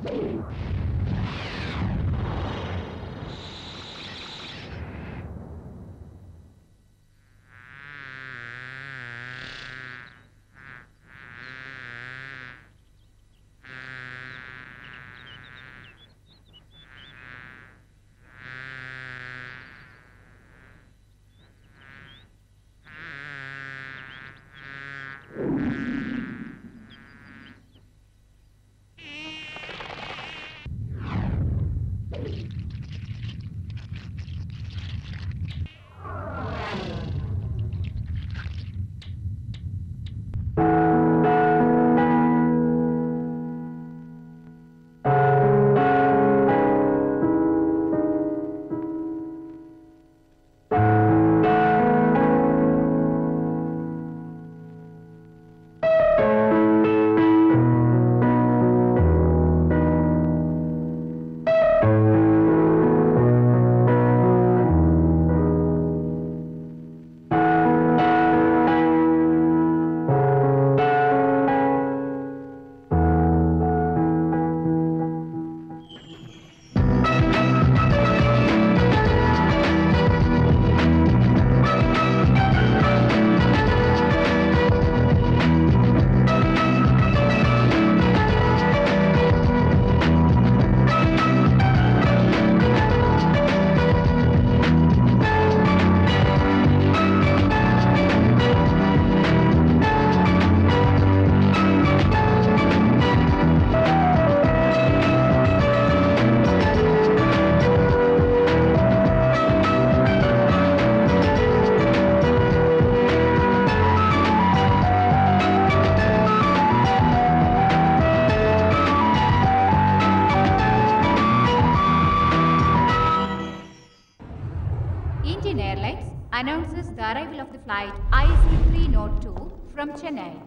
Indian Airlines announces the arrival of the flight IC 302 from Chennai.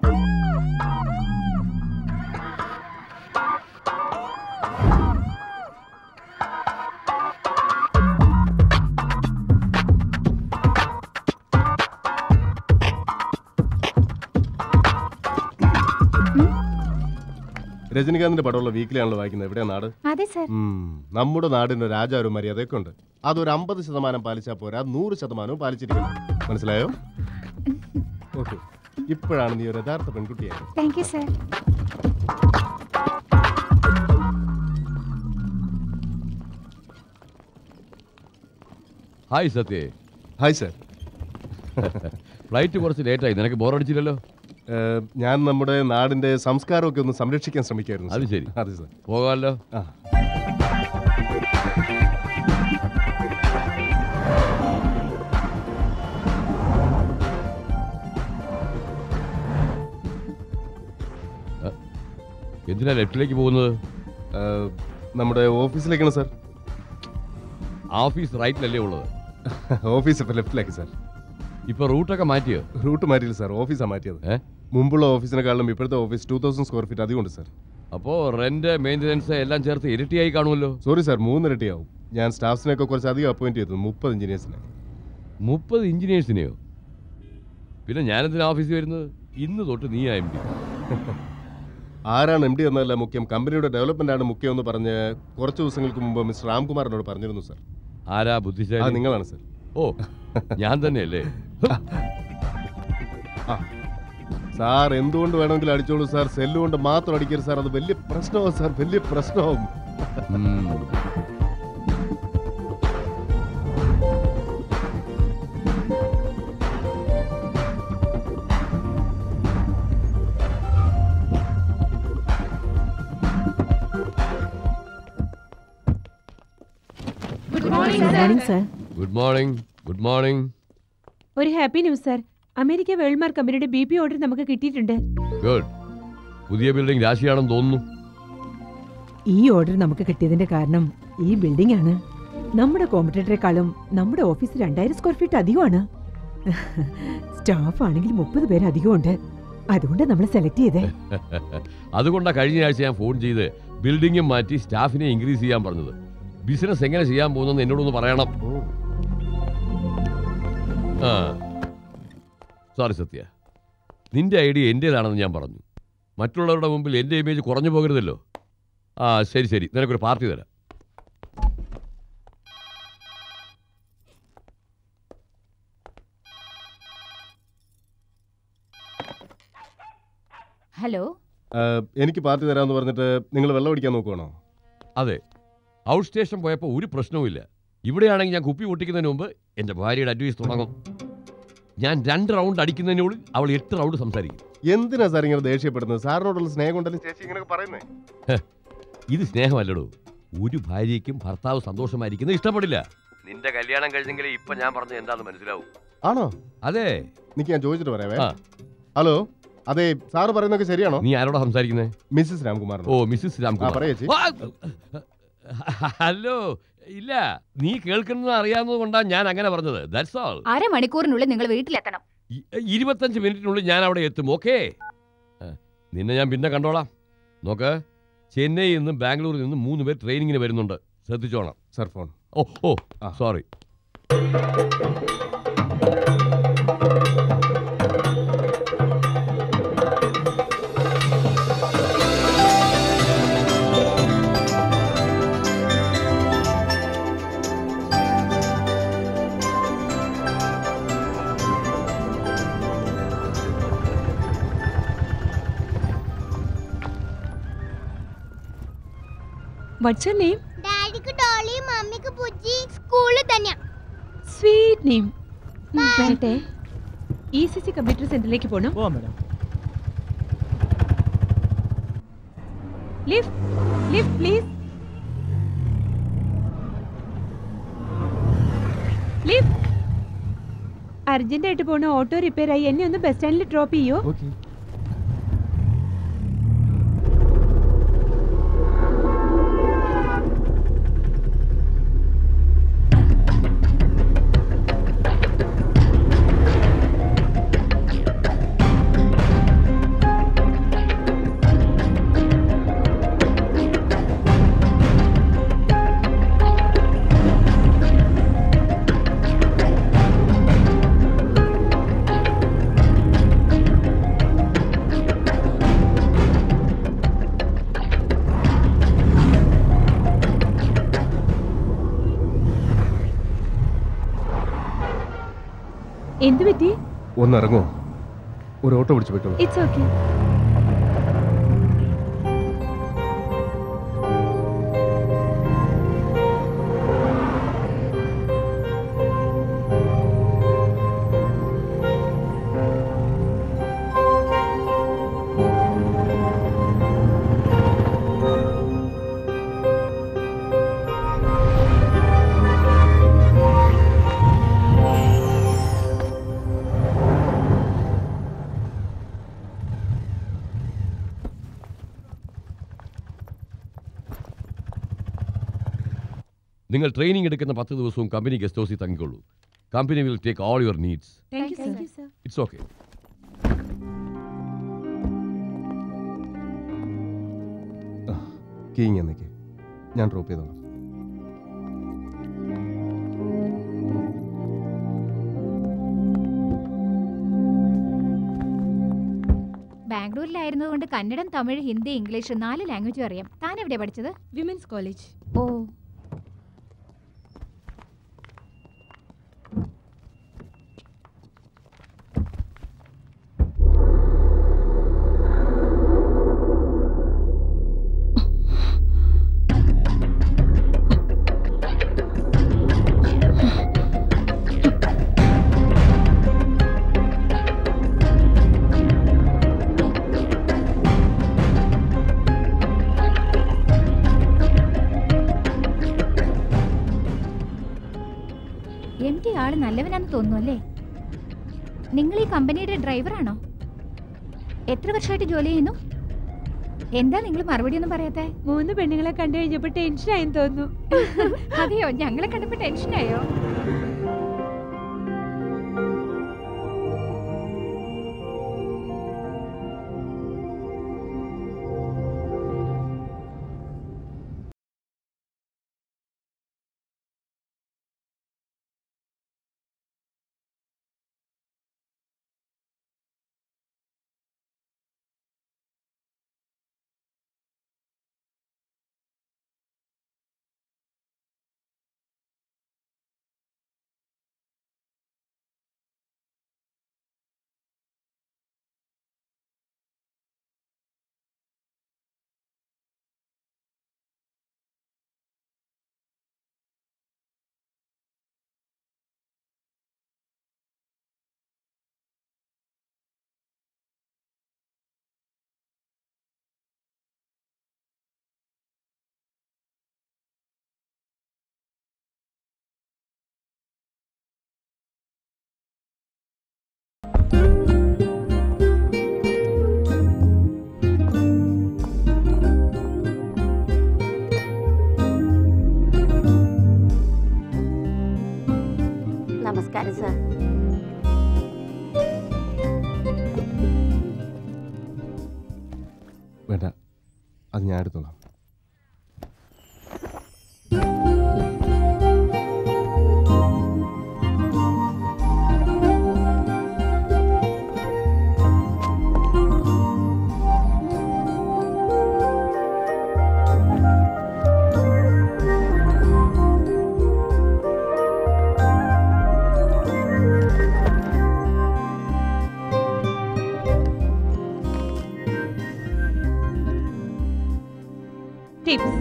രജനികാന്തിന്റെ പടമുള്ള വീക്കിലാണല്ലോ വായിക്കുന്നത് എവിടെയാ നാട് അതെ സർ ഉം, നമ്മുടെ നാടിന് ഒരു ആചാരവും മര്യാദയൊക്കെ ഉണ്ട് അതൊരു അമ്പത് ശതമാനം പാലിച്ചാൽ പോരാ നൂറ് ശതമാനവും പാലിച്ചിരിക്കണം മനസ്സിലായോ ഓക്കെ ഇപ്പോഴാണ് നീ ഒരു യഥാർത്ഥ പെൺകുട്ടിയായത് താങ്ക് യു സർ ഹായ് സത്യേ ഹായ് സർ ഫ്ലൈറ്റ് കുറച്ച് ലേറ്റായി നിനക്ക് ബോറടിച്ചില്ലല്ലോ ഏഹ്, ഞാൻ നമ്മുടെ നാടിന്റെ സംസ്കാരമൊക്കെ ഒന്ന് സംരക്ഷിക്കാൻ ശ്രമിക്കായിരുന്നു അത് സർ. ശരി അതെ സർ പോകാമല്ലോ ആ എന്തിനാ ലെഫ്റ്റിലേക്ക് പോകുന്നത് ഏഹ്, നമ്മുടെ ഓഫീസിലേക്കാണ് സർ ഓഫീസ് റൈറ്റിലല്ലേ ഉള്ളത് ഓഫീസ് ഇപ്പൊ ലെഫ്റ്റിലേക്ക് സർ ഇപ്പൊ റൂട്ടൊക്കെ മാറ്റിയോ റൂട്ട് മാറ്റിയില്ല സർ ഓഫീസാണ് മാറ്റിയത് ഏ മുമ്പുള്ള ഓഫീസിനെക്കാളും ഇപ്പോഴത്തെ office two thousand square feet അധികമുണ്ട് സർ അപ്പോ റെന്റ് മെയിൻ്റനൻസ് എല്ലാം ചേർത്ത് ഇരട്ടിയായി കാണുമല്ലോ സോറി സാർ മൂന്നിരട്ടിയാവും ഞാൻ സ്റ്റാഫ്സിനെയൊക്കെ കുറച്ച് അധികം അപ്പോയിന്റ് ചെയ്തു മുപ്പത് എഞ്ചിനീയേഴ്സിനെ മുപ്പത് എഞ്ചിനീയേഴ്സിനെയോ പിന്നെ ഞാനെന്തിനാ ഓഫീസിൽ വരുന്നത് ഇന്ന് തൊട്ട് നീ എം ഡി ആരാണ് എം ഡി എന്നല്ല മുഖ്യം കമ്പനിയുടെ ഡെവലപ്മെന്റ് ആണ് മുഖ്യം എന്ന് പറഞ്ഞ് കുറച്ച് ദിവസങ്ങൾക്ക് മുമ്പ് മിസ്റ്റർ രാംകുമാറിനോട് പറഞ്ഞിരുന്നു സർ ആരാ ആ ബുദ്ധിശാലി നിങ്ങളാണ് സർ ഓ ഞാൻ തന്നെയല്ലേ ആ സാർ എന്തുകൊണ്ട് വേണമെങ്കിലും അടിച്ചോളൂ സാർ സെല്ല് കൊണ്ട് മാത്രം അടിക്കരുത് സാർ അത് വലിയ പ്രശ്നമാവും സാർ വലിയ പ്രശ്നമാവും ഉം. Good morning sir good morning good morning ഒരു ഹാപ്പി ന്യൂസ് സർ അമേരിക്ക വേൾഡ്മാർ കമ്പനിയുടെ ബി പി ഓർഡർ നമുക്ക് കിട്ടിയിട്ടുണ്ട് ഗുഡ് പുതിയ ബിൽഡിംഗ് രാശിയാണെന്ന് തോന്നുന്നു ഈ ഓർഡർ നമുക്ക് കിട്ടിയതിന്റെ കാരണം ഈ ബിൽഡിംഗ് ആണ് നമ്മുടെ കോമ്പറ്റേറ്ററെക്കാളും നമ്മുടെ ഓഫീസ് രണ്ടായിരം സ്ക്വയർ ഫീറ്റ് അധികമാണ് സ്റ്റാഫ് ആണെങ്കിൽ മുപ്പത് പേര് അധികമുണ്ട് അതുകൊണ്ട് നമ്മൾ സെലക്ട് ചെയ്തേ അതുകൊണ്ടാണ് കഴിഞ്ഞ ആഴ്ച ഞാൻ ഫോൺ ചെയ്ത് ബിൽഡിംഗും മാറ്റി സ്റ്റാഫിനെ ഇൻക്രീസ് ചെയ്യാൻ പറഞ്ഞത് ബിസിനസ് എങ്ങനെ ചെയ്യാൻ പോകുന്നെന്ന് എന്നോടൊന്ന് പറയണം ആ സോറി സത്യ നിന്റെ ഐഡിയ എൻ്റേതാണെന്ന് ഞാൻ പറഞ്ഞു മറ്റുള്ളവരുടെ മുമ്പിൽ എൻ്റെ ഇമേജ് കുറഞ്ഞു പോകരുതല്ലോ ആ ശരി ശരി നിനക്കൊരു പാർട്ടി തരാം ഹലോ ആ, എനിക്ക് പാർട്ടി തരാമെന്ന് പറഞ്ഞിട്ട് നിങ്ങൾ വെള്ളം അടിക്കാൻ നോക്കുവാണോ അതെ ഔട്ട് സ്റ്റേഷൻ പോയപ്പോൾ ഒരു പ്രശ്നവുമില്ല ഇവിടെയാണെങ്കിൽ ഞാൻ കുപ്പി പൊട്ടിക്കുന്നതിന് മുമ്പ് എൻ്റെ ഭാര്യയുടെ അഡ്വൈസ് തുടങ്ങും ഞാൻ രണ്ട് റൗണ്ട് അടിക്കുന്നതിനോട് അവൾ എട്ട് റൗണ്ട് സംസാരിക്കും എന്തിനാ സാർ ഇങ്ങനെ ദേഷ്യപ്പെടുന്നത് സാറിനോടുള്ള സ്നേഹം കൊണ്ടല്ലേ ചേച്ചി ഇങ്ങനെയൊക്കെ പറയുന്നേ ഇത് സ്നേഹമല്ലടോ ഒരു ഭാര്യയ്ക്കും ഭർത്താവ് സന്തോഷമായിരിക്കുന്നത് ഇഷ്ടപ്പെടില്ല നിന്റെ കല്യാണം കഴിഞ്ഞെങ്കിലേ ഇപ്പൊ ഞാൻ പറഞ്ഞത് എന്താണെന്ന് മനസ്സിലാവും ആണോ അതെ എനിക്ക് ഞാൻ ചോദിച്ചിട്ട് പറയാവേ ആ. ഹലോ അതെ സാറ് പറയുന്നതൊക്കെ ശരിയാണോ നീ ആരോടാ സംസാരിക്കുന്നത് മിസ്സിസ് രാംകുമാർ ഓ മിസ്സിസ് ആ രാംകുമാർ പറയാ ചേച്ചി ആ, ഹലോ ഇല്ല നീ കേൾക്കുന്നത് അറിയാവുന്നത് കൊണ്ടാണ് ഞാൻ അങ്ങനെ പറഞ്ഞത് ദാറ്റ്സ് ഓൾ അരമണിക്കൂറിനുള്ളിൽ നിങ്ങൾ വീട്ടിലെത്തണം ഇരുപത്തഞ്ച് മിനിറ്റിനുള്ളിൽ ഞാൻ അവിടെ എത്തും ഓക്കേ നിന്നെ ഞാൻ പിന്നെ കണ്ടോളാം നോക്ക് ചെന്നൈയിൽ നിന്നും ബാംഗ്ലൂരിൽ നിന്നും മൂന്ന് പേർ ട്രെയിനിങ്ങിന് വരുന്നുണ്ട് ശ്രദ്ധിച്ചോണം സാർ ഫോൺ ഓ ഓ ആ. സോറി വാട്ട്സ് യുവർ നെയിം ഡാഡിക്ക് ഡോളി മമ്മിക്ക് പുജി സ്കൂളിൽ തന്നെയാ സ്വീറ്റ് നെയിം വരട്ടെ ഇ സി സി കമ്പ്യൂട്ടർ സെന്ററിലേക്ക് പോകണം പോവാം madam lift lift please lift അർജന്റായിട്ട് പോണ ഓട്ടോ റിപ്പയർ ആയി എന്നെ ഒന്ന് ബസ് സ്റ്റാൻഡിൽ ഡ്രോപ്പ് ചെയ്യോ ഓക്കെ എന്ത് പറ്റി ഒന്ന് ഇറങ്ങോ ഒരു ഓട്ടോ പിടിച്ചു പോയിക്കോളൂ ഇറ്റ്സ് ഓക്കെ നിങ്ങൾ ട്രെയിനിങ് എടുക്കുന്ന പത്ത് ദിവസവും കമ്പനി ഗസ്റ്റ് ഹൗസിൽ തങ്ങിക്കൊള്ളൂ company will take all your needs thank you sir it's okay കീങ് എന്നേക്ക് ഞാൻ ഡ്രോപ്പ് ചെയ്തോളാം ബാംഗ്ലൂരിലായിരുന്നതുകൊണ്ട് കന്നഡം തമിഴ് ഹിന്ദി ഇംഗ്ലീഷ് നാല് ലാംഗ്വേജും അറിയാം താൻ എവിടെയാ പഠിച്ചത് women's college O M T ആള് നല്ലവനാന്ന് തോന്നുന്നു അല്ലേ നിങ്ങൾ ഈ കമ്പനിയുടെ ഡ്രൈവറാണോ എത്ര വർഷമായിട്ട് ജോലി ചെയ്യുന്നു എന്താ നിങ്ങൾ മറുപടി ഒന്നും പറയാത്തെ മൂന്ന് പെണ്ണുങ്ങളെ കണ്ടു കഴിഞ്ഞപ്പോ ടെൻഷൻ ആയെന്ന് തോന്നുന്നു അതെയോ ഞങ്ങളെ കണ്ടപ്പോ ടെൻഷനായോ നമസ്കാരം സാർ വേണ്ട അത് ഞാൻ എടുത്തോളാം ടിപ്സ്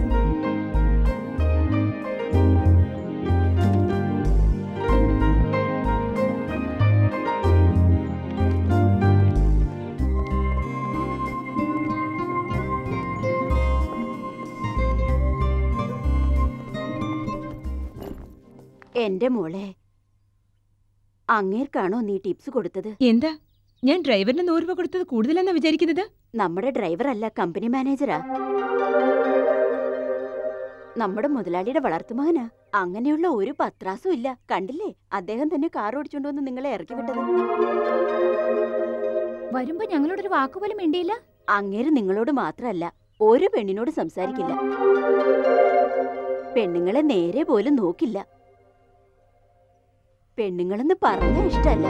എന്റെ മോളെ അങ്ങേർക്കാണോ നീ ടിപ്സ് കൊടുത്തത് എന്താ ഞാൻ ഡ്രൈവറിന് നൂറ് രൂപ കൊടുത്തത് കൂടുതലെന്നാ വിചാരിക്കുന്നത് നമ്മുടെ ഡ്രൈവർ അല്ല കമ്പനി മാനേജരാ നമ്മുടെ മുതലാളിയുടെ വളർത്തുമകനാ അങ്ങനെയുള്ള ഒരു പത്രാസും ഇല്ല കണ്ടില്ലേ അദ്ദേഹം തന്നെ കാർ ഓടിച്ചുകൊണ്ടുവന്ന് നിങ്ങളെ ഇറക്കി വിട്ടത് വരുമ്പോ ഞങ്ങളോടൊരു വാക്കുപോലും മിണ്ടിയില്ല അങ്ങേര് നിങ്ങളോട് മാത്രമല്ല ഒരു പെണ്ണിനോട് സംസാരിക്കില്ല പെണ്ണുങ്ങളെ നേരെ പോലും നോക്കില്ല പെണ്ണുങ്ങളെന്ന് പറഞ്ഞ ഇഷ്ടല്ല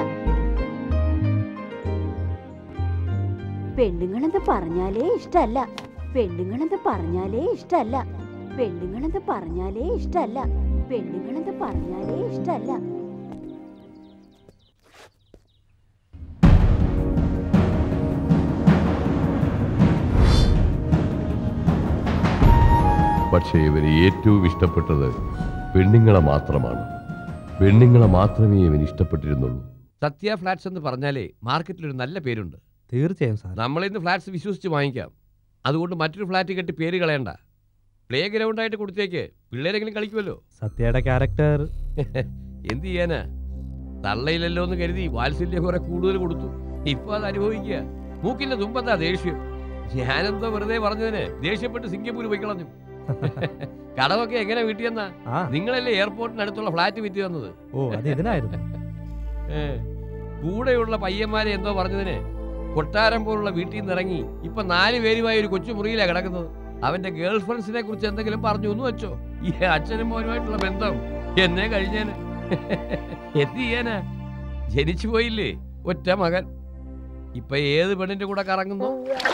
പെണ്ണുങ്ങളെന്ന് പറഞ്ഞാലേ ഇഷ്ടല്ല പെണ്ണുങ്ങളെന്ന് പറഞ്ഞാലേ ഇഷ്ടല്ല പെണ്ണുങ്ങളെന്ന് പറഞ്ഞാലേ ഇഷ്ടല്ല പെണ്ണുങ്ങളെന്ന് പറഞ്ഞാലേ ഇഷ്ടല്ല പക്ഷേ ഇവന് ഏറ്റവും ഇഷ്ടപ്പെട്ടത് പെണ്ണുങ്ങളെ മാത്രമാണ് പെണ്ണുങ്ങളെ മാത്രമേ ഇവൻ ഇഷ്ടപ്പെട്ടിരുന്നുള്ളൂ സത്യ ഫ്ലാറ്റ്സ് എന്ന് പറഞ്ഞാലേ മാർക്കറ്റിൽ ഒരു നല്ല പേരുണ്ട് തീർച്ചയായും സാർ നമ്മളിന്ന് ഫ്ലാറ്റ്സ് വിശ്വസിച്ച് വാങ്ങിക്കാം അതുകൊണ്ട് മറ്റൊരു ഫ്ലാറ്റ് കെട്ടി പേര് കളയണ്ട പ്ലേ ഗ്രൗണ്ടായിട്ട് കൊടുത്തേക്ക് പിള്ളേരെങ്കിലും കളിക്കുമല്ലോ സത്യയുടെ ക്യാരക്ടർ എന്ത് ചെയ്യാനാ തള്ളയില്ലല്ലോ എന്ന് കരുതി വാത്സല്യം കുറെ കൂടുതൽ കൊടുത്തു ഇപ്പൊ അത് അനുഭവിക്കുക മൂക്കിന്റെ തുമ്പത്താ ദേഷ്യം ഞാനെന്തോ വെറുതെ പറഞ്ഞതിന് ദേഷ്യപ്പെട്ട് സിംഗപ്പൂർ പോയി കളഞ്ഞു കടമൊക്കെ എങ്ങനെ വീട്ടിയെന്നാ ആ നിങ്ങളല്ലേ എയർപോർട്ടിനടുത്തുള്ള ഫ്ലാറ്റ് വിറ്റ് തന്നത് ഓ അത് ഇതിനായിരുന്നു ഏ, കൂടെയുള്ള പയ്യന്മാരെ എന്തോ പറഞ്ഞതിന് കൊട്ടാരം പോലുള്ള വീട്ടിൽ നിന്ന് ഇറങ്ങി ഇപ്പൊ നാല് പേരുമായി ഒരു കൊച്ചു മുറിയിലാ കിടക്കുന്നത് അവന്റെ ഗേൾ ഫ്രണ്ട്സിനെ കുറിച്ച് എന്തെങ്കിലും പറഞ്ഞു എന്ന് വെച്ചോ ഈ അച്ഛനും മോനുമായിട്ടുള്ള ബന്ധം എന്നെ കഴിഞ്ഞേന് എന്ത് ചെയ്യാനാ ജനിച്ചു പോയില്ലേ ഒറ്റ മകൻ ഇപ്പൊ ഏത് പെണ്ണിന്റെ കൂടെ കറങ്ങുന്നു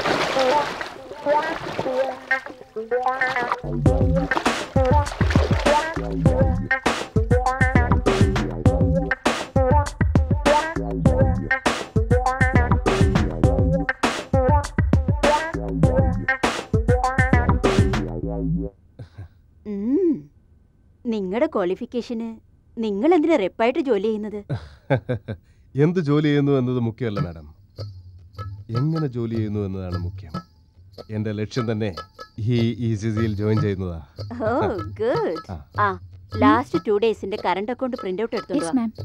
നിങ്ങളുടെ ക്വാളിഫിക്കേഷന് നിങ്ങൾ എന്തിനാ റെപ്പായിട്ട് ജോലി ചെയ്യുന്നത് എന്ത് ജോലി ചെയ്യുന്നു എന്നത് മുഖ്യമല്ല മാഡം എങ്ങനെ ജോലി ചെയ്യുന്നു എന്നതാണ് മുഖ്യം എൻ്റെ ലക്ഷ്യം തന്നെ ഈ ഇ സി സിയിൽ ജോയിൻ ചെയ്യുന്നതാ ഓ ഗുഡ് ആ. ആ ലാസ്റ്റ് ടു ഡേയ്സിന്റെ കറണ്ട് അക്കൗണ്ട് പ്രിന്റ് ഔട്ട് എടുത്തോണ്ട് യെസ് വാ മാം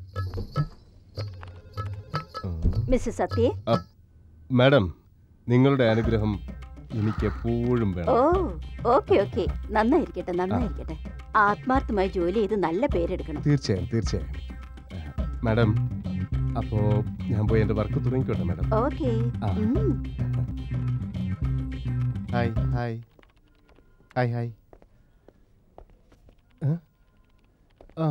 ഉം. മിസ്സസ് സത്യേ മാഡം നിങ്ങളുടെ അനുഗ്രഹം എനിക്ക് എപ്പോഴും ഓ വേണം ഓക്കെ ഓക്കെ നന്നായിരിക്കട്ടെ നന്നായിരിക്കട്ടെ ആത്മാർത്ഥമായി ജോലി ചെയ്ത് നല്ല പേരെടുക്കണം തീർച്ചയായും തീർച്ചയായും ഏഹ്, മാഡം അപ്പോ ഞാൻ പോയി എൻ്റെ വർക്ക് തുടങ്ങിക്കോട്ടെ മാഡം ഓക്കെ ആ. ഹായ് ഹായ് ഹായ് ഹായ് ഏ? ആ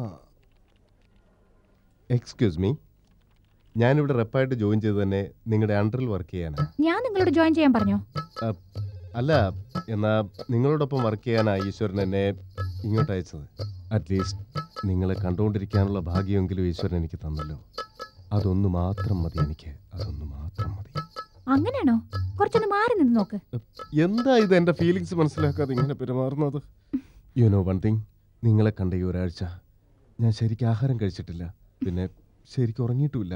എക്സ്ക്യൂസ് മീ ഞാനിവിടെ റെപ്പായിട്ട് ജോയിൻ ചെയ്ത് തന്നെ നിങ്ങളുടെ അണ്ടറിൽ വർക്ക് ചെയ്യാനാ ഞാൻ നിങ്ങളോട് ജോയിൻ ചെയ്യാൻ പറഞ്ഞോ അല്ല എന്നാ നിങ്ങളോടൊപ്പം വർക്ക് ചെയ്യാനാ ഈശ്വരൻ എന്നെ ഇങ്ങോട്ട് അയച്ചത് അറ്റ്ലീസ്റ്റ് നിങ്ങളെ കണ്ടുകൊണ്ടിരിക്കാനുള്ള ഭാഗ്യമെങ്കിലും ഈശ്വരൻ എനിക്ക് തന്നല്ലോ അതൊന്നു മാത്രം മതി എനിക്ക് അതൊന്നു മാത്രം മതി അങ്ങനെയാണോ കുറച്ചൊന്ന് മാറി നിന്ന് നോക്ക് എന്താ ഇത് എൻ്റെ ഫീലിങ്സ് മനസ്സിലാക്കാതെ ഇങ്ങനെ പെരുമാറുന്നത് യു നോ വൺ തിങ് നിങ്ങളെ കണ്ട ഈ ഒരാഴ്ച ഞാൻ ശരിക്കും ആഹാരം കഴിച്ചിട്ടില്ല പിന്നെ ശരിക്കും ഉറങ്ങിയിട്ടുമില്ല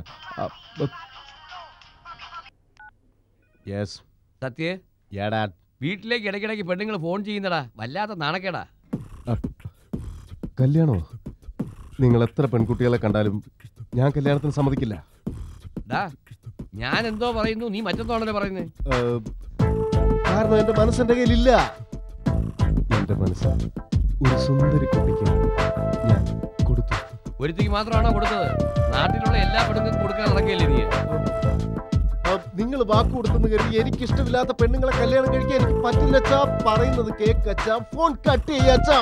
യെസ് സത്യേ യാടാ വീട്ടിലേക്ക് ഇടയ്ക്കിടയ്ക്ക് പെണ്ണുങ്ങൾ ഫോൺ ചെയ്യുന്നടാ വല്ലാത്ത നാണക്കേടാ കല്യാണോ നിങ്ങൾ എത്ര പെൺകുട്ടികളെ കണ്ടാലും ഞാൻ കല്യാണത്തിന് സമ്മതിക്കില്ല ഡാ ഞാൻ എന്തോ പറയുന്നു നീ മറ്റെന്തോണല്ലേ പറയുന്നത് ഏഹ്, കാരണം എൻ്റെ മനസ്സെൻ്റെ കയ്യിലില്ല എൻ്റെ മനസ്സ് ഒരു സുന്ദരി കുട്ടിക്ക് ഞാൻ കൊടുത്തു ഒരുത്തിക്ക് മാത്രമാണോ കൊടുത്തത് നാട്ടിലുള്ള എല്ലാ പെണ്ണുങ്ങൾക്കും കൊടുക്കാൻ നടക്കില്ലേ നീ നിങ്ങൾ വാക്ക് കൊടുത്തെന്ന് കരുതി എനിക്ക് ഇഷ്ടമില്ലാത്ത പെണ്ണുങ്ങളെ കല്യാണം കഴിക്കാൻ എനിക്ക് പറ്റില്ലച്ചാ പറയുന്നത് കേക്കച്ചാ ഫോൺ കട്ട് ചെയ്യച്ചാ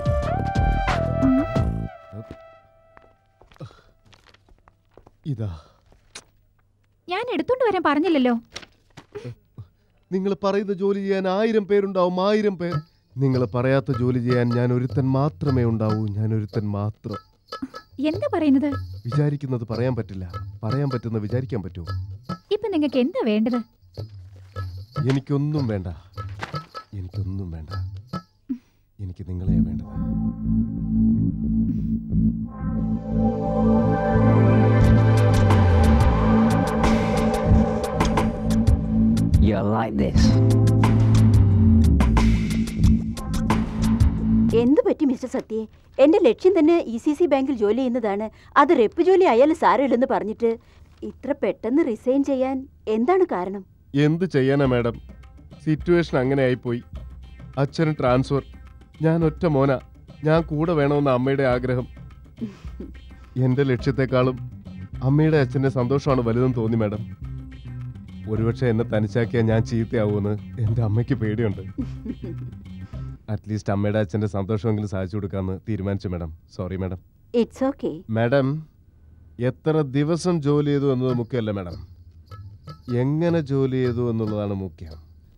ഇതാ ഞാൻ എടുത്തോണ്ട് വരാൻ പറഞ്ഞില്ലല്ലോ നിങ്ങൾ പറയുന്ന ജോലി ചെയ്യാൻ ആയിരം പേരുണ്ടാവും ആയിരം പേർ നിങ്ങൾ പറയാത്ത ജോലി ചെയ്യാൻ ഞാൻ ഒരുത്തൻ മാത്രമേ ഉണ്ടാവൂ ഞാൻ ഒരുത്തൻ മാത്രം എന്താ പറയുന്നത് വിചാരിക്കുന്നത് പറയാൻ പറ്റില്ല പറയാൻ പറ്റുന്ന വിചാരിക്കാൻ പറ്റുമോ ഇപ്പൊ നിങ്ങൾക്ക് എന്താ വേണ്ടത് എനിക്കൊന്നും വേണ്ട എനിക്കൊന്നും വേണ്ട എനിക്ക് നിങ്ങളെ വേണ്ടത് You're like this. എന്ത് പറ്റി മിസ്റ്റർ സത്യെ എന്റെ ലക്ഷ്യം തന്നെ ഇ സി സി ബാങ്കിൽ ജോലി ചെയ്യുന്നതാണ് അത് റെപ്പ് ജോലി ആയാലും സാരമില്ലെന്ന് പറഞ്ഞിട്ട് ഇത്ര പെട്ടെന്ന് റിസൈൻ ചെയ്യാൻ എന്താണ് കാരണം എന്ത് ചെയ്യാനാ മാഡം സിറ്റുവേഷൻ അങ്ങനെ ആയിപ്പോയി അച്ഛന് ട്രാൻസ്ഫർ ഞാൻ ഒറ്റ മോന ഞാൻ കൂടെ വേണമെന്ന അമ്മയുടെ ആഗ്രഹം എൻ്റെ ലക്ഷ്യത്തെക്കാളും അമ്മയുടെ അച്ഛൻ്റെ സന്തോഷമാണ് വലുതെന്ന് തോന്നി മാഡം ഒരുപക്ഷെ എന്നെ തനിച്ചാക്കിയാൽ ഞാൻ ചീത്തയാവുമെന്ന് എൻ്റെ അമ്മയ്ക്ക് പേടിയുണ്ട് അറ്റ്ലീസ്റ്റ് അമ്മയുടെ അച്ഛൻ്റെ സന്തോഷമെങ്കിലും സാധിച്ചു കൊടുക്കാമെന്ന് തീരുമാനിച്ചു madam sorry madam it's okay madam എത്ര ദിവസം ജോലി ചെയ്തു എന്നത് മുഖ്യമല്ല മാഡം എങ്ങനെ ജോലി ചെയ്തു എന്നുള്ളതാണ് മുഖ്യം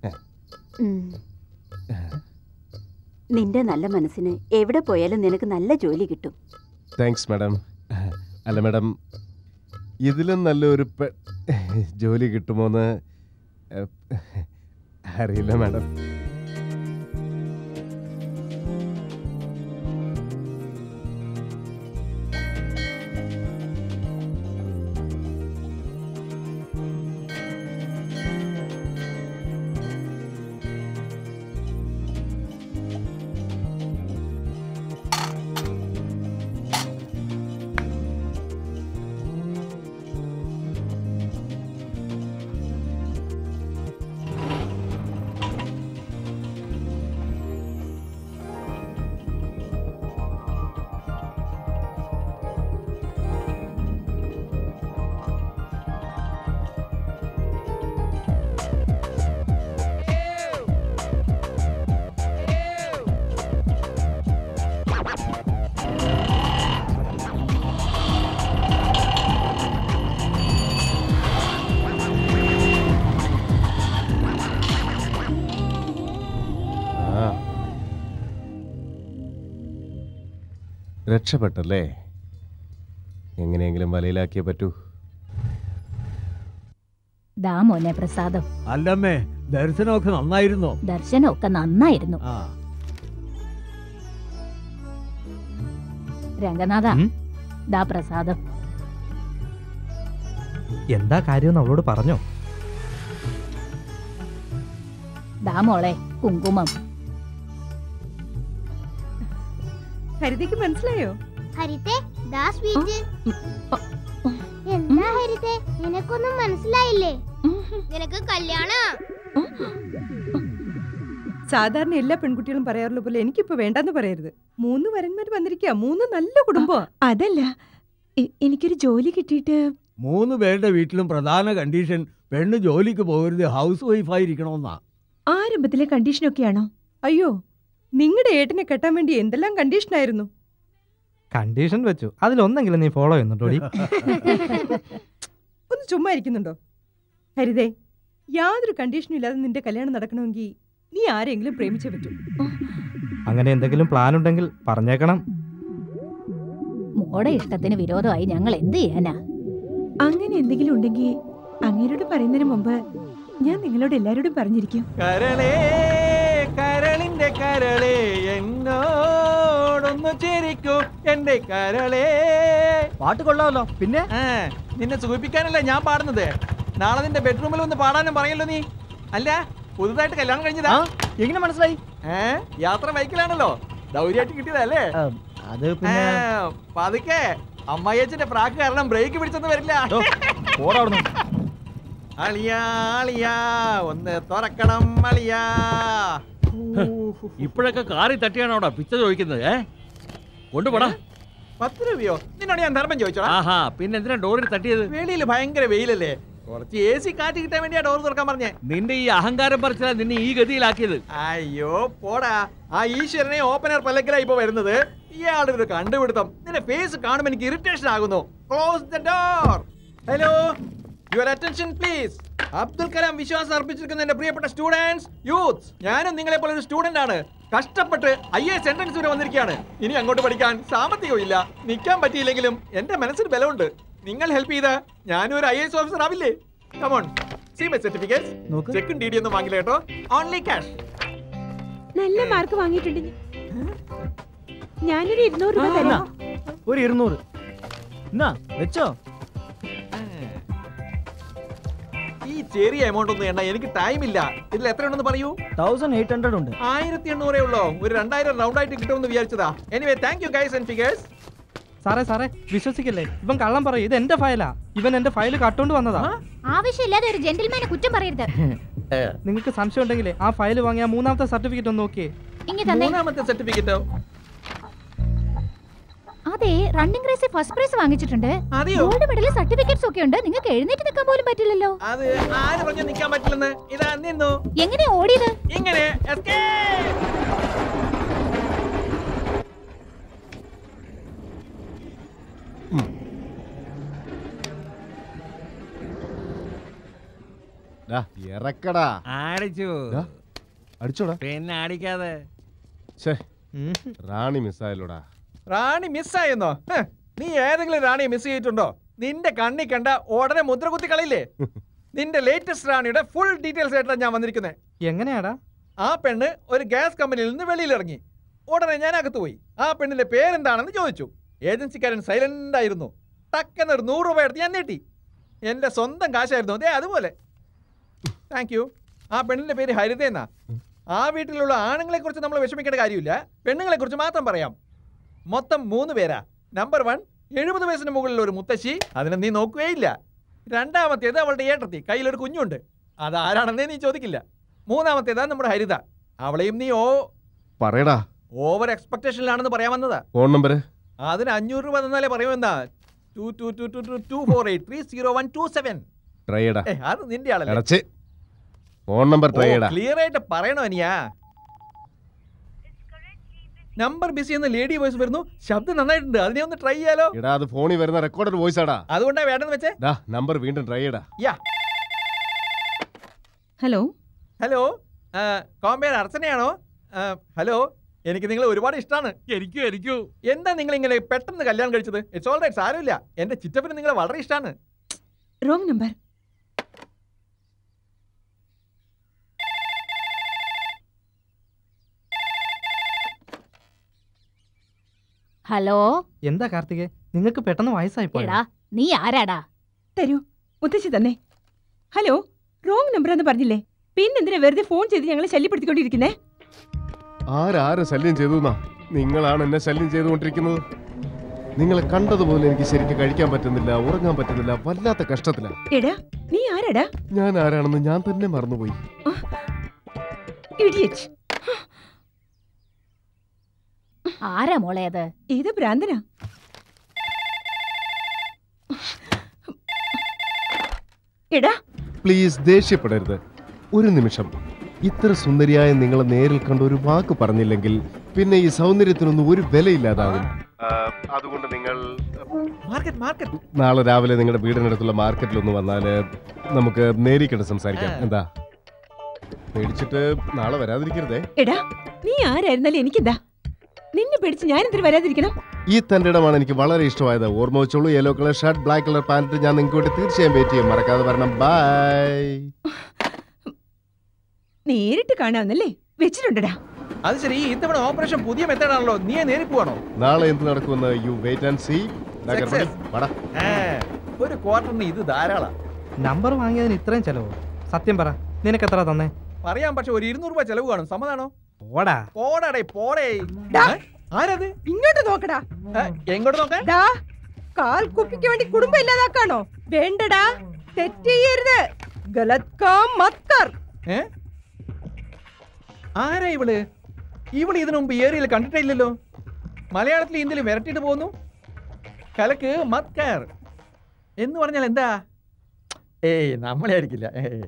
നിന്റെ നല്ല മനസ്സിന് എവിടെ പോയാലും നിനക്ക് നല്ല ജോലി കിട്ടും താങ്ക്സ് മാഡം അല്ല മാഡം ഇതിലും നല്ലൊരു പെ- ജോലി കിട്ടുമോന്ന് എ, അറിയില്ല മാഡം ആ രക്ഷപ്പെട്ടല്ലേ എങ്ങനെയെങ്കിലും വലയിലാക്കിയേ പറ്റൂ ദാ മോനെ പ്രസാദം അല്ലമ്മേ ദർശനമൊക്കെ നന്നായിരുന്നോ ദർശനമൊക്കെ നന്നായിരുന്നു ആ രംഗനാഥ ഉം? ദാ പ്രസാദം എന്താ കാര്യം അവളോട് പറഞ്ഞോ ദാ മോളെ കുങ്കുമം ഹരിതയ്ക്ക് മനസ്സിലായോ ഹരിത്തെ ദാ സ്വീറ്റ് എന്താ ഹരിത്തെ നിനക്കൊന്നും മനസ്സിലായില്ലേ നിനക്ക് കല്യാണ സാധാരണ എല്ലാ പെൺകുട്ടികളും പറയാറുള്ള പോലെ എനിക്കിപ്പോ വേണ്ടെന്ന് പറയരുത് മൂന്ന് വരന്മാർ വന്നിരിക്കുക മൂന്ന് നല്ല കുടുംബം അതല്ല എ- എനിക്കൊരു ജോലി കിട്ടിയിട്ട് മൂന്ന് പേരുടെ വീട്ടിലും പ്രധാന കണ്ടീഷൻ പെണ്ണ് ജോലിക്ക് പോകരുത് ഹൗസ് വൈഫായിരിക്കണമെന്നാ ആരംഭത്തിലെ കണ്ടീഷനൊക്കെയാണോ അയ്യോ നിങ്ങളുടെ ഏട്ടനെ കെട്ടാൻ വേണ്ടി എന്തെല്ലാം കണ്ടീഷനായിരുന്നു കണ്ടീഷൻ വെച്ചു അതിലൊന്നെങ്കിലും നീ ഫോളോ ചെയ്യുന്നുണ്ടോടി ഒന്ന് ചുമ്മാ ഇരിക്കുന്നുണ്ടോ ഹരിതേ യാതൊരു കണ്ടീഷനും ഇല്ലാതെ നിന്റെ കല്യാണം നടക്കണമെങ്കിൽ നീ ആരെങ്കിലും പ്രേമിച്ചേ പറ്റൂ അങ്ങനെ എന്തെങ്കിലും പ്ലാൻ ഉണ്ടെങ്കിൽ പറഞ്ഞേക്കണം മോടെ ഇഷ്ടത്തിന് വിരോധമായി ഞങ്ങൾ എന്ത് ചെയ്യാനാ അങ്ങനെ എന്തെങ്കിലും ഉണ്ടെങ്കിൽ അങ്ങേരോട് പറയുന്നതിന് മുമ്പ് ഞാൻ നിങ്ങളോട് എല്ലാരോടും പറഞ്ഞിരിക്കും കരളേ കരളിന്റെ കരളേ എന്നോടൊന്നു ചേരിക്കൂ എന്റെ കരളേ പാട്ട് കൊള്ളാമല്ലോ പിന്നെ ആ, നിന്നെ സൂചിപ്പിക്കാനല്ല ഞാൻ പാടുന്നത് നാളെ നിന്റെ ബെഡ്റൂമിൽ ഒന്ന് പാടാനും പറയല്ലോ നീ അല്ല പുതുതായിട്ട് കല്യാണം കഴിഞ്ഞതാ ആ എങ്ങനെ മനസ്സിലായി ഏ യാത്ര ബൈക്കിലാണല്ലോ ദൗര്യായിട്ട് കിട്ടിയതല്ലേ ആ, അത് പിന്നെ ആ, പതുക്കെ അമ്മായിയച്ഛന്റെ പ്രാക്ക് കാരണം ബ്രേക്ക് പിടിച്ചൊന്നും വരില്ല ഓ, പോടാ അവിടുന്ന്. അളിയാ അളിയാ ഒന്ന് തുറക്കണം അളിയാ ഇപ്പോഴൊക്കെ കാറി തട്ടിയാണോടാ പിച്ച ചോദിക്കുന്നത് ഏ കൊണ്ടുപോടാ പത്ത് രൂപയോ നിന്നോട് ഞാൻ ധർമ്മം ചോദിച്ചോടാ ആഹാ പിന്നെ എന്തിനാ ഡോറിൽ തട്ടിയത് വെളിയിൽ ഭയങ്കര വെയിലല്ലേ കുറച്ച് എ സി കാറ്റ് കിട്ടാൻ വേണ്ടിയാ ഡോർ തുറക്കാൻ പറഞ്ഞേ നിന്റെ ഈ അഹങ്കാരം പറിച്ചാ നിന്നെ ഈ ഗതിയിലാക്കിയത് അയ്യോ പോടാ ആ ഈശ്വരനെ ഓപ്പണർ പല്ലക്കിലാ ഇപ്പൊ വരുന്നത് ഇയാളുടെ ഒരു കണ്ടുപിടുത്തം നിന്റെ ഫേസ് കാണുമ്പോൾ എനിക്ക് ഇറിറ്റേഷൻ ആകുന്നു close the door hello your attention please Abdul Kalam വിശ്വാസം അർപ്പിച്ചിരിക്കുന്ന എന്റെ പ്രിയപ്പെട്ട സ്റ്റുഡൻസ് യൂത്ത് ഞാനും നിങ്ങളെ പോലെ ഒരു സ്റ്റുഡന്റ് ആണ് കഷ്ടപ്പെട്ട് ഐ എസ് എൻട്രൻസ് വരെ വന്നിരിക്കുകയാണ് ഇനി അങ്ങോട്ട് പഠിക്കാൻ സാമ്പത്തികവും ഇല്ല നിൽക്കാൻ പറ്റിയില്ലെങ്കിലും എന്റെ മനസ്സിൽ ബലമുണ്ട് നിങ്ങൾ ഹെൽപ്പ് ചെയ്ത ഞാനും ഒരു ഐ എസ് ഓഫീസർ ആവില്ലേ കമോൺ സി മൈ സർട്ടിഫിക്കറ്റ് ചെക്കും ഡി ഡി ഒന്നും വാങ്ങില്ല കേട്ടോ ഓൺലി ക്യാഷ് നല്ല മാർക്ക് വാങ്ങിയിട്ടുണ്ട് ഞാനൊരു ഇരുന്നൂറ് രൂപ എന്നാ, തരാം ഒരു ഇരുന്നൂറ് എന്നാ വെച്ചോ ഈ ചെറിയ എമൗണ്ട് ഒന്നും എണ്ണ എനിക്ക് ടൈം ഇല്ല ഇതിൽ എത്രയുണ്ടെന്ന് പറയൂ തൗസൻഡ് എയ്റ്റ് ഹൺഡ്രഡ് ഉണ്ട് ആയിരത്തി എണ്ണൂറേ ഉള്ളൂ ഒരു രണ്ടായിരം റൗണ്ട് ആയിട്ട് കിട്ടുമെന്ന് വിചാരിച്ചതാ anyway thank you guys and figures സാറേ സാറേ വിശ്വസിക്കല്ലേ ഇവൻ കള്ളം പറയും ഇത് എന്റെ ഫയലാ ഇവൻ എന്റെ ഫയൽ കട്ടോണ്ട് വന്നതാ ആവശ്യമില്ലാതെ ഒരു ജെന്റിൽമാനെ കുറ്റം പറയരുത് നിങ്ങൾക്ക് സംശയം ഉണ്ടെങ്കിലേ ആ ഫയൽ വാങ്ങിയ മൂന്നാമത്തെ സർട്ടിഫിക്കറ്റ് ഒന്ന് നോക്കിയേ ഇങ്ങി തന്നെ മൂന്നാമത്തെ സർട്ടിഫിക്കറ്റോ അതെ റണ്ണിംഗ് റേസിൽ ഫസ്റ്റ് പ്രൈസ് വാങ്ങിച്ചിട്ടുണ്ട് അതെയോ? ഗോൾഡ് മെഡൽ സർട്ടിഫിക്കറ്റ്സ് ഒക്കെ ഉണ്ട് നിങ്ങൾക്ക് എഴുന്നേറ്റ് നിൽക്കാൻ പോലും പറ്റില്ലല്ലോ അത് ആര് പറഞ്ഞു നിൽക്കാൻ പറ്റില്ലെന്ന് ഇതാ നിന്നു എങ്ങനെ ഓടിയത് ഇങ്ങനെ escape. ഡാ, ഇറക്കടാ അടിച്ചു ഡാ, അടിച്ചോടാ പിന്നെ അടിക്കാതെ ഛേ റാണി മിസ്സായല്ലോടാ റാണി മിസ്സായെന്നോ ഹ്, നീ ഏതെങ്കിലും റാണിയെ മിസ് ചെയ്തിട്ടുണ്ടോ നിന്റെ കണ്ണി കണ്ട ഉടനെ മുദ്ര കുത്തി കളയില്ലേ നിന്റെ ലേറ്റസ്റ്റ് റാണിയുടെ ഫുൾ ഡീറ്റെയിൽസ് ആയിട്ടാണ് ഞാൻ വന്നിരിക്കുന്നത് എങ്ങനെയാടാ ആ പെണ്ണ് ഒരു ഗ്യാസ് കമ്പനിയിൽ നിന്ന് വെളിയിലിറങ്ങി ഉടനെ ഞാൻ അകത്ത് പോയി ആ പെണ്ണിന്റെ പേരെന്താണെന്ന് ചോദിച്ചു ഏജൻസിക്കാരൻ സൈലന്റ് ആയിരുന്നു ടക്കെന്നൊരു നൂറ് രൂപ എടുത്ത് ഞാൻ നീട്ടി എന്റെ സ്വന്തം കാശായിരുന്നു അതെ അതുപോലെ താങ്ക് യു ആ പെണ്ണിന്റെ പേര് ഹരിത എന്നാ ആ വീട്ടിലുള്ള ആണുങ്ങളെ കുറിച്ച് നമ്മൾ വിഷമിക്കേണ്ട കാര്യമില്ല പെണ്ണുങ്ങളെ കുറിച്ച് മാത്രം പറയാം മൊത്തം മൂന്ന് പേരാ നമ്പർ വൺ എഴുപത് വയസ്സിന് മുകളിൽ ഒരു മുത്തശ്ശി അതിനെ നീ നോക്കുകയില്ല രണ്ടാമത്തേത് അവളുടെ ഏട്ടത്തി കയ്യിലൊരു കുഞ്ഞുണ്ട് അതാരാണെന്നേ നീ ചോദിക്കില്ല മൂന്നാമത്തേതാ നമ്മുടെ ഹരിത അവളെയും നീ ഓ പറയടാ ഓവർ എക്സ്പെക്ടേഷനിലാണെന്ന് പറയാൻ വന്നതാ ഫോൺ നമ്പർ അതിന് അഞ്ഞൂറ് രൂപ തന്നാലേ പറയുമെന്നാ two two two two two two four eight three zero one two seven try ചെയ്യടാ ഏ അത് നിന്റെ ആളല്ലേ അടച്ച് ഫോൺ നമ്പർ ട്രൈ ചെയ്യടാ ക്ലിയർ ആയിട്ട് പറയണോ അനിയാ നമ്പർ ബിസി എന്ന ലേഡി വോയിസ് വരുന്നു ശബ്ദം നന്നായിട്ടുണ്ട് അതിനെ ഒന്ന് ട്രൈ ചെയ്യാലോ എടാ അത് ഫോണിൽ വരുന്ന റെക്കോർഡഡ് വോയിസ് ആടാ അതുകൊണ്ടാ വേണ്ടെന്ന് വെച്ചേ ഡാ നമ്പർ വീണ്ടും ട്രൈ ചെയ്യടാ യാ ഹലോ ഹലോ കോമ്പയർ അർച്ചനയാണോ ആ, ഹലോ എനിക്ക് നിങ്ങളെ ഒരുപാട് ഇഷ്ടമാണ് എനിക്കും എനിക്കും എന്താ നിങ്ങൾ ഇങ്ങനെ പെട്ടെന്ന് കല്യാണം കഴിച്ചത് ഇറ്റ്സ് ഓൾ റൈറ്റ് സാരമില്ല എന്റെ ചിറ്റപ്പന് നിങ്ങളെ വളരെ ഇഷ്ടമാണ് റോങ് നമ്പർ ഹലോ എന്താ കാർത്തികേ നിങ്ങൾക്ക് പെട്ടെന്ന് വയസ്സായി പോയോ എടാ നീ ആരാടാ തരൂ മുത്തശ്ശി തന്നെ ഹലോ റോങ് നമ്പർ എന്ന് പറഞ്ഞില്ലേ പിന്നെന്തിനാ വെറുതെ ഫോൺ ചെയ്ത് ഞങ്ങളെ ശല്യപ്പെടുത്തിക്കൊണ്ടിരിക്കുന്നേ ആരാരെ ശല്യം ചെയ്തു എന്നാ നിങ്ങളാണ് എന്നെ ശല്യം ചെയ്തുകൊണ്ടിരിക്കുന്നത് നിങ്ങളെ കണ്ടതുപോലെ എനിക്ക് ശരിക്കും കഴിക്കാൻ പറ്റുന്നില്ല ഉറങ്ങാൻ പറ്റുന്നില്ല വല്ലാത്ത കഷ്ടത്തില എടാ നീ ആരാടാ ഞാൻ ആരാണെന്ന് ഞാൻ തന്നെ മറന്നുപോയി ഇഡിയറ്റ് ആരാ മോളെ അത് ഏത് ഭ്രാന്തനാ എടാ പ്ലീസ് ദേഷ്യപ്പെടരുത് ഒരു നിമിഷം ഇത്ര സുന്ദരിയായ നിങ്ങളെ നേരിൽ കണ്ട ഒരു വാക്ക് പറഞ്ഞില്ലെങ്കിൽ പിന്നെ ഈ സൗന്ദര്യത്തിനൊന്നും ഒരു വിലയില്ലാതാകും അതുകൊണ്ട് നിങ്ങൾ മാർക്കറ്റ് മാർക്കറ്റ് നാളെ രാവിലെ നിങ്ങളുടെ വീടിനടുത്തുള്ള മാർക്കറ്റിൽ ഒന്ന് വന്നാൽ നമുക്ക് നേരിക്കണ്ട് സംസാരിക്കാം എന്താ പേടിച്ചിട്ട് നാളെ വരാതിരിക്കരുതേ എടാ നീ ആരായിരുന്നാലും എനിക്കെന്താ നിന്നെ പേടിച്ച് ഞാൻ എന്തിനു വരാതിരിക്കണം ഈ തന്റെ ഇടമാണ് എനിക്ക് വളരെ ഇഷ്ടമായത് ഓർമ്മ വെച്ചോളൂ yellow colour shirt black colour pant ഞാൻ നിങ്ങൾക്ക് വേണ്ടി തീർച്ചയായും വെയിറ്റ് ചെയ്യും മറക്കാതെ വരണം ബൈ നേരിട്ട് കാണാമെന്നല്ലേ വെച്ചിട്ടുണ്ടടാ അത് ശരി ഇത്തവണ ഓപ്പറേഷൻ പുതിയ മെത്തേഡാണല്ലോ നീ നേരി പോവാണോ നാളെ എന്ത് നടക്കുമെന്ന് you wait and see Success. ഒരു ക്വാർട്ടറിന് ഇത് ധാരാളം നമ്പർ വാങ്ങിയതിന് ഇത്രയും ചെലവോ സത്യം പറ നിനക്ക് എത്ര തന്നേ പറയാൻ പക്ഷെ ഒരു ഇരുന്നൂറ് രൂപ ചെലവ് കാണും സമ്മതാണോ ഓടാ പോടാടേ പോടേ ഡാ. ഏ? ആരത് ഇങ്ങോട്ട് നോക്കടാ ഏ, എങ്ങോട്ട് നോക്കാൻ ഡാ കാൽ കുപ്പിക്ക് വേണ്ടി കുടുംബം ഇല്ലാതാക്കാണോ വേണ്ടടാ തെറ്റ് ചെയ്യരുത് ഗലത് കാം മത് കർ ഏ ആരാ ഇവള് ഇവള് ഇതിനു മുമ്പ് ഏരിയയിൽ കണ്ടിട്ടില്ലല്ലോ മലയാളത്തിൽ ഇന്ത്യയിൽ വിരട്ടിട്ട് പോകുന്നു കലക്ക് മത് കയർ എന്ന് പറഞ്ഞാൽ എന്താ ഏയ് നമ്മളെ ആയിരിക്കില്ല ഏയ്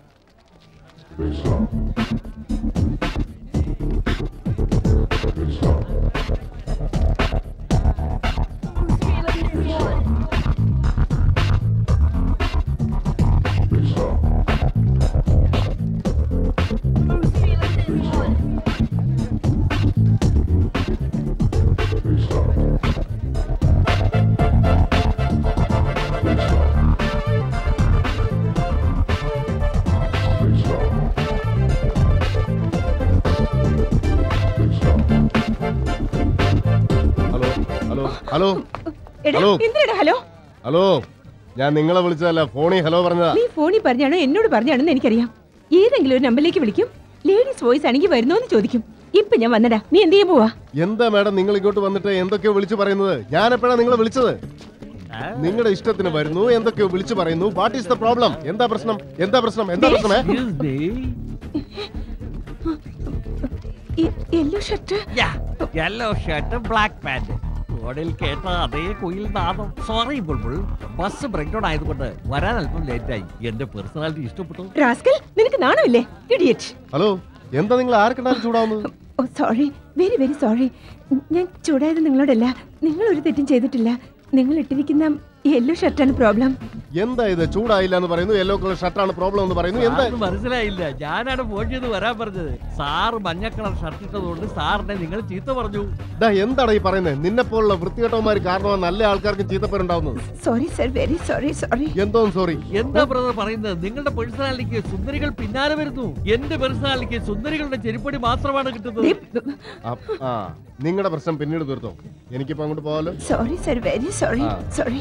ഹലോ ഹലോ ഹലോ എടാ ഹലോ എന്തിനാ ഹലോ ഹലോ ഞാൻ നിങ്ങളെ വിളിച്ചതല്ല ഫോണിൽ ഹലോ പറഞ്ഞതാ നീ ഫോണിൽ പറഞ്ഞാണോ എന്നോട് പറഞ്ഞാണെന്ന് എനിക്കറിയാം ഏതെങ്കിലും ഒരു നമ്പറിലേക്ക് വിളിക്കും ലേഡീസ് വോയിസ് ആണെങ്കിൽ വരുന്നോന്ന് ചോദിക്കും ഇപ്പൊ ഞാൻ വന്നടാ നീ എന്ത് ചെയ്യാൻ പോവാ എന്താ മാഡം നിങ്ങൾ ഇങ്ങോട്ട് വന്നിട്ട് എന്തൊക്കെയോ വിളിച്ചു പറയുന്നത് ഞാൻ എപ്പോഴാ നിങ്ങളെ വിളിച്ചത് നിങ്ങളുടെ ഇഷ്ടത്തിന് വരുന്നു എന്തൊക്കെയോ വിളിച്ചു പറയുന്നു വാട്ട് ഈസ് ദ പ്രോബ്ലം എന്താ പ്രശ്നം എന്താ പ്രശ്നം എന്താ പ്രശ്നം ഏ? Yellow shirt yellow shirt black pant റോഡിൽ കേട്ട അതേ കുയിൽ നാദം സോറി ബുൾബുൾ ബസ് ബ്രേക്ക് ഡൗൺ ആയതുകൊണ്ട് വരാൻ അല്പം ലേറ്റ് ആയി എന്റെ പേഴ്സണാലിറ്റി ഇഷ്ടപ്പെട്ടു റാസ്കൽ നിനക്ക് നാണമില്ലേ ഇഡിയറ്റ് ഹലോ എന്താ നിങ്ങൾ ആർക്കണ്ടാലും ചൂടാവുന്നത് oh sorry very very sorry ഞാൻ ചൂടായത് നിങ്ങളോടല്ല നിങ്ങൾ ഒരു തെറ്റും ചെയ്തിട്ടില്ല നിങ്ങൾ ഇട്ടിരിക്കുന്ന യെല്ലോ ഷർട്ടാണ് പ്രോബ്ലം എന്താ ഇത് ചൂടായില്ല എന്ന് പറയുന്നു യെല്ലോ കളർ ഷർട്ടാണ് പ്രോബ്ലം എന്ന് പറയുന്നു എന്താ സാറിന് മനസ്സിലായില്ല ഞാനാണ് ഫോൺ ചെയ്ത് വരാൻ പറഞ്ഞത് സാറ് മഞ്ഞ കളർ ഷർട്ട് ഇട്ടതുകൊണ്ട് സാറിനെ നിങ്ങൾ ചീത്ത പറഞ്ഞു ദാ എന്താണ് ഈ പറയുന്നത് നിന്നെ പോലുള്ള വൃത്തികെട്ടവന്മാർ കാരണമാണ് നല്ല ആൾക്കാർക്കും ചീത്തപ്പേരുണ്ടാവുന്നത് sorry sir very sorry sorry എന്തോ സോറി എന്താ ബ്രദർ പറയുന്നത് നിങ്ങളുടെ പേഴ്സണാലിറ്റിക്ക് സുന്ദരികൾ പിന്നാലെ വരുന്നു എന്റെ പേഴ്സണാലിറ്റിക്ക് സുന്ദരികളുടെ ചെരുപ്പടി മാത്രമാണ് കിട്ടുന്നത് ആ നിങ്ങളുടെ പ്രശ്നം പിന്നീട് തീർത്തോ എനിക്കിപ്പോ അങ്ങോട്ട് പോകാലോ സോറി സർ വെരി സോറി ആ. സോറി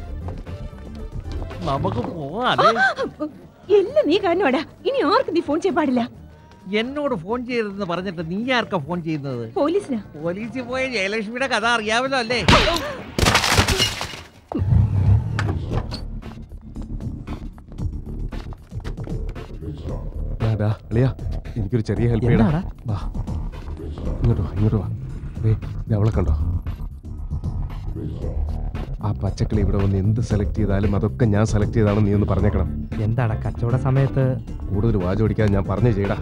നമുക്ക് പോവാതെ എല്ലാം നീ കാരണമാടാ ഇനി ആർക്കും നീ ഫോൺ ചെയ്യാൻ പാടില്ല എന്നോട് ഫോൺ ചെയ്തെന്ന് പറഞ്ഞിട്ട് നീ ആർക്കാ ഫോൺ ചെയ്യുന്നത് പോലീസിനാ പോലീസിൽ പോയ ജയലക്ഷ്മിയുടെ കഥ അറിയാമല്ലോ അല്ലേ ഡാ, ഡാ, അളിയാ എനിക്കൊരു ചെറിയ ഹെൽപ്പ് ചെയ്യടാ എന്താടാ? വാ ഇങ്ങോട്ട് വാ ഇങ്ങോട്ട് വാ ദേ, ദേ അവളെ കണ്ടോ ആ പച്ചക്കിളി ഇവിടെ വന്ന് എന്ത് സെലക്ട് ചെയ്താലും അതൊക്കെ ഞാൻ സെലക്ട് ചെയ്താണെന്ന് നീ ഒന്ന് പറഞ്ഞേക്കണം എന്താടാ കച്ചവട സമയത്ത് കൂടുതൽ വാചോടിക്കാൻ ഞാൻ പറഞ്ഞു ചെയ്യടാ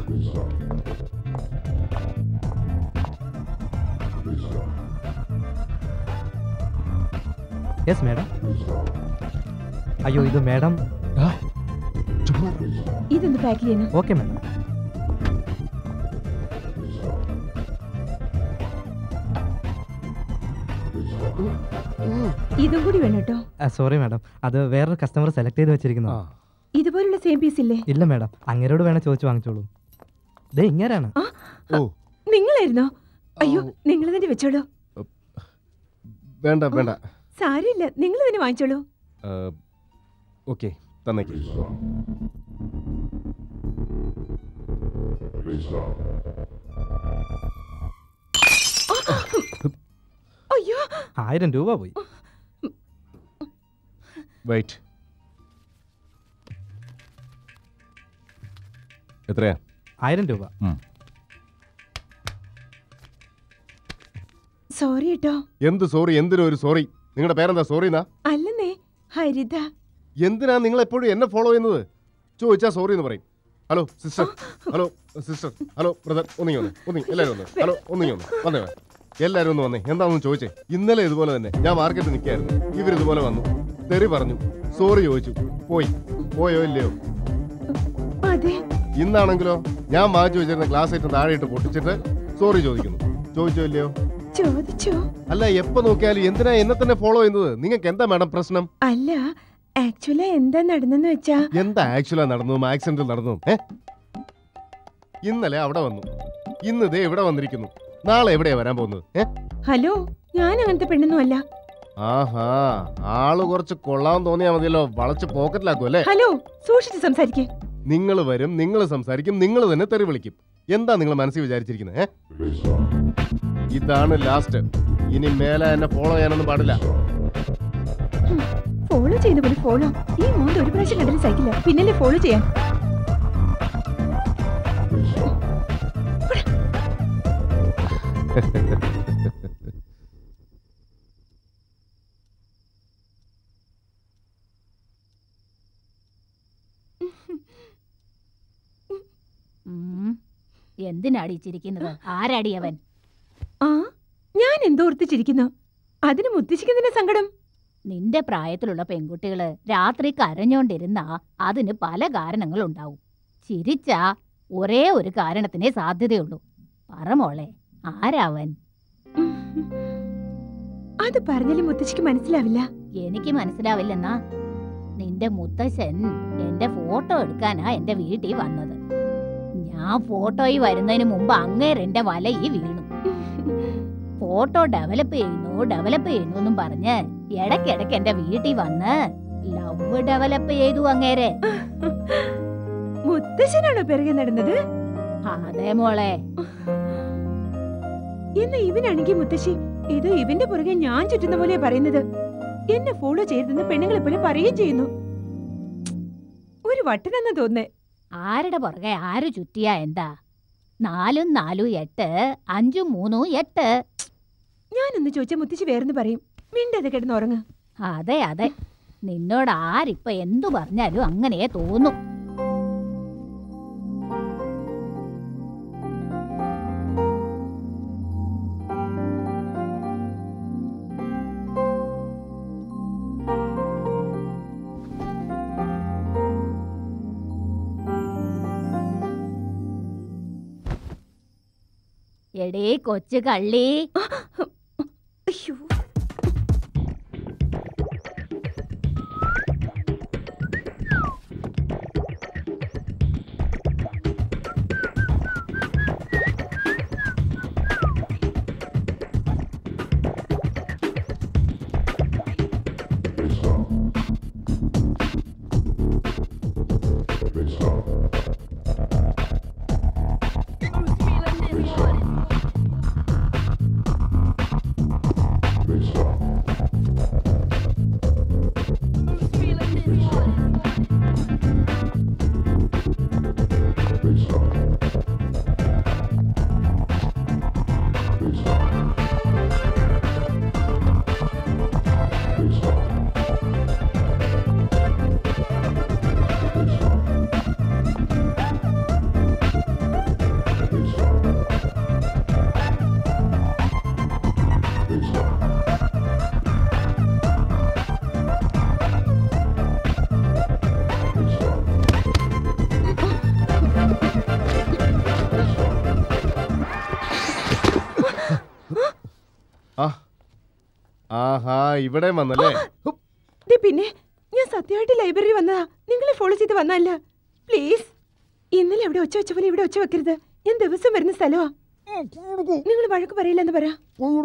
യെസ് മാഡം അയ്യോ ഇത് മാഡം ഇതൊന്ന് പാക്ക് ചെയ്യണം ഓക്കെ മാഡം ഇതും കൂടി വേണം കേട്ടോ സോറി മാഡം അത് വേറൊരു കസ്റ്റമർ സെലക്ട് ചെയ്ത് വെച്ചിരിക്കുന്നു ഇതുപോലുള്ള സെയിം പീസ് ഇല്ലേ ഇല്ല മാഡം അങ്ങേരോട് വേണേ ചോദിച്ചു വാങ്ങിച്ചോളൂ ദേ ഇങ്ങേരാണ് ഓ നിങ്ങളായിരുന്നോ അയ്യോ നിങ്ങൾ തന്നെ വെച്ചോളൂ വേണ്ട വേണ്ട സാരമില്ല നിങ്ങൾ തന്നെ വാങ്ങിച്ചോളൂ ഓക്കെ തന്നേക്ക് അയ്യോ ആയിരം രൂപ പോയി വെയിറ്റ് എത്രയാ ആയിരം രൂപ സോറി കേട്ടോ എന്ത് സോറി എന്തിനും ഒരു സോറി നിങ്ങളുടെ പേരെന്താ സോറി എന്നാ അല്ലെന്നേ ഹരിത എന്തിനാ നിങ്ങൾ എപ്പോഴും എന്നെ ഫോളോ ചെയ്യുന്നത് ചോദിച്ചാ സോറി എന്ന് പറയും hello sister hello sister hello brother ഒന്നിങ്ങി വന്നേ ഒന്നിങ്ങി എല്ലാവരും വന്നേ ഹലോ ഒന്നിങ്ങി വന്നേ വന്നേ വന്നേ. എല്ലാവരും ഒന്ന് വന്നേ എന്താണെന്ന് ചോദിച്ചേ ഇന്നലെ ഇതുപോലെ തന്നെ ഞാൻ മാർക്കറ്റിൽ നിൽക്കായിരുന്നു ഇവർ ഇതുപോലെ വന്നു തെറി പറഞ്ഞു സോറി ചോദിച്ചു പോയി പോയോ ഇല്ലയോ അതെ ഇന്നാണെങ്കിലോ ഞാൻ വാങ്ങിച്ചു വെച്ചിരുന്ന ഗ്ലാസ് ഐറ്റം താഴെ ഇട്ട് പൊട്ടിച്ചിട്ട് സോറി ചോദിക്കുന്നു ചോദിച്ചോ ഇല്ലയോ ചോദിച്ചോ അല്ല എപ്പോ നോക്കിയാലും എന്തിനാ എന്നെ തന്നെ ഫോളോ ചെയ്യുന്നത് നിങ്ങൾക്ക് എന്താ മാഡം പ്രശ്നം അല്ല ആക്ച്വലി എന്താ നടന്നെന്ന് വെച്ചാ എന്താ ആക്ച്വലാ നടന്നതും ആക്സിഡന്റ് നടന്നതും ഏ ഇന്നലെ അവിടെ വന്നു ഇന്ന് ദേ ഇവിടെ വന്നിരിക്കുന്നു നാളെ എവിടെയാ വരാൻ പോകുന്നത് ഏ ഹലോ ഞാൻ അങ്ങനത്തെ പെണ്ണൊന്നും അല്ല ആഹാ ആള് കുറച്ച് കൊള്ളാൻ തോന്നിയാ മതിയല്ലോ വളച്ച് പോക്കറ്റിലാക്കും അല്ലേ ഹലോ സൂക്ഷിച്ച് സംസാരിക്കേ നിങ്ങൾ വരും നിങ്ങൾ സംസാരിക്കും നിങ്ങൾ തന്നെ തെറി വിളിക്കും എന്താ നിങ്ങൾ മനസ്സിൽ വിചാരിച്ചിരിക്കുന്നത് ഏ ഇതാണ് ലാസ്റ്റ് ഇനി മേലെ എന്നെ ഫോളോ ചെയ്യാനൊന്നും പാടില്ല ഫോളോ ചെയ്യുന്ന പോലെ ഫോളോ ഈ മോന്ത് ഒരു പ്രാവശ്യം കണ്ടാലും സഹിക്കില്ല പിന്നല്ലേ ഫോളോ ചെയ്യാൻ ഉം. എന്തിനാടി ചിരിക്കുന്നത് ആരാടി അവൻ ആ ഞാൻ എന്തോർത്ത് ചിരിക്കുന്നു അതിന് മുത്തശ്ശിക്ക് എന്തിനാ സങ്കടം നിന്റെ പ്രായത്തിലുള്ള പെൺകുട്ടികള് രാത്രി കരഞ്ഞോണ്ടിരുന്നാ അതിന് പല കാരണങ്ങളുണ്ടാവും ചിരിച്ചാ ഒരേ ഒരു കാരണത്തിനേ സാധ്യതയുള്ളൂ പറ മോളെ ആരാവൻ അത് പറഞ്ഞാലും മുത്തശ്ശിക്ക് മനസ്സിലാവില്ല എനിക്ക് മനസ്സിലാവില്ലെന്നാ നിന്റെ മുത്തശ്ശൻ എന്റെ ഫോട്ടോ എടുക്കാനാ എന്റെ വീട്ടിൽ വന്നത് ഞാൻ ഫോട്ടോയിൽ വരുന്നതിന് മുമ്പ് അങ്ങേര് എന്റെ വലയിൽ വീണു ഫോട്ടോ ഡെവലപ്പ് ചെയ്യുന്നു ഡെവലപ്പ് ചെയ്യുന്നു എന്നും പറഞ്ഞ് ഇടയ്ക്കിടയ്ക്ക് എന്റെ വീട്ടിൽ വന്ന് ലവ് ഡെവലപ്പ് ചെയ്തു അങ്ങേരെ മുത്തശ്ശനാണോ പിറകെ നടന്നത് അതെ മോളെ എന്നാ ഇവനാണെങ്കിൽ മുത്തശ്ശി ഇത് ഇവന്റെ പുറകെ ഞാൻ ചുറ്റുന്ന പോലെ പറയുന്നത് എന്നെ ഫോളോ ചെയ്തെന്ന് പെണ്ണുങ്ങളെ പോലെ പറയുകയും ചെയ്യുന്നു ഒരു വട്ടനെന്നാ തോന്നേ ആരുടെ പുറകെ ആര് ചുറ്റിയാ എന്താ നാലും നാലും എട്ട് അഞ്ചും മൂന്നും എട്ട് ഞാനൊന്ന് ചോദിച്ചാൽ മുത്തശ്ശി വേറെന്ന് പറയും മിണ്ടത് കിടന്ന് ഉറങ്ങ അതെ അതെ നിന്നോട് ആരിപ്പ എന്തു പറഞ്ഞാലും അങ്ങനെ തോന്നും എടേ കൊച്ചു കള്ളി അയ്യോ ആ ആഹാ ഇവിടെ വന്നല്ലേ ദേ പിന്നെ ഞാൻ സത്യമായിട്ട് ലൈബ്രറി വന്നതാ നിങ്ങളെ ഫോളോ ചെയ്ത് വന്നല്ല പ്ലീസ് ഇന്നലെ അവിടെ ഒച്ച വെച്ച പോലെ ഇവിടെ ഒച്ച വെക്കരുത് ഞാൻ ദിവസം വരുന്ന സ്ഥലമാ നിങ്ങൾ വഴക്ക് പറയില്ലെന്ന് പറ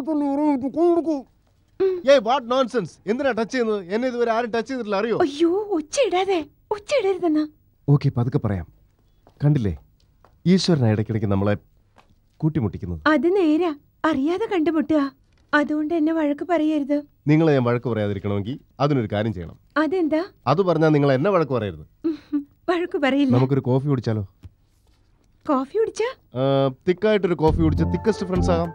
ഏയ് വാട്ട് നോൺസെൻസ് എന്തിനാ ടച്ച് ചെയ്യുന്നത് എന്നെ ഇതുവരെ ആരും ടച്ച് ചെയ്തിട്ടില്ല അറിയോ അയ്യോ ഒച്ച ഇടാതെ ഒച്ച ഇടരുതെന്നാ ഓക്കെ പതുക്കെ പറയാം കണ്ടില്ലേ ഈശ്വരനാ ഇടയ്ക്കിടയ്ക്ക് നമ്മളെ കൂട്ടിമുട്ടിക്കുന്നത് അത് നേരാ അറിയാതെ കണ്ടുമുട്ടുക അതുകൊണ്ട് എന്നെ വഴക്ക് പറയരുത് നിങ്ങളെ ഞാൻ വഴക്ക് പറയാതിരിക്കണമെങ്കിൽ അതിനൊരു കാര്യം ചെയ്യണം അതെന്താ അത് പറഞ്ഞാൽ നിങ്ങൾ എന്നെ വഴക്ക് പറയരുത് വഴക്ക് പറയില്ല നമുക്കൊരു കോഫി കുടിച്ചാലോ കോഫി കുടിച്ചാ തിക്കായിട്ടൊരു കോഫി കുടിച്ച് തിക്കസ്റ്റ് ഫ്രണ്ട്സ് ആകാം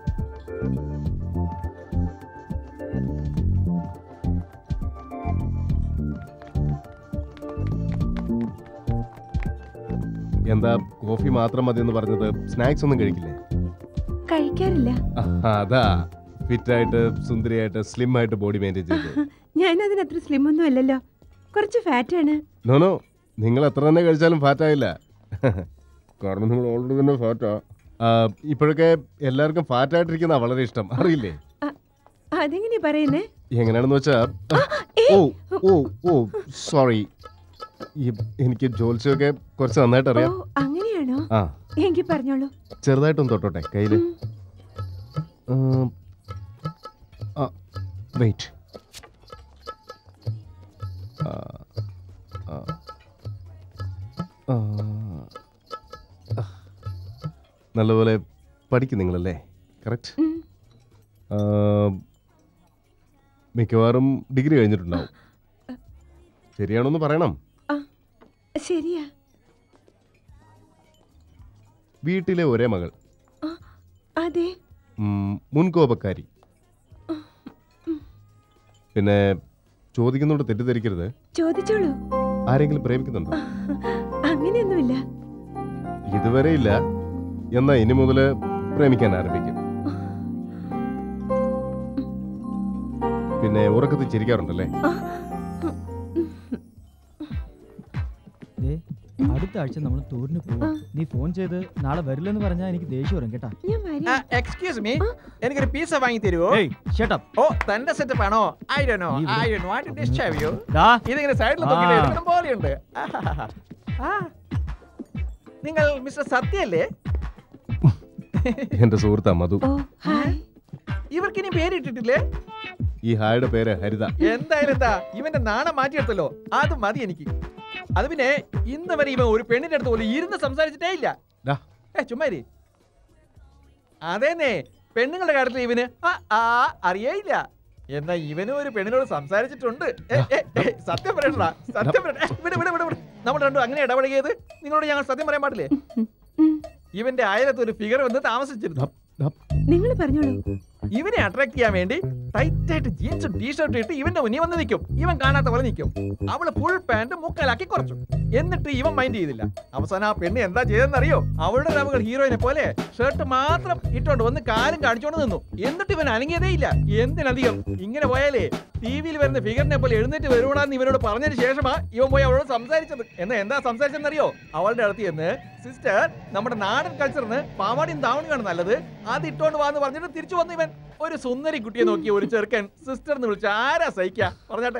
എന്താ കോഫി മാത്രം മതി എന്ന് പറഞ്ഞത് സ്നാക്സ് ഒന്നും കഴിക്കില്ലേ കഴിക്കാറില്ല ആ, അതാ ഫിറ്റായിട്ട് സുന്ദരിയായിട്ട് സ്ലിം ആയിട്ട് ബോഡി മെയിൻറ്റെയിൻ ചെയ്ത് ഞാൻ അതിനത്ര സ്ലിം ഒന്നും അല്ലല്ലോ കുറച്ച് ഫാറ്റ് ആണ് നോ നോ നിങ്ങൾ എത്ര തന്നെ കഴിച്ചാലും ഫാറ്റ് ആയില്ല കാരണം നിങ്ങൾ ഓൾറെഡി തന്നെ ഫാറ്റാ ഇപ്പോഴൊക്കെ എല്ലാവർക്കും ഫാറ്റ് ആയിട്ടിരിക്കുന്ന വളരെ ഇഷ്ടം അറിയില്ലേ അതെങ്ങനെയാ പറയുന്നേ എങ്ങനെയാണെന്ന് വെച്ചാ ഓ ഓ ഓ സോറി എനിക്ക് ജോത്സ്യമൊക്കെ കുറച്ച് നന്നായിട്ട് ഓ അറിയാം അങ്ങനെയാണോ ആ എങ്കിൽ പറഞ്ഞോളൂ ചെറുതായിട്ടൊന്ന് തൊട്ടോട്ടെ കയ്യില് വെയിറ്റ് നല്ലപോലെ പഠിക്കും നിങ്ങളല്ലേ കറക്റ്റ് മിക്കവാറും ഡിഗ്രി കഴിഞ്ഞിട്ടുണ്ടാവും ശരിയാണോന്ന് പറയണം ശരിയാ വീട്ടിലെ ഒരേ മകൾ അതെ ഉം, മുൻകോപക്കാരി പിന്നെ ചോദിക്കുന്നോണ്ട് തെറ്റിദ്ധരിക്കരുത് ചോദിച്ചോളൂ ആരെങ്കിലും പ്രേമിക്കുന്നുണ്ടോ അങ്ങനെയൊന്നുമില്ല ഇതുവരെ ഇല്ല എന്നാ ഇനി മുതൽ പ്രേമിക്കാൻ ആരംഭിക്കും പിന്നെ ഉറക്കത്തിൽ ചിരിക്കാറുണ്ടല്ലേ ദേ, അടുത്ത ആഴ്ച നമ്മൾ ടൂറിന് പോകും നീ ഫോൺ ചെയ്ത് നാളെ വരില്ലെന്ന് പറഞ്ഞാൽ എനിക്ക് ദേഷ്യം വരും കേട്ടാ എക്സ്ക്യൂസ് മീ എനിക്കൊരു പീസ വാങ്ങി തരുമോ ഏയ് ഷട്ട് അപ്പ് ഓ തന്റെ സെറ്റപ്പ് ആണോ ഐ ഡോ നോ നീ ഇവിടെ- ഐ ഡോ വാണ്ട് ടു ഡിസ്റ്റർബ് യു ദാ. ഇതിങ്ങനെ സൈഡിൽ ആ. നോക്കിയിട്ട് എടുക്കണം പോലെയുണ്ട് ആ. നിങ്ങൾ മിസ്റ്റർ സത്യല്ലേ എന്റെ സുഹൃത്താ മധു ഇവർക്ക് ഇനി പേരിട്ടിട്ടില്ലേ ഈ ഹായുടെ പേര് ഹരിത എന്തായാലും എന്താ ഇവന്റെ നാണം മാറ്റിയെടുത്തല്ലോ അത് മതി എനിക്ക് അത് പിന്നെ ഇന്ന് വരെ ഇവൻ ഒരു പെണ്ണിന്റെ അടുത്ത് പോലും ഇരുന്ന് സംസാരിച്ചിട്ടേ ഇല്ല ഡാ. ഏ ചുമ്മാരി അതേന്നെ പെണ്ണുങ്ങളുടെ കാര്യത്തിൽ ഇവന് ആ ആ അറിയേയില്ല എന്നാ ഇവനും ഒരു പെണ്ണിനോട് സംസാരിച്ചിട്ടുണ്ട് ഏ, ഏ, ഏ, സത്യം പറയണ്ടാ സത്യം പറയണ്ട ഏ, വിട് വിട് വിട് വിട് നമ്മൾ രണ്ടും അങ്ങനെ ഇടപഴകിയത് നിങ്ങളോട് ഞങ്ങൾ സത്യം പറയാൻ പാടില്ലേ ഇവന്റെ അയലത്ത് ഒരു ഫിഗർ വന്ന് താമസിച്ചിരുന്നു നിങ്ങൾ പറഞ്ഞോളൂ ഇവനെ അട്രാക്ട് ചെയ്യാൻ വേണ്ടി ടൈറ്റ് ആയിട്ട് ജീൻസും ടീഷർട്ടും ഇട്ട് ഇവന്റെ മുന്നിൽ വന്ന് നിൽക്കും ഇവൻ കാണാത്ത പോലെ നിൽക്കും അവള് ഫുൾ പാന്റ് മുക്കാലാക്കി കുറച്ചു എന്നിട്ട് ഇവൻ മൈൻഡ് ചെയ്തില്ല അവസാനം ആ പെണ്ണ് എന്താ ചെയ്തെന്നറിയോ അവളുടെ രവുകൾ ഹീറോയിനെ പോലെ ഷർട്ട് മാത്രം ഇട്ടോണ്ട് വന്ന് കാലും കാണിച്ചോണ്ട് നിന്നു എന്നിട്ട് ഇവൻ അനങ്ങിയതേ ഇല്ല എന്തിനധികം ഇങ്ങനെ പോയാലേ ടി വിയിൽ വരുന്ന ഫിഗറിനെ പോലെ എഴുന്നേറ്റ് വരുവാണെന്ന് ഇവനോട് പറഞ്ഞതിന് ശേഷമാ ഇവൻ പോയി അവളോട് സംസാരിച്ചത് എന്നാ എന്താ സംസാരിച്ചെന്നറിയോ അവളുടെ അടുത്ത് ചെന്ന് സിസ്റ്റർ നമ്മുടെ നാടൻ കൾച്ചറിന് പാവാടിയും താവണിയാണ് നല്ലത് അത് ഇട്ടോണ്ട് വാന്ന് പറഞ്ഞിട്ട് തിരിച്ചു വന്നു ഇവൻ ഒരു സുന്ദരി കുട്ടിയെ നോക്കി ഒരു ചെറുക്കൻ സിസ്റ്റർ എന്ന് വിളിച്ച ആരാ സഹിക്കാ പറഞ്ഞാട്ടെ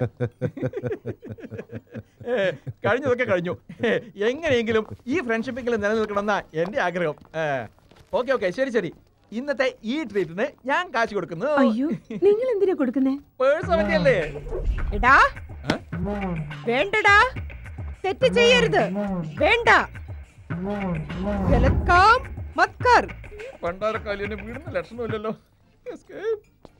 ഏ, കഴിഞ്ഞതൊക്കെ കഴിഞ്ഞു ഏ, എങ്ങനെയെങ്കിലും ഈ ഫ്രണ്ട്ഷിപ്പെങ്കിലും നിലനിൽക്കണമെന്നാ എന്റെ ആഗ്രഹം ഓക്കെ ഓക്കെ ശരി ശരി ഇന്നത്തെ ഈ ട്രീറ്റിന് ഞാൻ കാശ് കൊടുക്കുന്നു അയ്യോ നിങ്ങൾ എന്തിനാ കൊടുക്കുന്നേ പേഴ്സ് അവന്റെ അല്ലേ എടാ വേണ്ടടാ തെറ്റ് ചെയ്യരുത് വേണ്ട ഗലത്കാം മത് കർ പണ്ടാരക്കാലിനെ വീടുന്ന ലക്ഷണമില്ലല്ലോ Escape.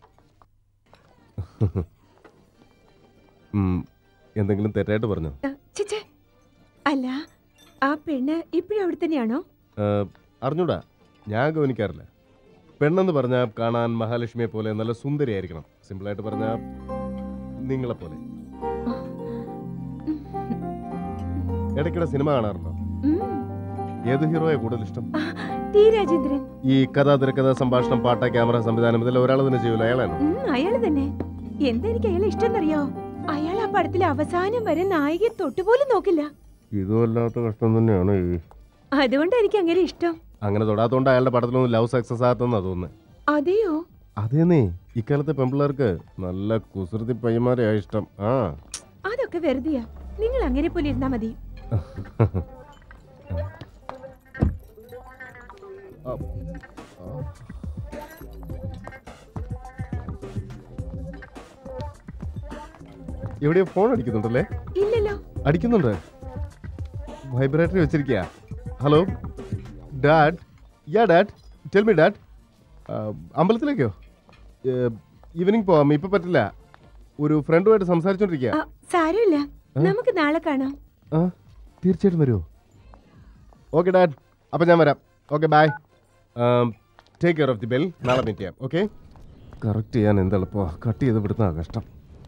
ഉം, എന്തെങ്കിലും തെറ്റായിട്ട് പറഞ്ഞോ ചിച്ചേ അല്ല ആ പെണ്ണ് ഇപ്പോഴും അവിടെ തന്നെയാണോ ആ, അറിഞ്ഞൂടാ ഞാൻ ഗവനിക്കാറില്ല പെണ്ണെന്ന് പറഞ്ഞാൽ കാണാൻ മഹാലക്ഷ്മിയെ പോലെ നല്ല സുന്ദരിയായിരിക്കണം സിമ്പിളായിട്ട് പറഞ്ഞാൽ നിങ്ങളെ പോലെ ഇടയ്ക്കിടെ സിനിമ കാണാറുണ്ടോ ഏത് ഹീറോയെ കൂടുതൽ ഇഷ്ടം ടി രാജേന്ദ്രൻ ഈ കഥ തിരക്കഥ സംഭാഷണം പാട്ട ക്യാമറ സംവിധാനം ഇതെല്ലാം ഒരാൾ തന്നെ ചെയ്യൂല അയാളാണോ ഉം, അയാള് തന്നെ എന്താ എനിക്ക് അയാളെ ഇഷ്ടം അയാൾ ആ പടത്തിൽ അവസാനം വരെ നായികയെ തൊട്ടുപോലും നോക്കില്ല ഇതുമല്ലാത്ത കഷ്ടം തന്നെയാണ് ഈ അതുകൊണ്ട് എനിക്ക് അങ്ങനെ ഇഷ്ടം അങ്ങനെ തൊടാത്തോണ്ട് അയാളുടെ പടത്തിലൊന്നും ലവ് സക്സസ് ആകത്തെന്നാ തോന്നുന്നത് അതെയോ അതേന്നേ ഇക്കാലത്തെ പെമ്പിള്ളേർക്ക് നല്ല കുസൃതി പയ്യന്മാരെയാ ഇഷ്ടം ആ അതൊക്കെ വെറുതെയാ നിങ്ങൾ അങ്ങനെ പോലെ ഇരുന്നാ മതി എവിടെയോ ഫോൺ അടിക്കുന്നുണ്ടല്ലേ ഇല്ലല്ലോ അടിക്കുന്നുണ്ട് വൈബ്രേറ്ററി വെച്ചിരിക്കുക hello dad yeah dad tell me dad അമ്പലത്തിലേക്കോ ഈവനിങ് പോവാം ഇപ്പൊ പറ്റില്ല ഒരു ഫ്രണ്ടുമായിട്ട് സംസാരിച്ചോണ്ടിരിക്കുക ആ, സാരമില്ല നമുക്ക് നാളെ കാണാം ആ തീർച്ചയായിട്ടും വരുമോ ഓക്കെ ഡാഡ് അപ്പം ഞാൻ വരാം okay bye take care of the bell നാളെ മീറ്റ് ചെയ്യാം ഓക്കെ കറക്റ്റ് ചെയ്യാൻ എന്ത് എളുപ്പമാണ് കട്ട് ചെയ്ത് വിടുന്ന കഷ്ടം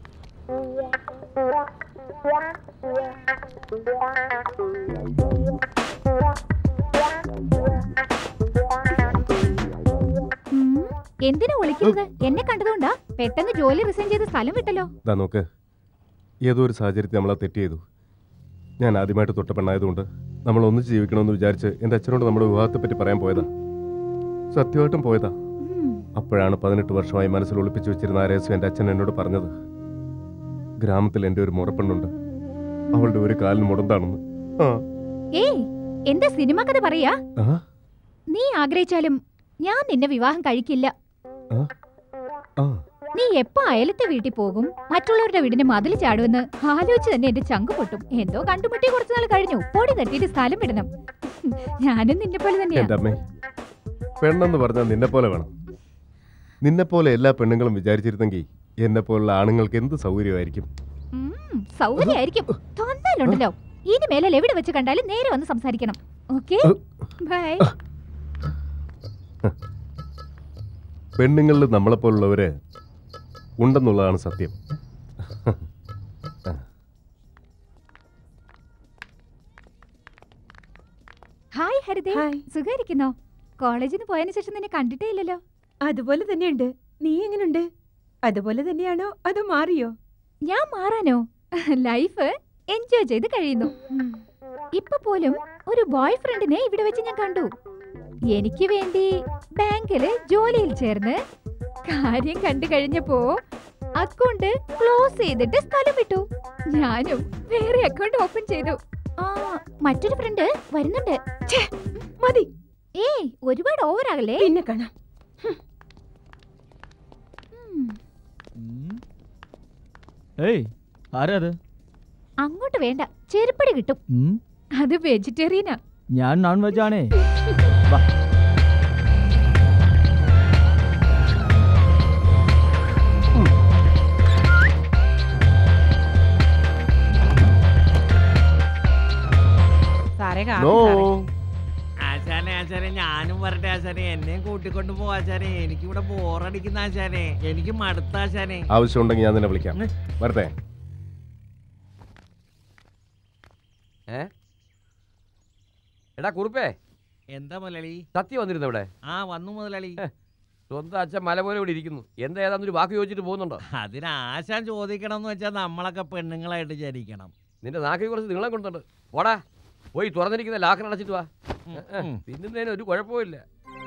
എന്തിനാ വിളിക്കുന്നത് എന്നെ കണ്ടതുകൊണ്ടാ പെട്ടെന്ന് ജോലി റിസൈൻ ചെയ്ത് സ്ഥലം വിട്ടല്ലോ ഇതാ നോക്ക് ഏതോ ഒരു സാഹചര്യത്തിൽ നമ്മളെ തെറ്റ് ചെയ്തു ഞാൻ ആദ്യമായിട്ട് തൊട്ട പെണ്ണായതുകൊണ്ട് നമ്മൾ ഒന്നിച്ച് ജീവിക്കണമെന്ന് വിചാരിച്ച് എൻ്റെ അച്ഛനോട് നമ്മുടെ വിവാഹത്തെപ്പറ്റി പറയാൻ പോയതാ സത്യമായിട്ടും പോയതാ അപ്പോഴാണ് പതിനെട്ട് വർഷമായി മനസ്സിൽ ഒളിപ്പിച്ചു വെച്ചിരുന്ന ആ രഹസ്യം എൻ്റെ അച്ഛൻ എന്നോട് പറഞ്ഞത് ഗ്രാമത്തിൽ എൻ്റെ ഒരു മുറപ്പെണ്ണുണ്ട് അവളുടെ ഒരു കാലിന് മുടന്താണെന്ന് ആ ഏയ് എന്താ സിനിമ കഥ പറയാ ആ നീ ആഗ്രഹിച്ചാലും ഞാൻ നിന്നെ വിവാഹം കഴിക്കില്ല ആ ആ നീ എപ്പോ അയലത്തെ വീട്ടിൽ പോകും മറ്റുള്ളവരുടെ വീടിന്റെ മതിൽ ചാടുമെന്ന് ആലോചിച്ച് തന്നെ എന്റെ ചങ്ക് പൊട്ടും എന്തോ കണ്ടുമുട്ടി കുറച്ചു നാൾ കഴിഞ്ഞു പൊടി തട്ടിയിട്ട് സ്ഥലം വിടണം ഞാനും നിന്നെ പോലെ തന്നെയാ എൻ്റെ അമ്മേ പെണ്ണെന്ന് പറഞ്ഞാൽ നിന്നെ പോലെ വേണം നിന്നെ പോലെ എല്ലാ പെണ്ണുങ്ങളും വിചാരിച്ചിരുന്നെങ്കിൽ എന്നെ പോലുള്ള ആണുങ്ങൾക്ക് എന്ത് സൗകര്യമായിരിക്കും ഉം, സൗകര്യമായിരിക്കും തോന്നാലുണ്ടല്ലോ ഇനി മേലെ എവിടെ വെച്ച് കണ്ടാലും നേരെ വന്ന് സംസാരിക്കണം ഓക്കെ ബൈ പെണ്ണുങ്ങളിൽ നമ്മളെപ്പോലുള്ളവര് ഉണ്ടെന്നുള്ളതാണ് സത്യം ഹായ് ഹരിത ഹരിതേ സുഖായിരിക്കുന്നോ കോളേജിൽ നിന്ന് പോയതിനു ശേഷം നിന്നെ കണ്ടിട്ടേ ഇല്ലല്ലോ അതുപോലെ തന്നെയുണ്ട് നീ എങ്ങനുണ്ട് അതുപോലെ തന്നെയാണോ അതോ മാറിയോ ഞാൻ മാറാനോ ലൈഫ് എൻജോയ് ചെയ്ത് കഴിയുന്നു ഇപ്പൊ പോലും ഒരു ബോയ് ഫ്രണ്ടിനെ ഇവിടെ വെച്ച് ഞാൻ കണ്ടു എനിക്ക് വേണ്ടി ബാങ്കില് ജോലിയിൽ ചേർന്ന് കാര്യം കണ്ടു കഴിഞ്ഞപ്പോ അക്കൗണ്ട് ക്ലോസ് ചെയ്തിട്ട് സ്ഥലം വിട്ടു ഞാനും വേറെ അക്കൗണ്ട് ഓപ്പൺ ചെയ്തു ആ മറ്റൊരു ഫ്രണ്ട് വരുന്നുണ്ട് മതി ഏയ് ഒരുപാട് ഓവറാകല്ലേ പിന്നെ കാണാം ഏയ് ആരാ അത് അങ്ങോട്ട് വേണ്ട ചെരുപ്പടി കിട്ടും ഉം, അത് വെജിറ്റേറിയനാ ഞാൻ നോൺ വെജ് ആണേ വാ സാറേ നോ ആശാനെ ആശാനെ ഞാനും വരട്ടെ ആശാനെ എന്നെയും കൂട്ടിക്കൊണ്ട് പോ ആശാനെ എനിക്കിവിടെ ബോറടിക്കുന്ന ആശാനെ എനിക്ക് മടുത്ത ആശാനെ ആവശ്യമുണ്ടെങ്കിൽ ഞാൻ നിന്നെ വിളിക്കാം വരട്ടെ ഏ എടാ കുറുപ്പേ എന്താ മുതലാളി സത്യം വന്നിരുന്നു ഇവിടെ ആ വന്നു മുതലാളി സ്വന്തം അച്ഛൻ മല പോലെ ഇവിടെ ഇരിക്കുന്നു എന്താ ഏതാന്നൊരു വാക്ക് ചോദിച്ചിട്ട് പോകുന്നുണ്ടോ അതിന് ആശാൻ ചോദിക്കണം എന്ന് വെച്ചാൽ നമ്മളൊക്കെ പെണ്ണുങ്ങളായിട്ട് ജനിക്കണം നിന്റെ നാക്കിൽ കുറച്ച് നിങ്ങളെ കൊണ്ടുണ്ട് പോടാ പോയി തുറന്നിരിക്കുന്ന ലാക്കർ അടച്ചിട്ട് വാ ഏ, ഏ, തിന്നുന്നതിന് ഒരു കുഴപ്പമില്ല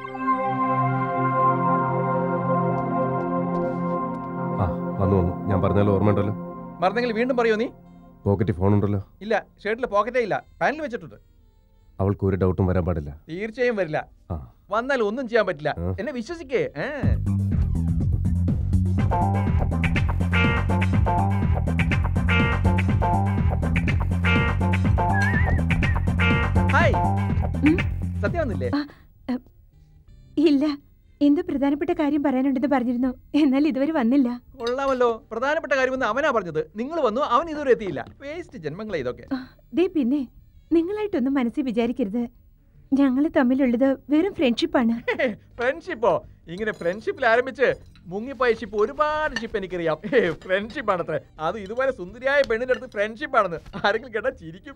ആ വന്നു വന്നു ഞാൻ പറഞ്ഞാലും ഓർമ്മയുണ്ടല്ലോ മറന്നെങ്കിൽ വീണ്ടും പറയോ നീ പോക്കറ്റിൽ ഫോണുണ്ടല്ലോ ഇല്ല ഷർട്ടിൽ പോക്കറ്റേ ഇല്ല പാനിൽ വെച്ചിട്ടുണ്ട് അവൾക്ക് ഒരു ഡൗട്ടും വരാൻ പാടില്ല തീർച്ചയായും വരില്ല ആ. വന്നാൽ ഒന്നും ചെയ്യാൻ പറ്റില്ല ആ. എന്നെ വിശ്വസിക്കേ ഏ. ഹായ് സത്യം വന്നില്ലേ ഇല്ല എന്തോ പ്രധാനപ്പെട്ട കാര്യം പറയാനുണ്ടെന്ന് പറഞ്ഞിരുന്നു എന്നാൽ ഇതുവരെ വന്നില്ല കൊള്ളാമല്ലോ പ്രധാനപ്പെട്ട കാര്യമെന്ന് അവനാ പറഞ്ഞത് നിങ്ങൾ വന്നു അവൻ ഇതുവരെ എത്തിയില്ല വേസ്റ്റ് ജന്മങ്ങളെ ഇതൊക്കെ ദേ പിന്നെ നിങ്ങളായിട്ടൊന്നും മനസ്സിൽ വിചാരിക്കരുത് ഞങ്ങൾ തമ്മിലുള്ളത് വെറും ഫ്രണ്ട്ഷിപ്പാണ് ഫ്രണ്ട്ഷിപ്പോ ഇങ്ങനെ ഫ്രണ്ട്ഷിപ്പിൽ ആരംഭിച്ച് മുങ്ങിപ്പോയ ഷിപ്പ് ഒരുപാട് ഷിപ്പ് എനിക്കറിയാം ഫ്രണ്ട്ഷിപ്പ് ആണത്രേ അത് ഇതുപോലെ സുന്ദരിയായ പെണ്ണിന്റെ അടുത്ത് ഫ്രണ്ട്ഷിപ്പ് ആണെന്ന് ആരെങ്കിലും കേട്ടാ ചിരിക്കും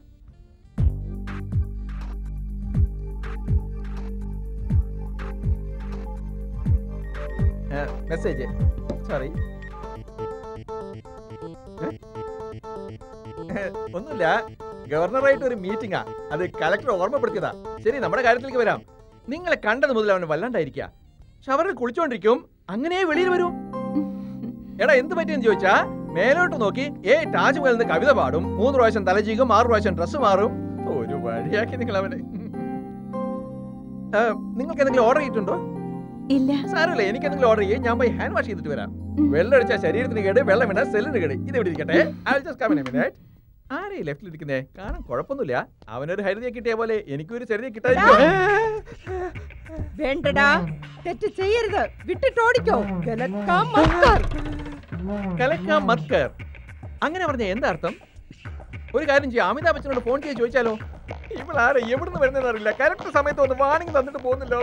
മെസ്സേജ് സോറി ഒന്നുമില്ല ഗവർണറായിട്ട് ഒരു മീറ്റിംഗാ അത് കലക്ടർ ഓർമ്മപ്പെടുത്തിയതാ ശരി നമ്മുടെ കാര്യത്തിലേക്ക് വരാം നിങ്ങളെ കണ്ടത് മുതൽ അവന് വല്ലാണ്ടായിരിക്കുക ഷവറിൽ കുളിച്ചോണ്ടിരിക്കും അങ്ങനെ വെളിയിൽ വരൂ എടാ എന്ത് പറ്റിയെന്ന് ചോദിച്ചാ മേലോട്ട് നോക്കി ഏ താജ്മഹൽ നിന്ന് കവിത പാടും മൂന്ന് പ്രാവശ്യം തലചീകും ആറ് പ്രാവശ്യം ഡ്രസ്സ് മാറും ഒരു വഴിയാക്കി നിങ്ങൾ അവനെ ആ, നിങ്ങൾക്ക് എന്തെങ്കിലും ഓർഡർ ചെയ്തിട്ടുണ്ടോ ഇല്ല സാരമില്ല എനിക്ക് എന്തെങ്കിലും ഓർഡർ ചെയ്യേ ഞാൻ പോയി ഹാൻഡ് വാഷ് ചെയ്തിട്ട് വരാം വെള്ളം അടിച്ചാൽ ശരീരത്തിന് കേട് വെള്ളം വീണാൽ സെല്ലിന് കേട് ഇത് ഇവിടെ ഇരിക്കട്ടെ I just come in minute ആരേ ലെഫ്റ്റിൽ ഇരിക്കുന്നേ കാണാൻ കുഴപ്പമൊന്നുമില്ല അവനൊരു ഹരിതയെ കിട്ടിയ പോലെ എനിക്കൊരു ചെറിയ കിട്ടാൻ വേണ്ടടാ തെറ്റ് ചെയ്യരുത് വിട്ടിട്ടോടിക്കോ കലക്കാം മസ്കർ. കലക്കാം മത്കർ അങ്ങനെ പറഞ്ഞ എന്താ അർത്ഥം ഒരു കാര്യം ചെയ്യാം അമിതാഭ് ബച്ചനോട് ഫോൺ ചെയ്ത് ചോദിച്ചാലോ ഇവളാരെ എവിടുന്ന് വരുന്നതെന്ന് അറിയില്ല കറക്റ്റ് സമയത്ത് ഒന്ന് വാണിംഗ് തന്നിട്ട് പോകുന്നല്ലോ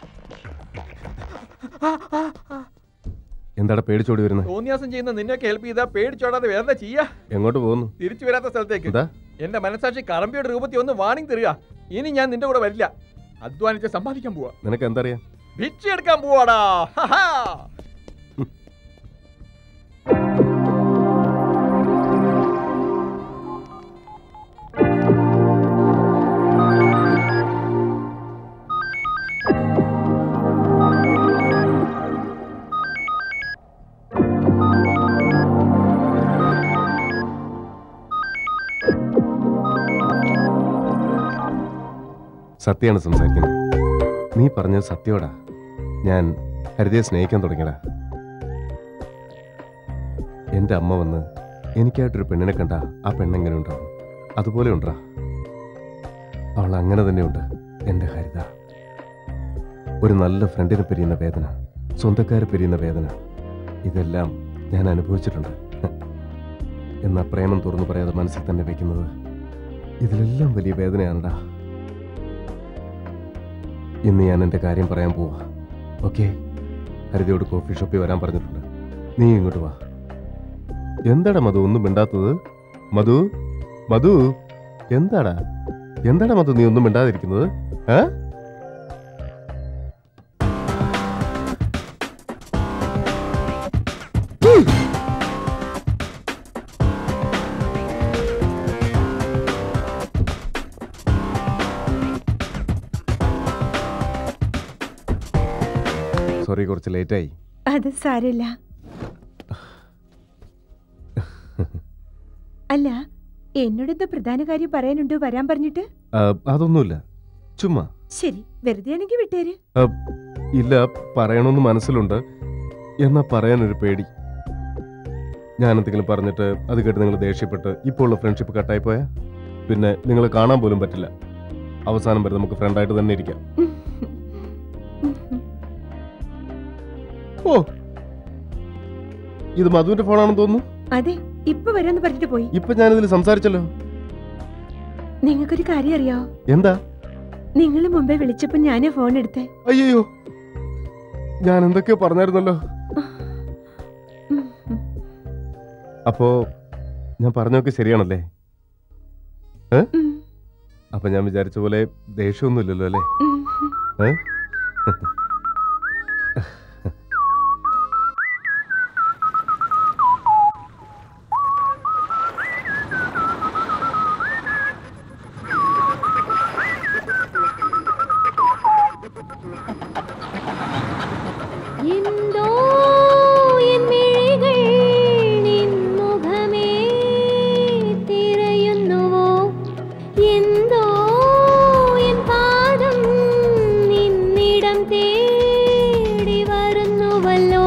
എന്താടാ പേടിച്ചോടി വരുന്നത് തോന്നിയാസം ചെയ്യുന്ന നിന്നെയൊക്കെ ഹെൽപ്പ് ചെയ്താ പേടിച്ചോടാതെ വേറെ എന്താ ചെയ്യാ എങ്ങോട്ട് പോകുന്നു തിരിച്ചു വരാത്ത സ്ഥലത്തേക്ക് എന്താ എന്റെ മനസാക്ഷി കറമ്പിയുടെ രൂപത്തിൽ ഒന്ന് വാണിംഗ് തരിക ഇനി ഞാൻ നിന്റെ കൂടെ വരില്ല അധ്വാനിച്ച് സമ്പാദിക്കാൻ പോവാ നിനക്ക് എന്തറിയാം ഭിക്ഷയെടുക്കാൻ പോവാടാ ഹാഹാ. സത്യമാണ് സംസാരിക്കുന്നത് നീ പറഞ്ഞത് സത്യോടാ ഞാൻ ഹരിതയെ സ്നേഹിക്കാൻ തുടങ്ങിയടാ എൻ്റെ അമ്മ വന്ന് എനിക്കായിട്ടൊരു പെണ്ണിനെ കണ്ട ആ പെണ്ണെങ്ങനെ ഉണ്ടാവും അതുപോലെ ഉണ്ടാ അവൾ അങ്ങനെ തന്നെയുണ്ട് എൻ്റെ ഹരിത ഒരു നല്ല ഫ്രണ്ടിനെ പിരിയുന്ന വേദന സ്വന്തക്കാരെ പിരിയുന്ന വേദന ഇതെല്ലാം ഞാൻ അനുഭവിച്ചിട്ടുണ്ട് എന്നാ പ്രേമം തുറന്നു പറയാതെ മനസ്സിൽ തന്നെ വെക്കുന്നത് ഇതിലെല്ലാം വലിയ വേദനയാണടാ ഇന്ന് ഞാൻ എൻ്റെ കാര്യം പറയാൻ പോവാ ഓക്കെ ഹരിതയോട് കോഫി ഷോപ്പിൽ വരാൻ പറഞ്ഞിട്ടുണ്ട് നീ ഇങ്ങോട്ട് വാ എന്താടാ മധു ഒന്നും മിണ്ടാത്തത് മധു മധു എന്താടാ എന്താടാ മധു നീ ഒന്നും മിണ്ടാതിരിക്കുന്നത് ഏ സോറി കുറച്ച് ലേറ്റായി അത് സാരമില്ല അല്ല എന്നോടെന്തോ പ്രധാന കാര്യം പറയാനുണ്ടോ വരാൻ പറഞ്ഞിട്ട് ആ, അതൊന്നുമില്ല ചുമ്മാ ശരി വെറുതെ ആണെങ്കിൽ വിട്ടേര് ആ, ഇല്ല പറയണമെന്ന് മനസ്സിലുണ്ട് എന്നാ പറയാനൊരു പേടി ഞാൻ എന്തെങ്കിലും പറഞ്ഞിട്ട് അത് കേട്ട് നിങ്ങൾ ദേഷ്യപ്പെട്ട് ഇപ്പോൾ ഉള്ള ഫ്രണ്ട്ഷിപ്പ് കട്ടായി പോയാ പിന്നെ നിങ്ങൾ കാണാൻ പോലും പറ്റില്ല അവസാനം വരെ നമുക്ക് ഫ്രണ്ടായിട്ട് തന്നെ ഇരിക്കാം ഓ ഇത് മധുവിന്റെ ഫോണാണെന്ന് തോന്നുന്നു അതെ ഇപ്പൊ വരാന്ന് പറഞ്ഞിട്ട് പോയി ഇപ്പൊ ഞാനിതിൽ സംസാരിച്ചല്ലോ നിങ്ങൾക്കൊരു കാര്യം അറിയോ എന്താ നിങ്ങൾ മുമ്പേ വിളിച്ചപ്പോ ഞാനേ ഫോൺ എടുത്തേ അയ്യോ ഞാൻ എന്തൊക്കെയോ പറഞ്ഞായിരുന്നല്ലോ അപ്പോ ഞാൻ പറഞ്ഞൊക്കെ ശരിയാണല്ലേ ഏ അപ്പൊ ഞാൻ വിചാരിച്ച പോലെ ദേഷ്യമൊന്നുമില്ലല്ലോ അല്ലേ ഏ എന്തോ എൻ മിഴികൾ നിൻ മുഖമേ തിരയുന്നുവോ എന്തോ എൻ പാദം നിന്നിടം തേടി വരുന്നുവല്ലോ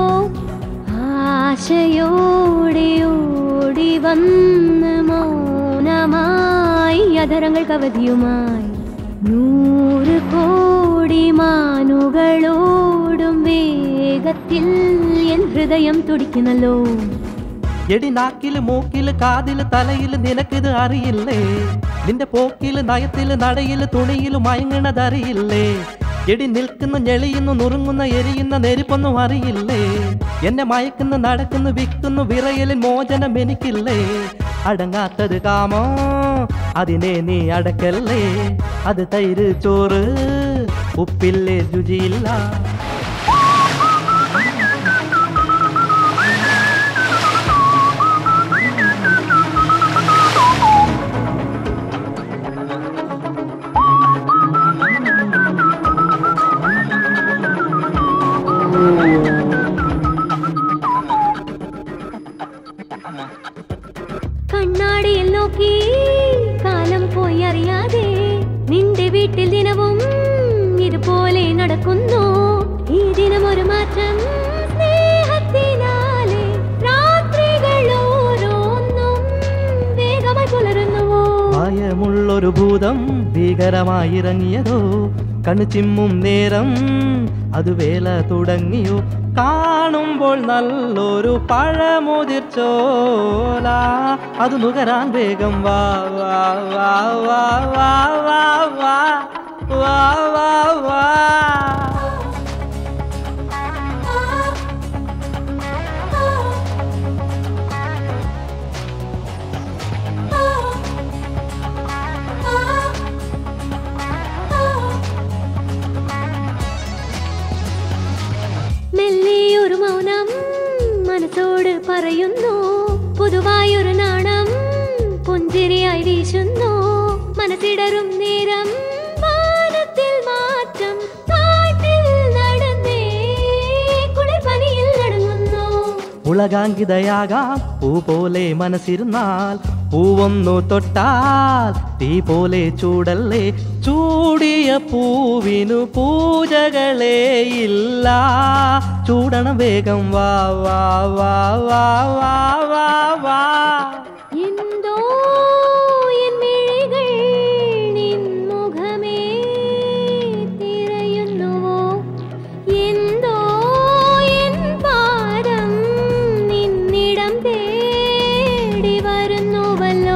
ആശയോടെ ഓടി വന്ന് മൗനമായി അധരങ്ങൾ കവതിയുമായി നൂറ് കോടി മാനുകളോടും വേഗത്തിൽ എൻ ഹൃദയം തുടിക്കുന്നല്ലോ എടി നാക്കില് മൂക്കില് കാതില് തലയില് നിനക്കിത് അറിയില്ലേ നിന്റെ പോക്കില് നയത്തില് നടയില് തുണിയില് മയങ്ങണതറിയില്ലേ എടി നിൽക്കുന്ന ഞെളിയുന്നു നുറുങ്ങുന്ന എരിയുന്ന നെരുപ്പൊന്നും അറിയില്ലേ എന്നെ മയക്കുന്നു നടക്കുന്നു വിൽക്കുന്നു വിറയലിൻ മോചനം എനിക്കില്ലേ അടങ്ങാത്തത് കാമോ അതിനെ നീ അടക്കല്ലേ അത് തൈര് ചോറ് ഉപ്പില്ലേ രുചിയില്ല കണ്ണാടിയിൽ നോക്കി കാലം പോയി അറിയാതെ നിന്റെ വീട്ടിൽ ദിനവും ഇതുപോലെ നടക്കുന്നു ഈ ദിനം ഒരു മാറ്റം സ്നേഹത്തിനാലെ രാത്രികൾ ഓരോന്നും വേഗമായി പുലരുന്നുവോ ഭയമുള്ളൊരു ഭൂതം ഭീകരമായി ഇറങ്ങിയതോ കണ്ണു ചിമ്മും നേരം അത് വേല തുടങ്ങിയോ കാണുമ്പോൾ നല്ലൊരു പഴമുതിർച്ചോല അത് നുകരാൻ വേഗം വാ വാ വാ വാ വാ വാ വാ വാ വാ വാ മെല്ലിയൊരു മൗനം മനസ്സോട് പറയുന്നു പുതുവായൊരു നാണം പുഞ്ചിരിയായി വീശുന്നു മനസ്സിടറും നേരം വാനത്തിൽ മാറ്റം കാട്ടിൽ നടന്നേ കുളിർപനിയിൽ നടങ്ങുന്നു ഉളകാങ്കിതയാകാം പൂ പോലെ മനസ്സിരുന്നാൽ പൂവൊന്നു തൊട്ടാൽ തീ പോലെ ചൂടല്ലേ ചൂടിയ പൂവിനു പൂജകളേ ഇല്ല ചൂടണം വേഗം വാ വാ വാ വാ വാ വാ വാ എന്തോ എൻ മിഴികൾ നിൻ മുഖമേ തിരയുന്നുവോ എന്തോ എൻ പാദം നിന്നിടം തേടി വരുന്നുവല്ലോ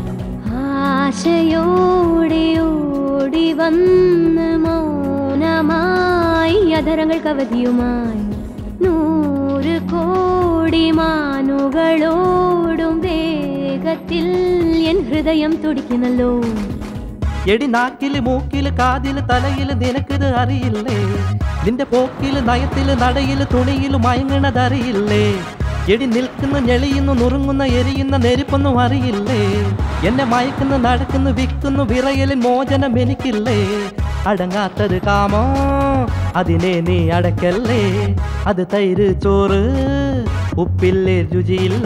ആശയോടെ ഓടി വന്ന് മൗനമായി അധരങ്ങൾ കവതിയുമായി നൂറ് കോടി മാനുകളോടും വേഗത്തിൽ എൻ ഹൃദയം തുടിക്കുന്നല്ലോ എടി നാക്കില് മൂക്കില് കാതില് തലയില് നിനക്കിത് അറിയില്ലേ നിന്റെ പോക്കില് നയത്തില് നടയില് തുണിയില് മയങ്ങണതറിയില്ലേ എടി നിൽക്കുന്നു ഞെളിയുന്നു നുറുങ്ങുന്ന എരിയുന്ന നെരുപ്പൊന്നും അറിയില്ലേ എന്നെ മയക്കുന്നു നടക്കുന്നു വിൽക്കുന്നു വിറയലിൻ മോചനം എനിക്കില്ലേ അടങ്ങാത്തത് കാമോ അതിനെ നീ അടക്കല്ലേ അത് തൈര് ചോറ് ഉപ്പില്ലേ രുചിയില്ല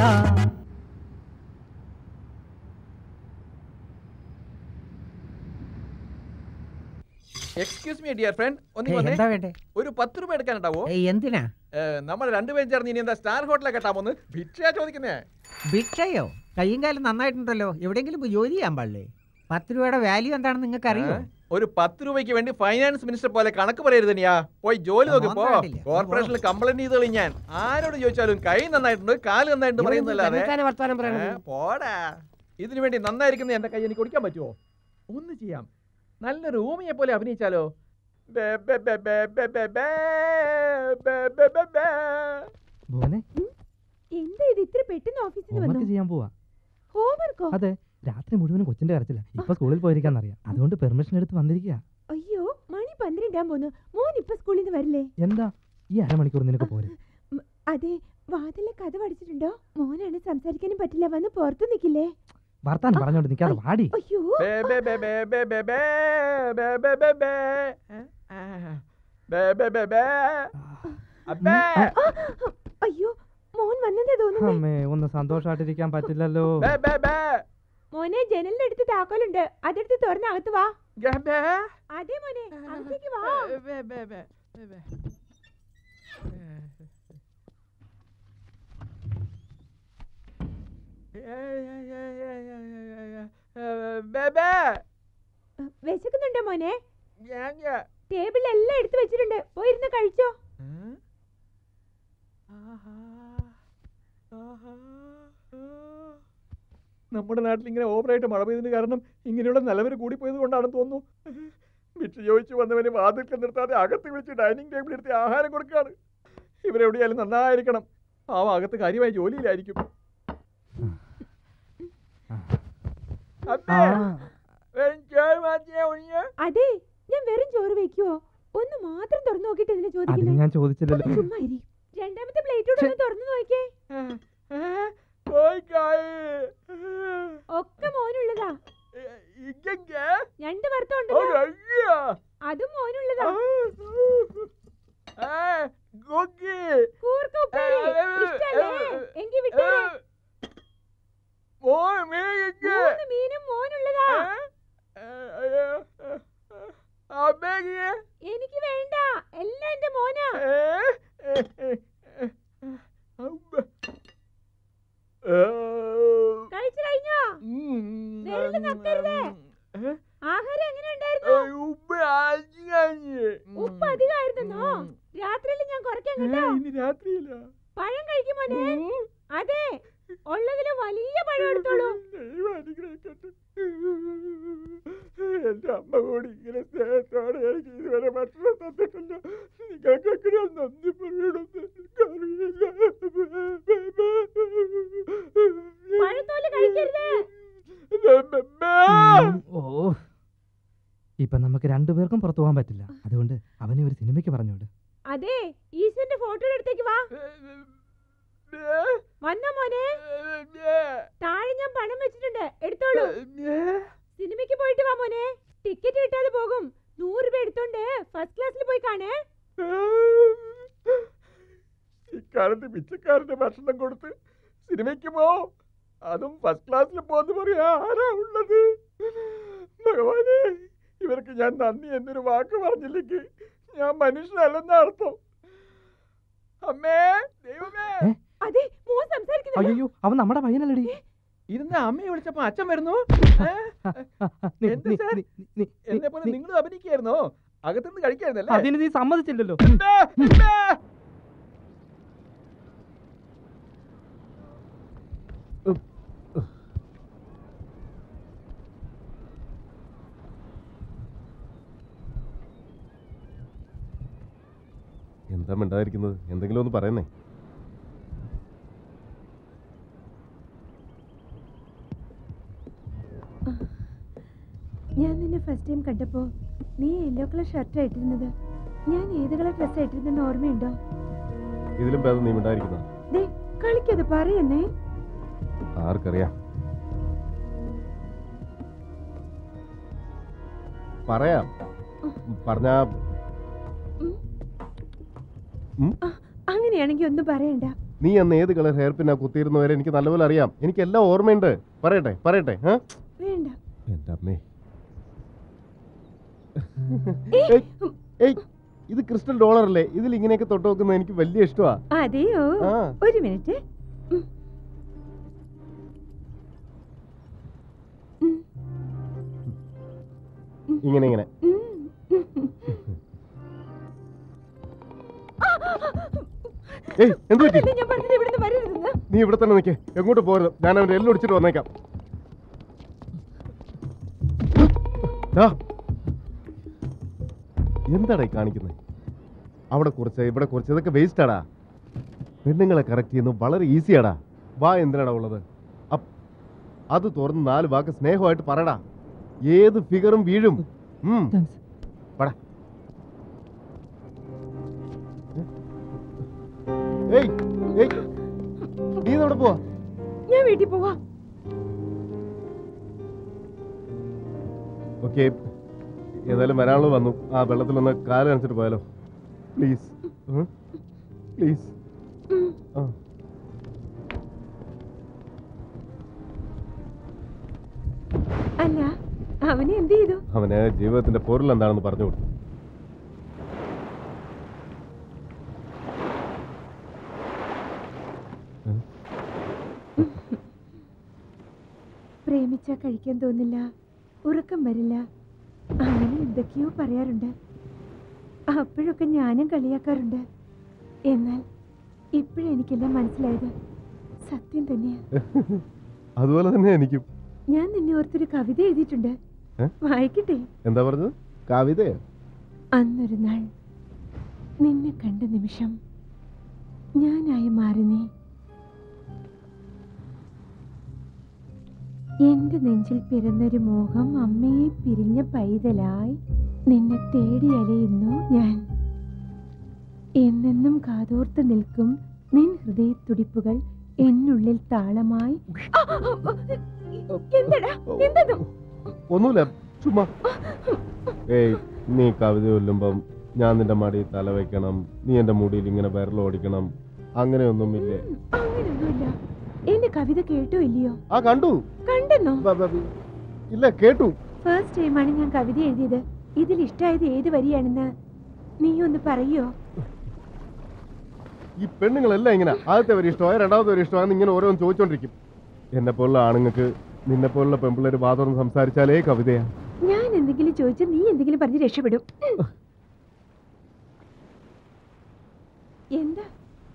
എക്സ്ക്യൂസ് മീ ഡിയർ ഫ്രണ്ട് ഒന്ന് ഏയ്, വന്നേ. എന്താ വേണ്ടേ? ഒരു പത്ത് രൂപ എടുക്കാനുണ്ടാവോ ഏയ്, എന്തിനാ നമ്മൾ രണ്ടുപേരും ചേർന്ന് ഇനി എന്താ സ്റ്റാർ ഹോട്ടലിൽ കെട്ടാമോന്ന് ഭിക്ഷയാ ചോദിക്കുന്നേ ഭിക്ഷയോ കയ്യും കാലം നന്നായിട്ടുണ്ടല്ലോ എവിടെയെങ്കിലും പോയി ജോലി ചെയ്യാൻ പാടില്ലേ പത്ത് രൂപയുടെ വാല്യൂ എന്താണെന്ന് നിങ്ങൾക്ക് അറിയോ ഏ? ഒരു പത്ത് രൂപയ്ക്ക് വേണ്ടി ഫൈനാൻസ് മിനിസ്റ്റർ പോലെ കണക്ക് പറയരുത് നീയാ പോയി ജോലി ആ, നോക്ക് മോൻ പോ കണ്ടില്ലേ? കോർപ്പറേഷനിൽ കംപ്ലൈന്റ് ചെയ്തോളി ഞാൻ ആരോട് ചോദിച്ചാലും കൈ നന്നായിട്ടുണ്ട് കാല് നന്നായിട്ടുണ്ട് ഇവൻ എന്ത് പറയുന്നല്ലാതെ തന്നെത്താനെ വർത്താനം പറയണത്? ഏ, പോടാ ഇതിനു വേണ്ടി നന്നായിരിക്കുന്ന എന്റെ കൈ എനിക്ക് കുടിക്കാൻ പറ്റുമോ ഒന്ന് ചെയ്യാം നല്ലൊരു ഊമിയെ പോലെ അഭിനയിച്ചാലോ ബേ, ബേ, ബേ, ബേ, ബേ, ബേ, ബേ, ബേ, ബേ, ബേ, ബേ. മോനെ എന്താ ഇത് ഇത്ര പെട്ടെന്ന് ഓഫീസിൽ നിന്ന് ഹോംവർക്ക് വന്നു ചെയ്യാൻ പോവാ ഹോംവർക്കോ അതെ രാത്രി മുഴുവനും കൊച്ചിന്റെ കരച്ചില്ല ഇപ്പൊ സ്കൂളിൽ പോയിരിക്കാന്നറിയാം അതുകൊണ്ട് പെർമിഷൻ എടുത്ത് വന്നിരിക്കുക അയ്യോ മണി പന്ത്രണ്ടാൻ പോന്നു മോൻ ഇപ്പൊ സ്കൂളിൽ നിന്ന് വരില്ലേ എന്താ ഈ അരമണിക്കൂർ നിനക്ക് പോരെ ഉം, അതെ വാതിലെ കഥ പഠിച്ചിട്ടുണ്ടോ മോനാണ് സംസാരിക്കാനും പറ്റില്ല വന്ന് പുറത്ത് നിക്കില്ലേ വർത്താനം പറഞ്ഞോണ്ട് നിൽക്കാതെ വാടി അയ്യോ ബേ, ബേ, ബേ, ബേ, ബേ, ബേ, ബേ, ബേ, ബേ, ബേ, ബേ. ഏ? ആ. ബേ, ബേ, ബേ, ബേ. അബേ. അയ്യോ മോൻ വന്നതേ തോന്നുന്നു അമ്മേ ഒന്ന് സന്തോഷമായിട്ടിരിക്കാൻ പറ്റില്ലല്ലോ ബേ, ബേ, ബേ. മോനെ ജനലിന്റെ അടുത്ത് താക്കോലുണ്ട് അതെടുത്ത് തുറന്ന് അകത്ത് വാ ഗേ, ബേ. അതെ മോനെ അകത്തേക്ക് വാ ബേ, ബേ, ബേ, ബേ, ബേ. ഏ, ഏ, ഏ, ഏ, ഏ, ഏ, ഏ, ഏ, ബേ, ബേ. വിശക്കുന്നുണ്ടോ മോനെ ഞാൻ, ഞാൻ. ടേബിളിൽ എല്ലാം എടുത്തു വെച്ചിട്ടുണ്ട് പോയിരുന്ന് കഴിച്ചോ ഏ? ആഹാ. ആഹാ. ആ. നമ്മുടെ നാട്ടിൽ ഇങ്ങനെ ഓവറായിട്ട് മഴ പെയ്തതിന് കാരണം ഇങ്ങനെയുള്ള നിലവര് കൂടിപ്പോയത് കൊണ്ടാണെന്ന് തോന്നുന്നു ഭിക്ഷ ചോദിച്ചു വന്നവന് വാതിൽക്കൽ നിർത്താതെ അകത്ത് വിളിച്ച് ഡൈനിങ് ടേബിൾ എടുത്ത് ആഹാരം കൊടുക്കുകയാണ് ഇവരെവിടെയായാലും നന്നായിരിക്കണം പാവം അകത്ത് കാര്യമായ ജോലിയിലായിരിക്കും അപ്പേ, വെറും ചോറ് മാത്രമേ ഉള്ളൂ? അതെ ഞാൻ വെറും ചോറ് വെക്കുവോ ഒന്ന് മാത്രം തുറന്നു നോക്കിട്ട് ഇതിനെ അതിന് ചോദിക്കുന്നത് ഞാൻ ചോദിച്ചില്ലല്ലോ ചുമ്മാ ഇരി. രണ്ടാമത്തെ പ്ലേറ്റോട് ഒന്ന് തുറന്നു നോക്കിയേ കോഴിക്കായ്. ഒക്കെ മോനുള്ളതാ ഇങ്ങെങ്ക? രണ്ട് വറുത്ത ഓ, അയ്യോ. അതും മോനുള്ളതാ ആ, ഗോക്കി. കൂർക്ക ഉപ്പേരി ഇഷ്ടല്ലേ എങ്കി വിട്ടേരെ മോൻ മീനിക്ക്. മൂന്ന് മീനും മോനുള്ളതാ ആ, അയ്യോ. അമ്മേക്ക്. എനിക്ക് വേണ്ട എല്ലാം എന്റെ മോനാ ഏ, ഏ, ഏ, ഏ. അമ്മ. ആ. കഴിച്ചു കഴിഞ്ഞോ ഉം. വെള്ളം നക്കരുത് ഏ? ആഹാരം എങ്ങനെ ഉണ്ടായിരുന്നു ഉപ്പ് ആഞ്ഞാഞ്ഞ്. ഉപ്പ് അധികമായിരുന്നോ രാത്രിയിൽ ഞാൻ കുറയ്ക്കാൻ കേട്ടോ ഇനി രാത്രിയില്ല പഴം കഴിക്കും മോനെ അതെ ഉള്ളതില് വലിയ പഴം എടുത്തോളൂ ദൈവം അനുഗ്രഹിക്കട്ടെ എന്റെ അമ്മ കൂടി ഇങ്ങനെ സ്നേഹത്തോടെ എനിക്ക് ഇതുവരെ ഭക്ഷണം തന്നിട്ടില്ല നിങ്ങൾക്കൊക്കെ ഞാൻ നന്ദി പറയണമെന്ന് പഴത്തോല് കഴിക്കരുത് ഉം, ഓ ഇപ്പൊ നമുക്ക് രണ്ടുപേർക്കും പുറത്തു പോകാൻ പറ്റില്ല അതുകൊണ്ട് അവനെ ഒരു സിനിമയ്ക്ക് പറഞ്ഞോട് അതെ ഈശ്വരന്റെ ഫോട്ടോ അടുത്തേക്ക് വാ വന്നോ മോനെ താഴെ ഞാൻ പണം വെച്ചിട്ടുണ്ട് എടുത്തോളൂ സിനിമയ്ക്ക് പോയിട്ട് വാ മോനെ ടിക്കറ്റ് കിട്ടാതെ പോകും നൂറ് രൂപ എടുത്തോണ്ട് ഫസ്റ്റ് ക്ലാസ്സിൽ പോയി കാണേ ഇക്കാലത്ത് പിച്ചക്കാരന്റെ ഭക്ഷണം കൊടുത്ത് സിനിമയ്ക്ക് പോ അതും ഫസ്റ്റ് ക്ലാസ്സിൽ പോന്ന് പറയാ ആരാ ഉള്ളത് ഭഗവാനെ ഇവർക്ക് ഞാൻ നന്ദി എന്നൊരു വാക്ക് പറഞ്ഞില്ലെങ്കിൽ ഞാൻ മനുഷ്യനല്ലെന്ന അർത്ഥം അമ്മേ ദൈവമേ അതെ മോൻ സംസാരിക്കുന്നു അയ്യോ അവൻ നമ്മുടെ പയ്യനല്ലടി ഇരുന്ന അമ്മയെ വിളിച്ചപ്പോ അച്ഛൻ വരുന്നു നീ- എന്ത് നീ- സാർ? നീ- നീ- എന്നെ പോലെ നീ- നിങ്ങളും അഭിനയിക്കായിരുന്നോ അകത്തുനിന്ന് കഴിക്കായിരുന്നല്ലേ അതിന് നീ സമ്മതിച്ചില്ലല്ലോ എന്താ? എന്താ? എന്താ മിണ്ടാതിരിക്കുന്നത് എന്തെങ്കിലും ഒന്ന് പറയുന്നേ ഞാൻ നിന്നെ ഫസ്റ്റ് ടൈം കണ്ടപ്പോ നീ യെല്ലോ കളർ ഷർട്ട് ഇട്ടിരുന്നത് ഞാൻ ഏത് കളർ ഡ്രസ് ഇട്ടിരുന്നെന്ന് ഓർമ്മയുണ്ടോ ഇതിലും ഭേദം നീ മിണ്ടാതിരിക്കുന്ന ദേ കളിക്കത് പറയുന്നേ ആർക്കറിയാം പറയാം പറഞ്ഞാ ഉം? അങ്ങനെയാണെങ്കിൽ ഒന്നും പറയണ്ട നീ അന്ന് ഏത് കളർ ഹെയർ പിന്നാ കുത്തിയിരുന്നവരെ എനിക്ക് നല്ലപോലെ അറിയാം എനിക്ക് എല്ലാം ഓർമ്മയുണ്ട് പറയട്ടെ പറയട്ടെ ആ വേണ്ട എന്റെ അമ്മേ ഏയ്, ഏയ്, ഇത് ക്രിസ്റ്റൽ ഡോളർ അല്ലേ ഇതിൽ ഇങ്ങനെയൊക്കെ തൊട്ട് നോക്കുന്നത് എനിക്ക് വലിയ ഇഷ്ടമാ അതെയോ ആ. ഒരു മിനിറ്റ് ഇങ്ങനെ ഇങ്ങനെ ഏയ് എന്ത് പറ്റി അതല്ലേ ഞാൻ പറഞ്ഞത് ഇവിടുന്ന് വരരുതെന്ന് നീ ഇവിടെ തന്നെ നിൽക്കേ എങ്ങോട്ട് പോരുത് ഞാൻ അവന്റെ എല്ലാം ഒടിച്ചിട്ട് വന്നേക്കാം ദാ. എന്താടാ ഈ കാണിക്കുന്നത് അവിടെ കുറച്ച് ഇവിടെ കുറച്ച് ഇതൊക്കെ വേസ്റ്റാടാ പെണ്ണുങ്ങളെ കറക്റ്റ് ചെയ്യുന്നത് വളരെ ഈസിയാടാ വാ എന്തിനാടാ ഉള്ളത് അപ്പ് അത് തുറന്ന് നാല് വാക്ക് സ്നേഹമായിട്ട് പറയടാ ഏത് ഫിഗറും വീഴും ഉം. പടാ ഏയ് ഏയ് നീ ഇതെവിടെ പോവാ ഞാൻ വീട്ടിൽ പോവാ ഓക്കെ ഏതായാലും വരാനുള്ളത് വന്നു ആ വെള്ളത്തിലൊന്ന് കാല് നനച്ചിട്ട് പോയാലോ പ്ലീസ് പ്ലീസ് ആ അല്ല അവനെ എന്ത് ചെയ്തു അവന് ജീവിതത്തിന്റെ പൊരുൾ എന്താണെന്ന് പറഞ്ഞു കൊടുത്തു പ്രേമിച്ചാ കഴിക്കാൻ തോന്നില്ല ഉറക്കം വരില്ല അങ്ങനെ എന്തൊക്കെയോ പറയാറുണ്ട് അപ്പോഴൊക്കെ ഞാനും കളിയാക്കാറുണ്ട് എന്നാൽ ഇപ്പോഴെനിക്കെല്ലാം മനസ്സിലായത് സത്യം തന്നെയാ അതുപോലെ തന്നെ എനിക്കും ഞാൻ നിന്നെ ഓർത്തൊരു കവിത എഴുതിയിട്ടുണ്ട് ഏ? വായിക്കട്ടെ എന്താ പറഞ്ഞത് കവിതയോ അന്നൊരു നാൾ നിന്നെ കണ്ട നിമിഷം ഞാനായി മാറി നീ എന്റെ നെഞ്ചിൽ പിറന്നൊരു മോഹം അമ്മയെ പിരിഞ്ഞ പൈതലായി നിന്നെ തേടി അലയുന്നു ഞാൻ എന്നെന്നും കാതോർത്ത് നിൽക്കും നിൻ ഹൃദയത്തുടിപ്പുകൾ എന്നുള്ളിൽ താളമായി ആ, ആ, ആ, എന്തടാ എന്തതും ഒന്നുമില്ല ചുമ്മാ ഏയ് നീ കവിത ചൊല്ലുമ്പം ഞാൻ നിന്റെ മടിയിൽ തല വെക്കണം നീ എന്റെ മുടിയിൽ ഇങ്ങനെ വിരലോടിക്കണം അങ്ങനെയൊന്നുമില്ലേ അങ്ങനെയൊന്നുമില്ല എന്റെ കവിത കേട്ടോ ഇല്ലയോ ആ കണ്ടു കണ്ടെന്നോ ഇല്ല കേട്ടു ഫസ്റ്റ് ടൈമാണ് ഞാൻ കവിത എഴുതിയത് ഇതിൽ ഇഷ്ടായത് ഏത് വരിയാണെന്ന് നീ ഒന്ന് പറയോ ഈ പെണ്ണുങ്ങളെല്ലാം ഇങ്ങനെ ആദ്യത്തെ വരെ ഇഷ്ടമായ രണ്ടാമത്തെ വരെ ഇഷ്ടമായെന്ന് ഇങ്ങനെ ഓരോന്ന് ചോദിച്ചോണ്ടിരിക്കും എന്നെ പോലുള്ള ആണുങ്ങൾക്ക് നിന്നെ പോലുള്ള പെമ്പിള്ളേര് വാതോർന്ന് സംസാരിച്ചാലേ കവിതയാ ഞാൻ എന്തെങ്കിലും ചോദിച്ചാൽ നീ എന്തെങ്കിലും പറഞ്ഞ് രക്ഷപ്പെടും ഉം. എന്താ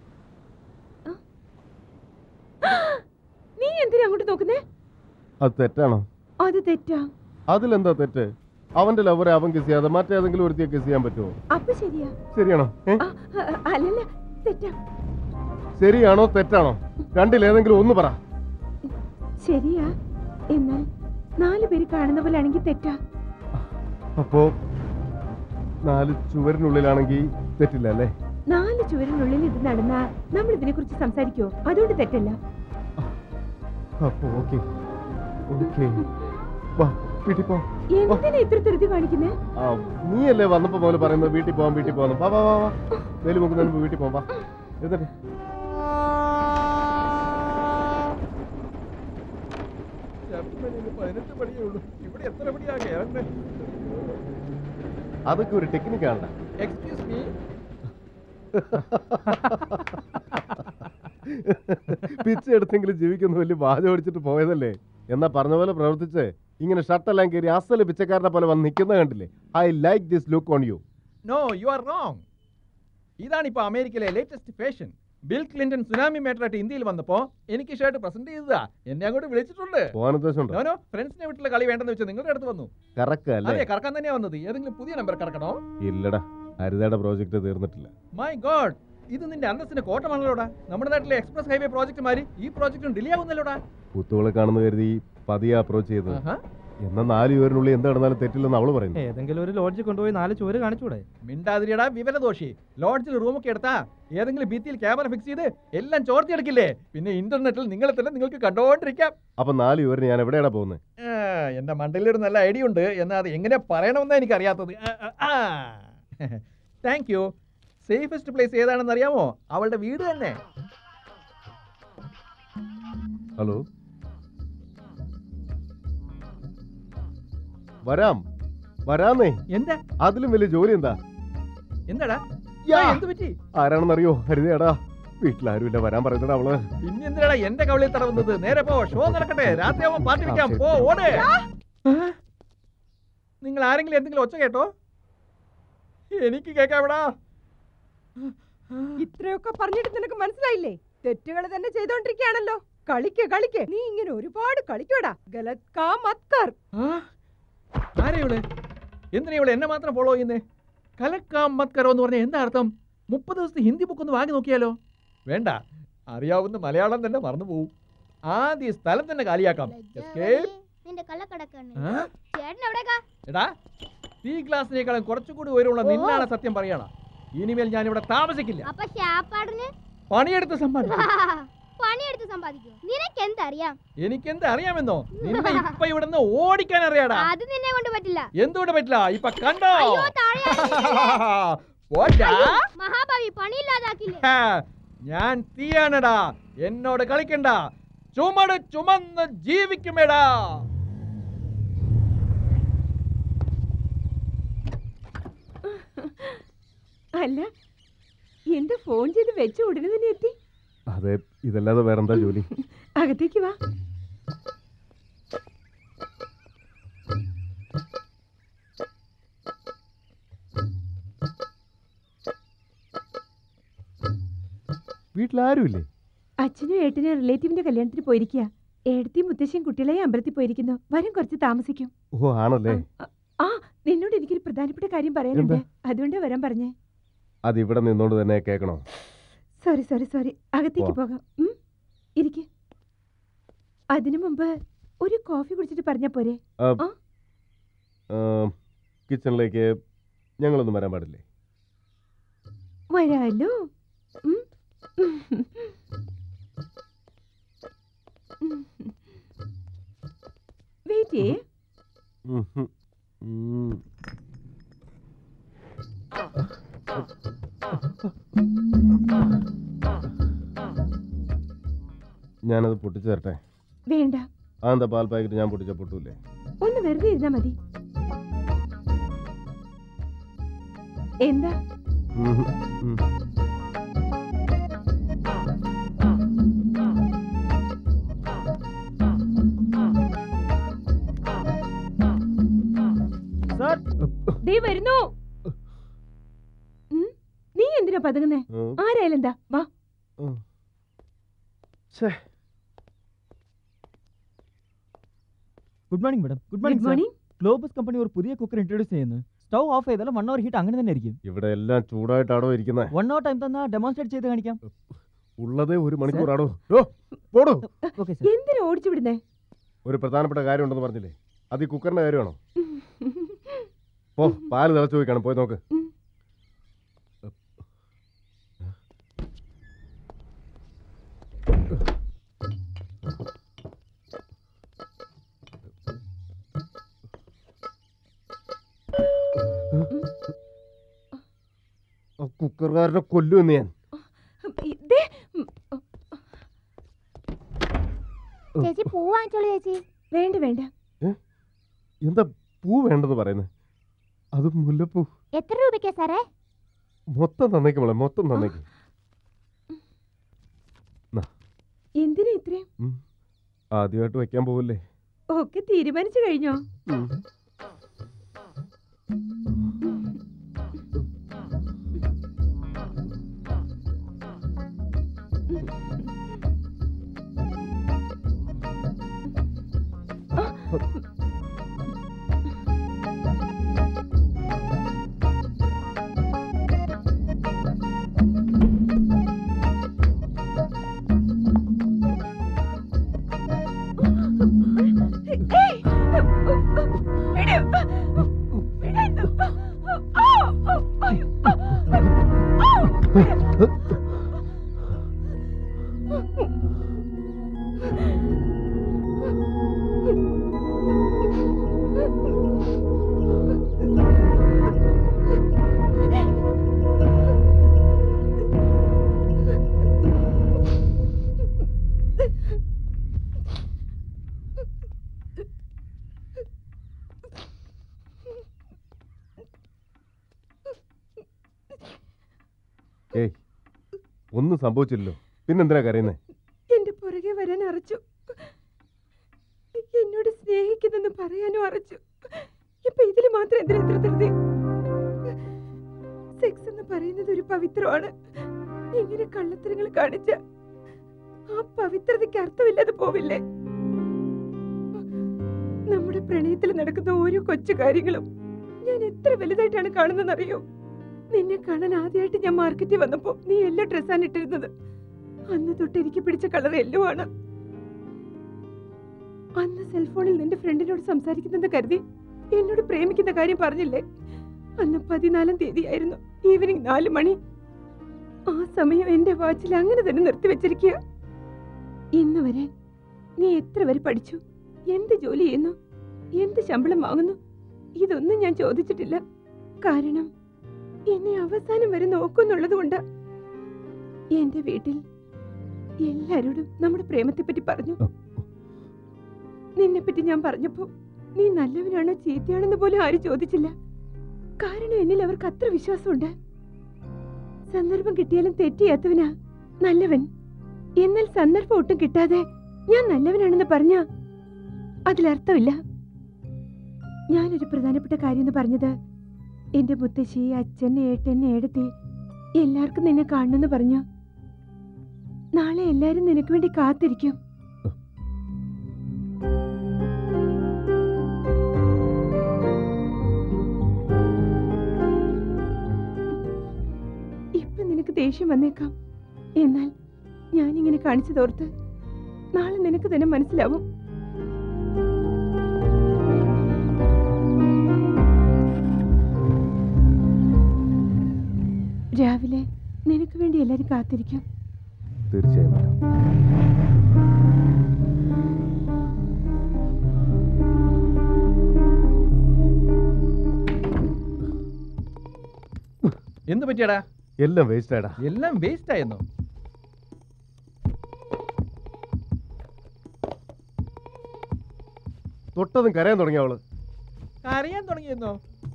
ആ? നീ എന്തിനാ അങ്ങോട്ട് നോക്കുന്നേ അത് തെറ്റാണോ അത് തെറ്റാ അതിലെന്താ തെറ്റ് അവന്റെ ലവറെ അവൻ കിസ് ചെയ്യാതെ മറ്റേതെങ്കിലും ഒരുത്തിയെ കിസ് ചെയ്യാൻ പറ്റുമോ അപ്പൊ ശരിയാ ശരിയാണോ ഏ ആ, ആ, അല്ലല്ല തെറ്റാ ശരിയാണോ തെറ്റാണോ രണ്ടിലേതെങ്കിലും ഒന്ന് പറ ശരിയാ എന്നാൽ നാല് പേര് കാണുന്ന പോലെ ആണെങ്കിൽ തെറ്റാ അപ്പോ നാല് ചുവരിനുള്ളിലാണെങ്കിൽ തെറ്റില്ല അല്ലേ നാല് ചുവരിനുള്ളിൽ ഇത് നടന്നാ നമ്മൾ ഇതിനെ കുറിച്ച് സംസാരിക്കുവോ അതുകൊണ്ട് തെറ്റല്ല അപ്പോ ഓക്കെ ഓക്കെ വാ വീട്ടിൽ പോ എന്തിനാ ഇത്ര ധൃതി കാണിക്കുന്നേ ആ നീയല്ലേ വന്നപ്പോ മുതൽ പറയുന്നത് വീട്ടിൽ പോവാം വീട്ടിൽ പോവാം വാ വാ വാ വാ വേലു മുക്കുന്നതിന് മുമ്പ് വീട്ടിൽ പോവാം വാ എന്നിട്ട് പതിനെട്ട് പടിയേ ഉള്ളൂ ഇവിടെ എത്ര പടിയാ കയറണ്ടേ അതൊക്കെ ഒരു ടെക്നിക്കാണ് എക്സ്ക്യൂസ് മീ പിച്ച് എടുത്തെങ്കിലും ജീവിക്കുന്ന വലിയ ബാധ ഓടിച്ചിട്ട് പോയതല്ലേ എന്നാ പറഞ്ഞ പോലെ പ്രവർത്തിച്ച് ഇങ്ങനെ ഷർട്ടെല്ലാം കയറി അസല് പിച്ചക്കാരനെ പോലെ വന്ന് നിൽക്കുന്ന കണ്ടില്ലേ I like this look on you no you are wrong ഇതാണ് ഇപ്പോൾ അമേരിക്കയിലെ latest fashion Bill Clinton tsunami മേറ്ററായിട്ട് ഇന്ത്യയിൽ വന്നപ്പോ എനിക്ക് ഷർട്ട് പ്രസന്റ് ചെയ്തതാ എന്നെ അങ്ങോട്ട് വിളിച്ചിട്ടുണ്ട് പോകാൻ ഉദ്ദേശമുണ്ടോ നോ നോ ഫ്രണ്ട്സിനെ വീട്ടിലെ കളി വേണ്ടെന്ന് വെച്ചാൽ നിങ്ങളുടെ അടുത്ത് വന്നു കറക്ക അതെ അല്ലേ കറക്കാൻ തന്നെയാ വന്നത് ഏതെങ്കിലും പുതിയ നമ്പർ കറക്കണോ ഇല്ലടാ ഹരിതയുടെ പ്രോജക്റ്റ് തീർന്നിട്ടില്ല മൈ ഗോഡ് ഇത് നിന്റെ അന്തസ്സിന്റെ കോട്ടമാണല്ലോടാ നമ്മുടെ നാട്ടിലെ എക്സ്പ്രസ് ഹൈവേ പ്രോജക്റ്റ് മാതിരി ഈ പ്രോജക്റ്റും ഡിലേ ആവുന്നല്ലോടാ കുത്തുകളെ കാണുന്ന കരുതി പതിയെ അപ്രോച്ച് ചെയ്തത് ആഹാ. എന്നാ നാല് പേരിനുള്ളിൽ എന്ത് നടന്നാലും തെറ്റില്ലെന്ന് അവള് പറയുന്നു ഏതെങ്കിലും ഒരു ലോഡ്ജിൽ കൊണ്ടുപോയി നാല് ചുവര് കാണിച്ചൂടെ മിണ്ടാതിരിയടാ വിവരദോഷി ലോഡ്ജിൽ റൂമൊക്കെ എടുത്താ ഏതെങ്കിലും ഭിത്തിയിൽ ക്യാമറ ഫിക്സ് ചെയ്ത് എല്ലാം ചോർത്തിയെടുക്കില്ലേ പിന്നെ ഇന്റർനെറ്റിൽ നിങ്ങളെ തന്നെ നിങ്ങൾക്ക് കണ്ടോണ്ടിരിക്കാം അപ്പൊ നാല് പേരിന് ഞാൻ എവിടെയാടാ പോകുന്നത് ആ, എന്റെ മണ്ടയിൽ ഒരു നല്ല ഐഡിയ ഉണ്ട് എന്നാൽ അത് എങ്ങനെ പറയണമെന്നാ എനിക്ക് അറിയാത്തത് താങ്ക് യു സേഫസ്റ്റ് പ്ലേസ് ഏതാണെന്ന് അറിയാമോ അവളുടെ വീട് തന്നെ ഹലോ വരാം വരാന്നേ എന്താ അതിലും വലിയ ജോലി എന്താ എന്താടാ യാ. ആ, എന്ത് പറ്റി ആരാണെന്നറിയോ ഹരിതയാടാ വീട്ടിലാരുമില്ല വരാൻ പറയുന്നടാ അവള് പിന്നെ എന്തിനാടാ എന്റെ കവളിൽ തടവുന്നത് നേരെ പോ ഷോ നടക്കട്ടെ രാത്രിയാവുമ്പോ പാർട്ടി വെക്കാം പോ ഓടേ നിങ്ങൾ ആരെങ്കിലും എന്തെങ്കിലും ഒച്ച കേട്ടോ എനിക്ക് കേക്കാവിടാ ഇത്രയൊക്കെ പറഞ്ഞിട്ട് നിനക്ക് മനസ്സിലായില്ലേ തെറ്റുകൾ തന്നെ ചെയ്തോണ്ടിരിക്കുകയാണല്ലോ കളിക്ക് കളിക്ക് നീ ഇങ്ങനെ ഒരുപാട് കളിക്കോടാ ഗലത് കാ മത് കർ ആരാ ഇവള് എന്തിനാ ഇവള് എന്നെ മാത്രം ഫോളോ ചെയ്യുന്നേ കലക്കാം മത്കരോ എന്ന് പറഞ്ഞ എന്താ അർത്ഥം മുപ്പത് ദിവസത്തെ ഹിന്ദി ബുക്ക് ഒന്ന് വാങ്ങി നോക്കിയാലോ വേണ്ട അറിയാവുന്ന മലയാളം തന്നെ മറന്നു പോവും ആദ്യ സ്ഥലം തന്നെ കാലിയാക്കാം Escape. നിന്റെ കള്ളക്കടക്കാണ് ആ? ചേട്ടൻ എവിടേക്കാ എടാ ഈ ക്ലാസ്സിനേക്കാളും കുറച്ചുകൂടി ഉയരമുള്ള നിന്നാണ് സത്യം പറയണ ഇനിമേൽ ഞാൻ ഇവിടെ താമസിക്കില്ല അപ്പൊ ഷാപ്പാടിന് പണിയെടുത്ത് സമ്പാദിക്കും പണിയെടുത്ത് സമ്പാദിക്കും നിനക്ക് എന്തറിയാം എനിക്കെന്ത് അറിയാമെന്നോ നിന്നെ ഇപ്പൊ ഇവിടുന്ന് ഓടിക്കാൻ അറിയാടാ അത് നിന്നെ കൊണ്ട് പറ്റില്ല എന്തുകൊണ്ട് പറ്റില്ല ഇപ്പൊ കണ്ടോ അയ്യോ താഴെ പോറ്റാ? മഹാഭാവി പണിയില്ലാതാക്കില്ലേ ഹാ, ഞാൻ തീയാണടാ എന്നോട് കളിക്കണ്ട ചുമട് ചുമന്ന് ജീവിക്കുമേടാ അല്ല എന്റെ ഫോൺ ചെയ്ത് വെച്ച ഉടനെ തന്നെ എത്തി അതെ ഇതല്ലാതെ വേറെന്താ ജോലി അകത്തേക്ക് വാ വീട്ടിലാരുമില്ലേ അച്ഛനും ഏട്ടനും റിലേറ്റീവിന്റെ കല്യാണത്തിന് പോയിരിക്കുക ഏടത്തി മുത്തശ്ശിയും കുട്ടികളെയും അമ്പലത്തിൽ പോയിരിക്കുന്നു വരും കുറച്ച് താമസിക്കും ഓ ആണല്ലേ ആ നിന്നോട് എനിക്കൊരു പ്രധാനപ്പെട്ട കാര്യം പറയാനുണ്ട് അതുകൊണ്ടാ വരാൻ പറഞ്ഞേ അത് ഇവിടെ നിന്നോണ്ട് തന്നെ കേൾക്കണോ സോറി സോറി സോറി അകത്തേക്ക് വാ. പോകാം ഉം, ഇരിക്ക് അതിനു മുമ്പ് ഒരു കോഫി കുടിച്ചിട്ട് പറഞ്ഞാ പോരെ ആ, ആ? ആ, കിച്ചണിലേക്ക് ഞങ്ങളൊന്നും വരാൻ പാടില്ലേ വരാലോ ഉം. വെയിറ്റ് ചെയ്യേ ഉം, ഉം, ഉം. ഞാനത് പൊട്ടിച്ചു തരട്ടെ വേണ്ട അതെന്താ പാൽ പാക്കറ്റ് ഞാൻ പൊട്ടിച്ച പൊട്ടൂലേ ഒന്ന് വെറുതെ ഇരുന്നാ മതി എന്താ ഉം, ഉം. ദേ വരുന്നു ഉം, നീ എന്തിനാ പതുങ്ങുന്നേ ഉം. ആരായാലും എന്താ വാ good morning madam good Good morning morning. Globus company ഒരു പുതിയ കുക്കർ ഇൻട്രൊഡ്യൂസ് ചെയ്യുന്നു സ്റ്റൗ ഓഫ് ചെയ്താലും വൺ അവർ ഹീറ്റ് അങ്ങനെ തന്നെ ആയിരിക്കും ഇവിടെ എല്ലാം ചൂടായിട്ടാണോ ഇരിക്കുന്നത് വൺ അവർ ടൈം തന്നാ ഡെമോൺസ്ട്രേറ്റ് ചെയ്ത് കാണിക്കാം ഉള്ളതേ ഒരു മണിക്കൂറാണോ ഓ പോടൂ ഓക്കെ എന്തിനാ ഓടിച്ചു വിടുന്നേ ഒരു പ്രധാനപ്പെട്ട കാര്യം ഉണ്ടെന്ന് പറഞ്ഞില്ലേ അത് ഈ കുക്കറിന്റെ കാര്യമാണോ പോ പാല് തിളച്ചു പോയി കാണും പോയി നോക്ക് ആ കുക്കറുകാരനെ കൊല്ലുമെന്ന് ഞാൻ ദേ, ചേച്ചി പൂ വാങ്ങിച്ചോളൂ ചേച്ചി വേണ്ട വേണ്ട എന്താ പൂ വേണ്ടെന്ന് പറയുന്നത് അത് മുല്ലപ്പൂ എത്ര രൂപയ്ക്കാ സാറേ മൊത്തം തന്നേക്ക് മോളെ മൊത്തം തന്നേക്ക് എന്തിനാ ഇത്രയും ഉം. ആദ്യമായിട്ട് വെക്കാൻ പോവല്ലേ ഒക്കെ തീരുമാനിച്ചു കഴിഞ്ഞോ ഉം. ഒന്നും സംഭവിച്ചില്ലല്ലോ പിന്നെന്തിനാ കരയുന്നേ എന്റെ പുറകെ വരാൻ അറച്ചു എന്നോട് സ്നേഹിക്കുന്നെന്ന് പറയാനും അറച്ചു ഇപ്പൊ ഇതില് മാത്രം എന്തിനാ ഇത്ര ധൃതി സെക്സ് എന്ന് പറയുന്നത് ഒരു പവിത്രമാണ് ഇങ്ങനെ കള്ളത്തരങ്ങൾ കാണിച്ച ആ പവിത്രതയ്ക്ക് അർത്ഥമില്ലാതെ പോവില്ലേ നമ്മുടെ പ്രണയത്തിൽ നടക്കുന്ന ഓരോ കൊച്ചു കാര്യങ്ങളും ഞാൻ എത്ര വലുതായിട്ടാണ് കാണുന്നതെന്നറിയോ നിന്നെ കാണാൻ ആദ്യമായിട്ട് ഞാൻ മാർക്കറ്റിൽ വന്നപ്പോ നീ എല്ലാ ഡ്രസ്സാണ് ഇട്ടിരുന്നത് അന്ന് തൊട്ട് എനിക്ക് പിടിച്ച കളർ യെല്ലോ ആണ് അന്ന് സെൽഫോണിൽ നിന്റെ ഫ്രണ്ടിനോട് സംസാരിക്കുന്നെന്ന് കരുതി എന്നോട് പ്രേമിക്കുന്ന കാര്യം പറഞ്ഞില്ലേ അന്ന് പതിനാലാം തീയതി ആയിരുന്നു ഈവനിങ് നാല് മണി ആ സമയം എന്റെ വാച്ചിൽ അങ്ങനെ തന്നെ നിർത്തിവെച്ചിരിക്കുക ഇന്ന് വരെ നീ എത്ര വരെ പഠിച്ചു എന്ത് ജോലി ചെയ്യുന്നു എന്ത് ശമ്പളം വാങ്ങുന്നു ഇതൊന്നും ഞാൻ ചോദിച്ചിട്ടില്ല കാരണം എന്നെ അവസാനം വരെ നോക്കുന്നുള്ളത് കൊണ്ട് എന്റെ വീട്ടിൽ എല്ലാരോടും നമ്മുടെ പ്രേമത്തെ പറ്റി പറഞ്ഞു നിന്നെ പറ്റി ഞാൻ പറഞ്ഞപ്പോ നീ നല്ലവനാണോ ചീത്തയാണെന്ന് പോലും ആരും ചോദിച്ചില്ല കാരണം എന്നിൽ അവർക്ക് അത്ര വിശ്വാസമുണ്ട് സന്ദർഭം കിട്ടിയാലും തെറ്റിയാത്തവനാ നല്ലവൻ എന്നാൽ സന്ദർഭം ഒട്ടും കിട്ടാതെ ഞാൻ നല്ലവനാണെന്ന് പറഞ്ഞ അതിലർത്ഥമില്ല ഞാനൊരു പ്രധാനപ്പെട്ട കാര്യം എന്ന് പറഞ്ഞത് എന്റെ മുത്തശ്ശി അച്ഛൻ ഏട്ടൻ ഏടത്തി എല്ലാവർക്കും നിന്നെ കാണണമെന്ന് പറഞ്ഞു നാളെ എല്ലാരും നിനക്ക് വേണ്ടി കാത്തിരിക്കും ഇപ്പൊ നിനക്ക് ദേഷ്യം വന്നേക്കാം എന്നാൽ ഞാനിങ്ങനെ കാണിച്ചു തോർത്ത് നാളെ നിനക്ക് തന്നെ മനസ്സിലാവും രാവിലെ നിനക്ക് വേണ്ടി എല്ലാരും കാത്തിരിക്കും തീർച്ചയായും വരാം. എന്ത് പറ്റിയടാ എല്ലാം വേസ്റ്റ് ആടാ എല്ലാം വേസ്റ്റ് ആയെന്നോ തൊട്ടതും കരയാൻ തുടങ്ങിയ അവള് കരയാൻ തുടങ്ങിയെന്നോ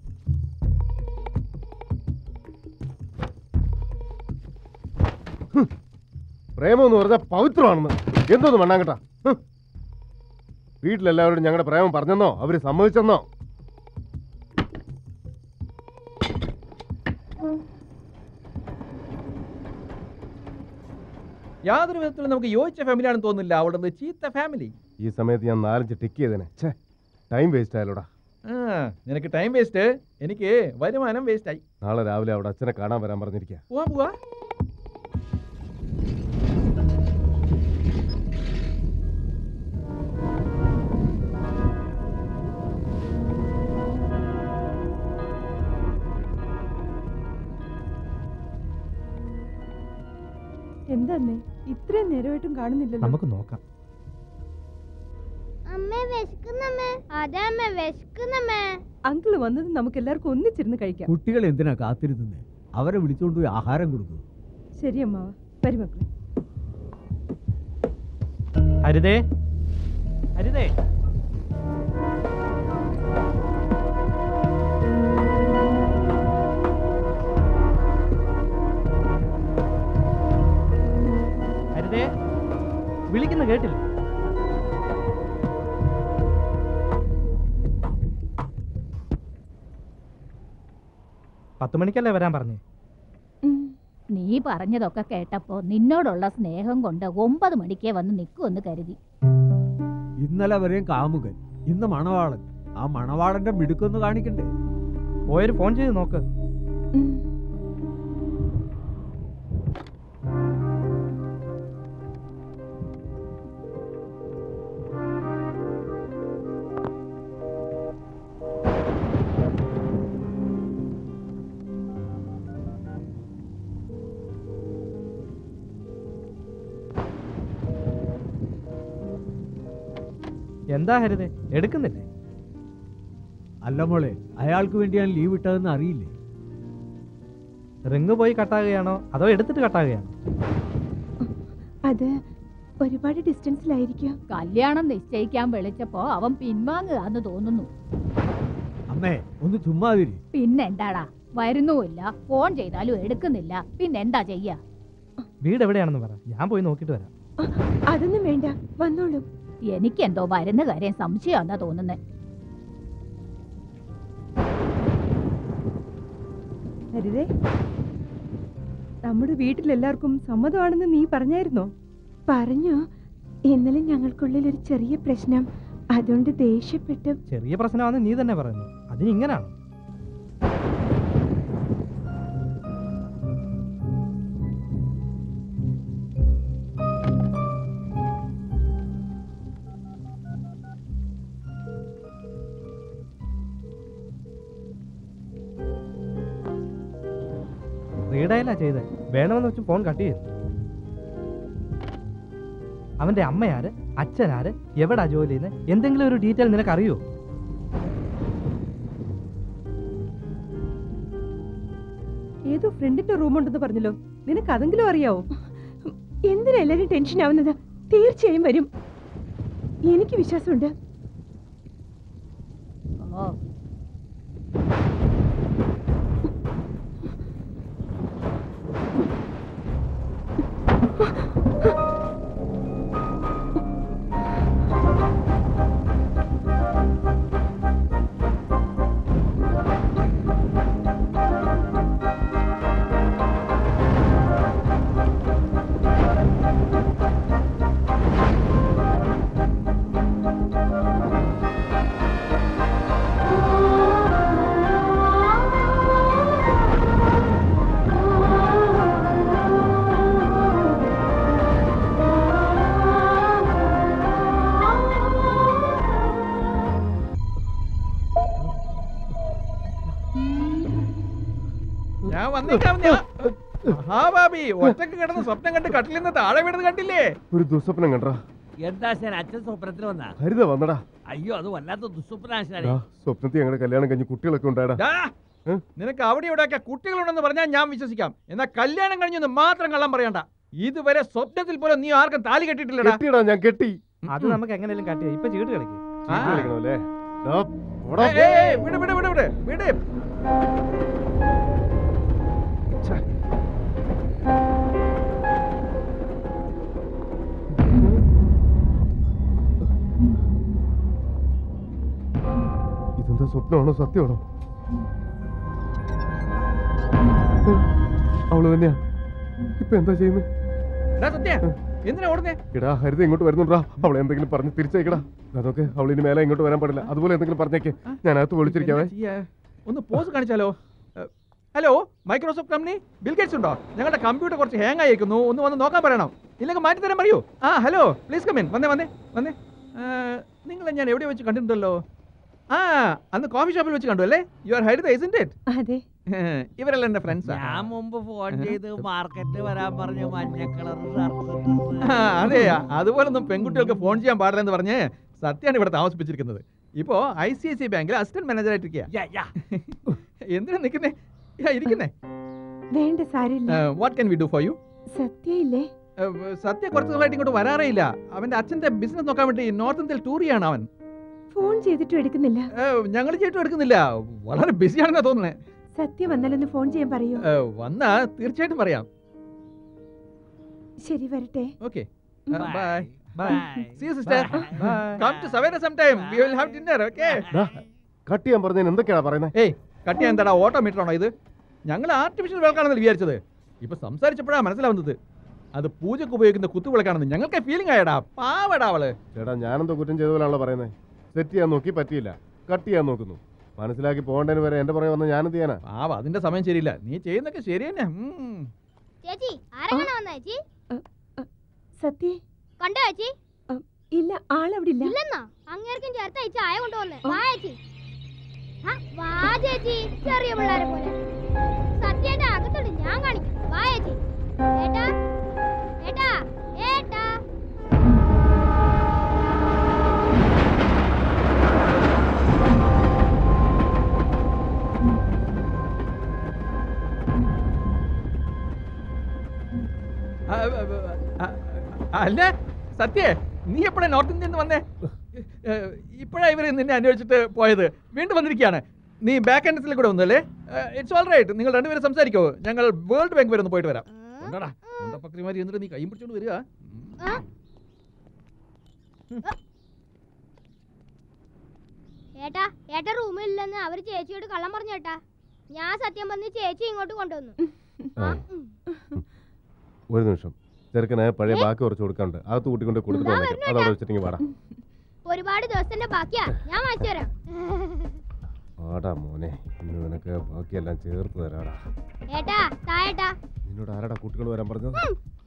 പ്രേമം എന്ന് പറഞ്ഞാൽ പവിത്രമാണെന്ന് എന്തോന്ന് മണ്ണാങ്കട്ടാ ഹ്. വീട്ടിലെല്ലാവരോടും ഞങ്ങളുടെ പ്രേമം പറഞ്ഞെന്നോ അവര് സമ്മതിച്ചെന്നോ യാതൊരു വിധത്തിലും നമുക്ക് യോജിച്ച ഫാമിലിയാണെന്ന് തോന്നുന്നില്ല അവിടെ ചീത്ത ഫാമിലി ഈ സമയത്ത് ഞാൻ നാലഞ്ച് ടിക്ക് ചെയ്തേനെ ഛേ ടൈം വേസ്റ്റ് ആയാലോടാ ആ നിനക്ക് ടൈം വേസ്റ്റ് എനിക്ക് വരുമാനം വേസ്റ്റ് ആയി നാളെ രാവിലെ അവിടെ അച്ഛനെ കാണാൻ വരാൻ പറഞ്ഞിരിക്കുക പോവാ പോവാ എന്താന്നേ ഇത്രയും നേരമായിട്ടും കാണുന്നില്ലല്ലോ നമുക്ക് നോക്കാം അമ്മേ വിശക്കുന്നമ്മേ അതെ അമ്മേ വിശക്കുന്നമ്മേ അങ്കിള് വന്നത് നമുക്ക് എല്ലാവർക്കും ഒന്നിച്ചിരുന്ന് കഴിക്കാം കുട്ടികൾ എന്തിനാ കാത്തിരുത്തുന്നത് അവരെ വിളിച്ചുകൊണ്ട് പോയി ആഹാരം കൊടുക്കും ശരി അമ്മാവ വരുമക്കളെ ഹരിതേ ഹരിതേ ഹരിതേ വിളിക്കുന്ന കേട്ടില്ല പത്ത് മണിക്കല്ലേ വരാൻ പറഞ്ഞേ നീ പറഞ്ഞതൊക്കെ കേട്ടപ്പോ നിന്നോടുള്ള സ്നേഹം കൊണ്ട് ഒമ്പത് മണിക്കേ വന്ന് നിൽക്കുമെന്ന് കരുതി ഇന്നലെ വരെയും കാമുകൻ ഇന്ന് മണവാളൻ ആ മണവാളന്റെ മിടുക്കൊന്ന് കാണിക്കണ്ടേ പോയൊരു ഫോൺ ചെയ്ത് നോക്ക് എന്താ ഹരിതേ എടുക്കുന്നില്ലേ അല്ല മോളെ അയാൾക്ക് വേണ്ടി ഞാൻ ലീവ് ഇട്ടതെന്ന് അറിയില്ലേ റിങ് പോയി കട്ടാകുകയാണോ അതോ എടുത്തിട്ട് കട്ടാകുകയാണോ അത് ഒരുപാട് ഡിസ്റ്റൻസിലായിരിക്കും കല്യാണം നിശ്ചയിക്കാൻ വിളിച്ചപ്പോ അവൻ പിൻവാങ്ങുകയെന്ന് തോന്നുന്നു അമ്മേ ഒന്ന് ചുമ്മാതിരി പിന്നെന്താടാ വരുന്നുമില്ല ഫോൺ ചെയ്താലും എടുക്കുന്നില്ല പിന്നെന്താ ചെയ്യാ വീട് എവിടെയാണെന്ന് പറ ഞാൻ പോയി നോക്കിയിട്ട് വരാം അതൊന്നും വേണ്ട വന്നോളൂ എനിക്കെന്തോ വരുന്ന കാര്യം സംശയമാണെന്നാ തോന്നുന്നേ ഹരിതേ നമ്മുടെ വീട്ടിലെല്ലാവർക്കും സമ്മതമാണെന്ന് നീ പറഞ്ഞായിരുന്നോ പറഞ്ഞു ഇന്നലെ ഞങ്ങൾക്കുള്ളിൽ ഒരു ചെറിയ പ്രശ്നം അതുകൊണ്ട് ദേഷ്യപ്പെട്ട് ചെറിയ പ്രശ്നമാണെന്ന് നീ തന്നെ പറയുന്നു അതിന് ഇങ്ങനാണ് റീഡയല്ല ചെയ്തേ വേണമെന്ന് വെച്ച് ഫോൺ കട്ട് ചെയ്തു അവന്റെ അമ്മയാര് അച്ഛനാര് എവിടാ ജോലി ചെയ്യുന്നത് എന്തെങ്കിലും ഒരു ഡീറ്റെയിൽ നിനക്ക് അറിയോ ഏതോ ഫ്രണ്ടിന്റെ റൂം ഉണ്ടെന്ന് പറഞ്ഞല്ലോ നിനക്ക് അതെങ്കിലും അറിയാവോ എന്തിനാ എല്ലാരും ടെൻഷൻ ആവുന്നത് തീർച്ചയായും വരും എനിക്ക് വിശ്വാസമുണ്ട് ഓ ഞാൻ വന്നേക്കാം ഞാൻ. ആ ബാബി ഒറ്റക്ക് കിടന്ന് സ്വപ്നം കണ്ട് കട്ടിൽ നിന്ന് താഴെ വീണത് കണ്ടില്ലേ ഒരു ദുസ്വപ്നം കണ്ടാ എന്താ ശരി അച്ഛൻ സ്വപ്നത്തിൽ വന്നാ ഹരിത വന്നടാ അയ്യോ അത് വല്ലാത്ത ദുസ്വപ്നാശാനെ ദാ, സ്വപ്നത്തിൽ ഞങ്ങളുടെ കല്യാണം കഴിഞ്ഞ് കുട്ടികളൊക്കെ ഉണ്ടായടാ ദാ, നിനക്ക് അവിടെ ഇവിടെയൊക്കെ കുട്ടികളുണ്ടെന്ന് പറഞ്ഞാൽ ഞാൻ വിശ്വസിക്കാം എന്നാൽ കല്യാണം കഴിഞ്ഞെന്ന് മാത്രം കള്ളം പറയണ്ട ഇതുവരെ സ്വപ്നത്തിൽ പോലും നീ ആർക്കും താലി കെട്ടിയിട്ടില്ലടാ കെട്ടിയടാ ഞാൻ കെട്ടി അത് നമുക്ക് എങ്ങനെയും കട്ട് ചെയ്യാം ഇപ്പൊ ചീട്ട് കളിക്കും ആ. കളിക്കണമല്ലേ ദാ, പോടാ. ഏയ്, ഏയ്, ഏയ്, വിട് വിട് വിട് വിട് വിട് ഇതെന്താ സ്വപ്നമാണോ സത്യമാണോ അവള് തന്നെയാ ഇപ്പൊ എന്താ ചെയ്യുന്നത് എടാ സത്യ എന്തിനാ ഓടുന്നേ എടാ ഹരിത ഇങ്ങോട്ട് വരുന്നുണ്ടാ അവളെ എന്തെങ്കിലും പറഞ്ഞ് തിരിച്ചയക്കടാ അതൊക്കെ അവൾ ഇനി മേലെ ഇങ്ങോട്ട് വരാൻ പാടില്ല അതുപോലെ എന്തെങ്കിലും പറഞ്ഞേക്ക് ഞാൻ അകത്ത് വിളിച്ചിരിക്കാവേ എന്താ ചെയ്യാ? ഒന്ന് പോസ് കാണിച്ചാലോ ഏഹ്, hello Microsoft company Bill Gates ഉണ്ടോ ഞങ്ങളുടെ കമ്പ്യൂട്ടർ കുറച്ച് ഹാങ് ആയിരിക്കുന്നു ഒന്ന് വന്ന് നോക്കാൻ പറയണം ഇല്ലെങ്കിൽ മാറ്റി തരാൻ പറയൂ ആ ഹലോ പ്ലീസ് കമിൻ വന്നേ വന്നേ വന്നേ ഏഹ്, നിങ്ങളെ ഞാൻ എവിടെ വെച്ച് കണ്ടിട്ടുണ്ടല്ലോ ആ അന്ന് കോഫി ഷോപ്പിൽ വെച്ച് കണ്ടു അല്ലേ you are hide isn't it അതെ ഇവരെല്ലാം എന്റെ ഫ്രണ്ട്സ് ഞാൻ മുമ്പ് ഫോൺ ചെയ്ത് മാർക്കറ്റിൽ വരാൻ പറഞ്ഞു മഞ്ഞ കളർ അതെ അതുപോലൊന്നും പെൺകുട്ടികൾക്ക് ഫോൺ ചെയ്യാൻ പാടില്ലെന്ന് പറഞ്ഞ് സത്യാണ് ഇവിടെ താമസിപ്പിച്ചിരിക്കുന്നത് ഇപ്പോ ഐ സി ഐ സി ബാങ്കിൽ അസിസ്റ്റന്റ് മാനേജർ ആയിട്ടിരിക്കുക എന്തിനാ നിൽക്കുന്നേ ഇരിക്കുന്നേ വേണ്ട സാരില്ല what can we do for you സത്യയില്ലേ സത്യ കുറച്ച് നാളായിട്ട് ഇങ്ങോട്ട് വരാറേ ഇല്ല അവന്റെ അച്ഛന്റെ ബിസിനസ് നോക്കാൻ വേണ്ടി നോർത്ത് ഇന്ത്യയിൽ ടൂർ ചെയ്യാണ് അവൻ ഫോൺ ചെയ്തിട്ടും എടുക്കുന്നില്ല ഞങ്ങൾ ചെയ്തിട്ടും എടുക്കുന്നില്ല വളരെ ബിസിയാണെന്നാ തോന്നുന്നേ സത്യ വന്നാലൊന്ന് ഫോൺ ചെയ്യാൻ പറയൂ ഏഹ്, വന്നാ തീർച്ചയായിട്ടും പറയാം ശരി വരട്ടെ okay Mm. Bye bye see you sister come to Savera some time we will have dinner okay cut ചെയ്യാൻ പറഞ്ഞതിന് എന്തൊക്കെയാ പറയുന്നത് ഏയ് കട്ട് ചെയ്യാൻ എന്താടാ ഓട്ടോമീറ്റർ ആണോ ഇത് ഞങ്ങൾ ആർട്ടിഫിഷ്യൽ വിളക്കാണെന്ന് വിചാരിച്ചത് ഇപ്പൊ സംസാരിച്ചപ്പോഴാണ് മനസ്സിലാവുന്നത് അത് പൂജക്ക് ഉപയോഗിക്കുന്ന കുത്തുവിളക്കാണെന്ന് ഞങ്ങൾക്ക് ഫീലിംഗ് ആയടാ പാവടാ അവള് ചേട്ടാ ഞാനെന്തോ കുറ്റം ചെയ്ത പോലാണല്ലോ പറയുന്നത് സെറ്റ് ചെയ്യാൻ നോക്കി പറ്റിയില്ല കട്ട് ചെയ്യാൻ നോക്കുന്നു മനസ്സിലാക്കി പോകേണ്ടതിന് വരെ എന്റെ പുറകെ വന്ന് ഞാനെന്ത് ചെയ്യാനാ പാവ അതിന്റെ സമയം ശരിയില്ല നീ ചെയ്യുന്നൊക്കെ ശരി തന്നെ ഉം. ചേച്ചി ആരെങ്ങനെ വന്ന ചേച്ചി സത്യ കണ്ടോ ചേച്ചി ഇല്ല ആളവിടെ ഇല്ല ഇല്ലെന്നാ അങ്ങേർക്കും ചേർത്ത് അയച്ച ആയ കൊണ്ടുവന്നേ വാ ചേച്ചി ആ, വാ ചേച്ചി ചെറിയ പിള്ളേരെ പോലെ സത്യേന്റെ അകത്തുണ്ട് ഞാൻ കാണിക്കാം വാ ചേച്ചി ഏട്ടാ ഏട്ടാ ഏട്ടാ ആ, ആ, ആ, ആ, അല്ല സത്യേ നീ എപ്പോഴാ നോർത്ത് ഇന്ത്യയിൽ നിന്ന് വന്നേ ഇപ്പോഴാ ഇവർ നിന്നെ അന്വേഷിച്ചിട്ട് പോയത് വീണ്ടും വന്നിരിക്കുകയാണ് നീ ബാക്ക് എൻഡസിൽ കൂടെ വന്നല്ലേ ഇറ്റ്സ് ഓൾ റൈറ്റ് നിങ്ങൾ രണ്ടുപേരും സംസാരിക്കോ ഞങ്ങൾ വേൾഡ് ബാങ്ക് വരെ ഒന്ന് പോയിട്ട് വരാം കൊണ്ടോടാ, കൊണ്ടോ. പക്രിമാരി എന്നിട്ട് നീ കൈയും പിടിച്ചോണ്ട് വരിക ആ? ഏട്ടാ ഏട്ടാ റൂമിലില്ലെന്ന് അവര് ചേച്ചിയോട് കള്ളം പറഞ്ഞു ഏട്ടാ ഞാൻ സത്യം പറഞ്ഞ് ചേച്ചി ഇങ്ങോട്ട് കൊണ്ടുവന്നു ആ. ഒരു നിമിഷം ചെറുക്കന് പഴയ ബാക്കി കുറച്ച് കൊടുക്കാനുണ്ട് അകത്ത് കൂട്ടിക്കൊണ്ട് കൊടുത്തിട്ട് ദാ വന്നേക്കാം വരുന്നു അതവിടെ ഏട്ടാ. വെച്ചിട്ടെങ്കിൽ വാടാ ഒരുപാട് ദിവസത്തിന്റെ ബാക്കിയാ ഞാൻ വാങ്ങിച്ചു തരാം വാടാ മോനെ ഇന്ന് നിനക്ക് ബാക്കിയെല്ലാം ചേർത്ത് തരാടാ ഏട്ടാ താ ഏട്ടാ നിന്നോട് ആരാടാ കുട്ടികൾ വരാൻ പറഞ്ഞത്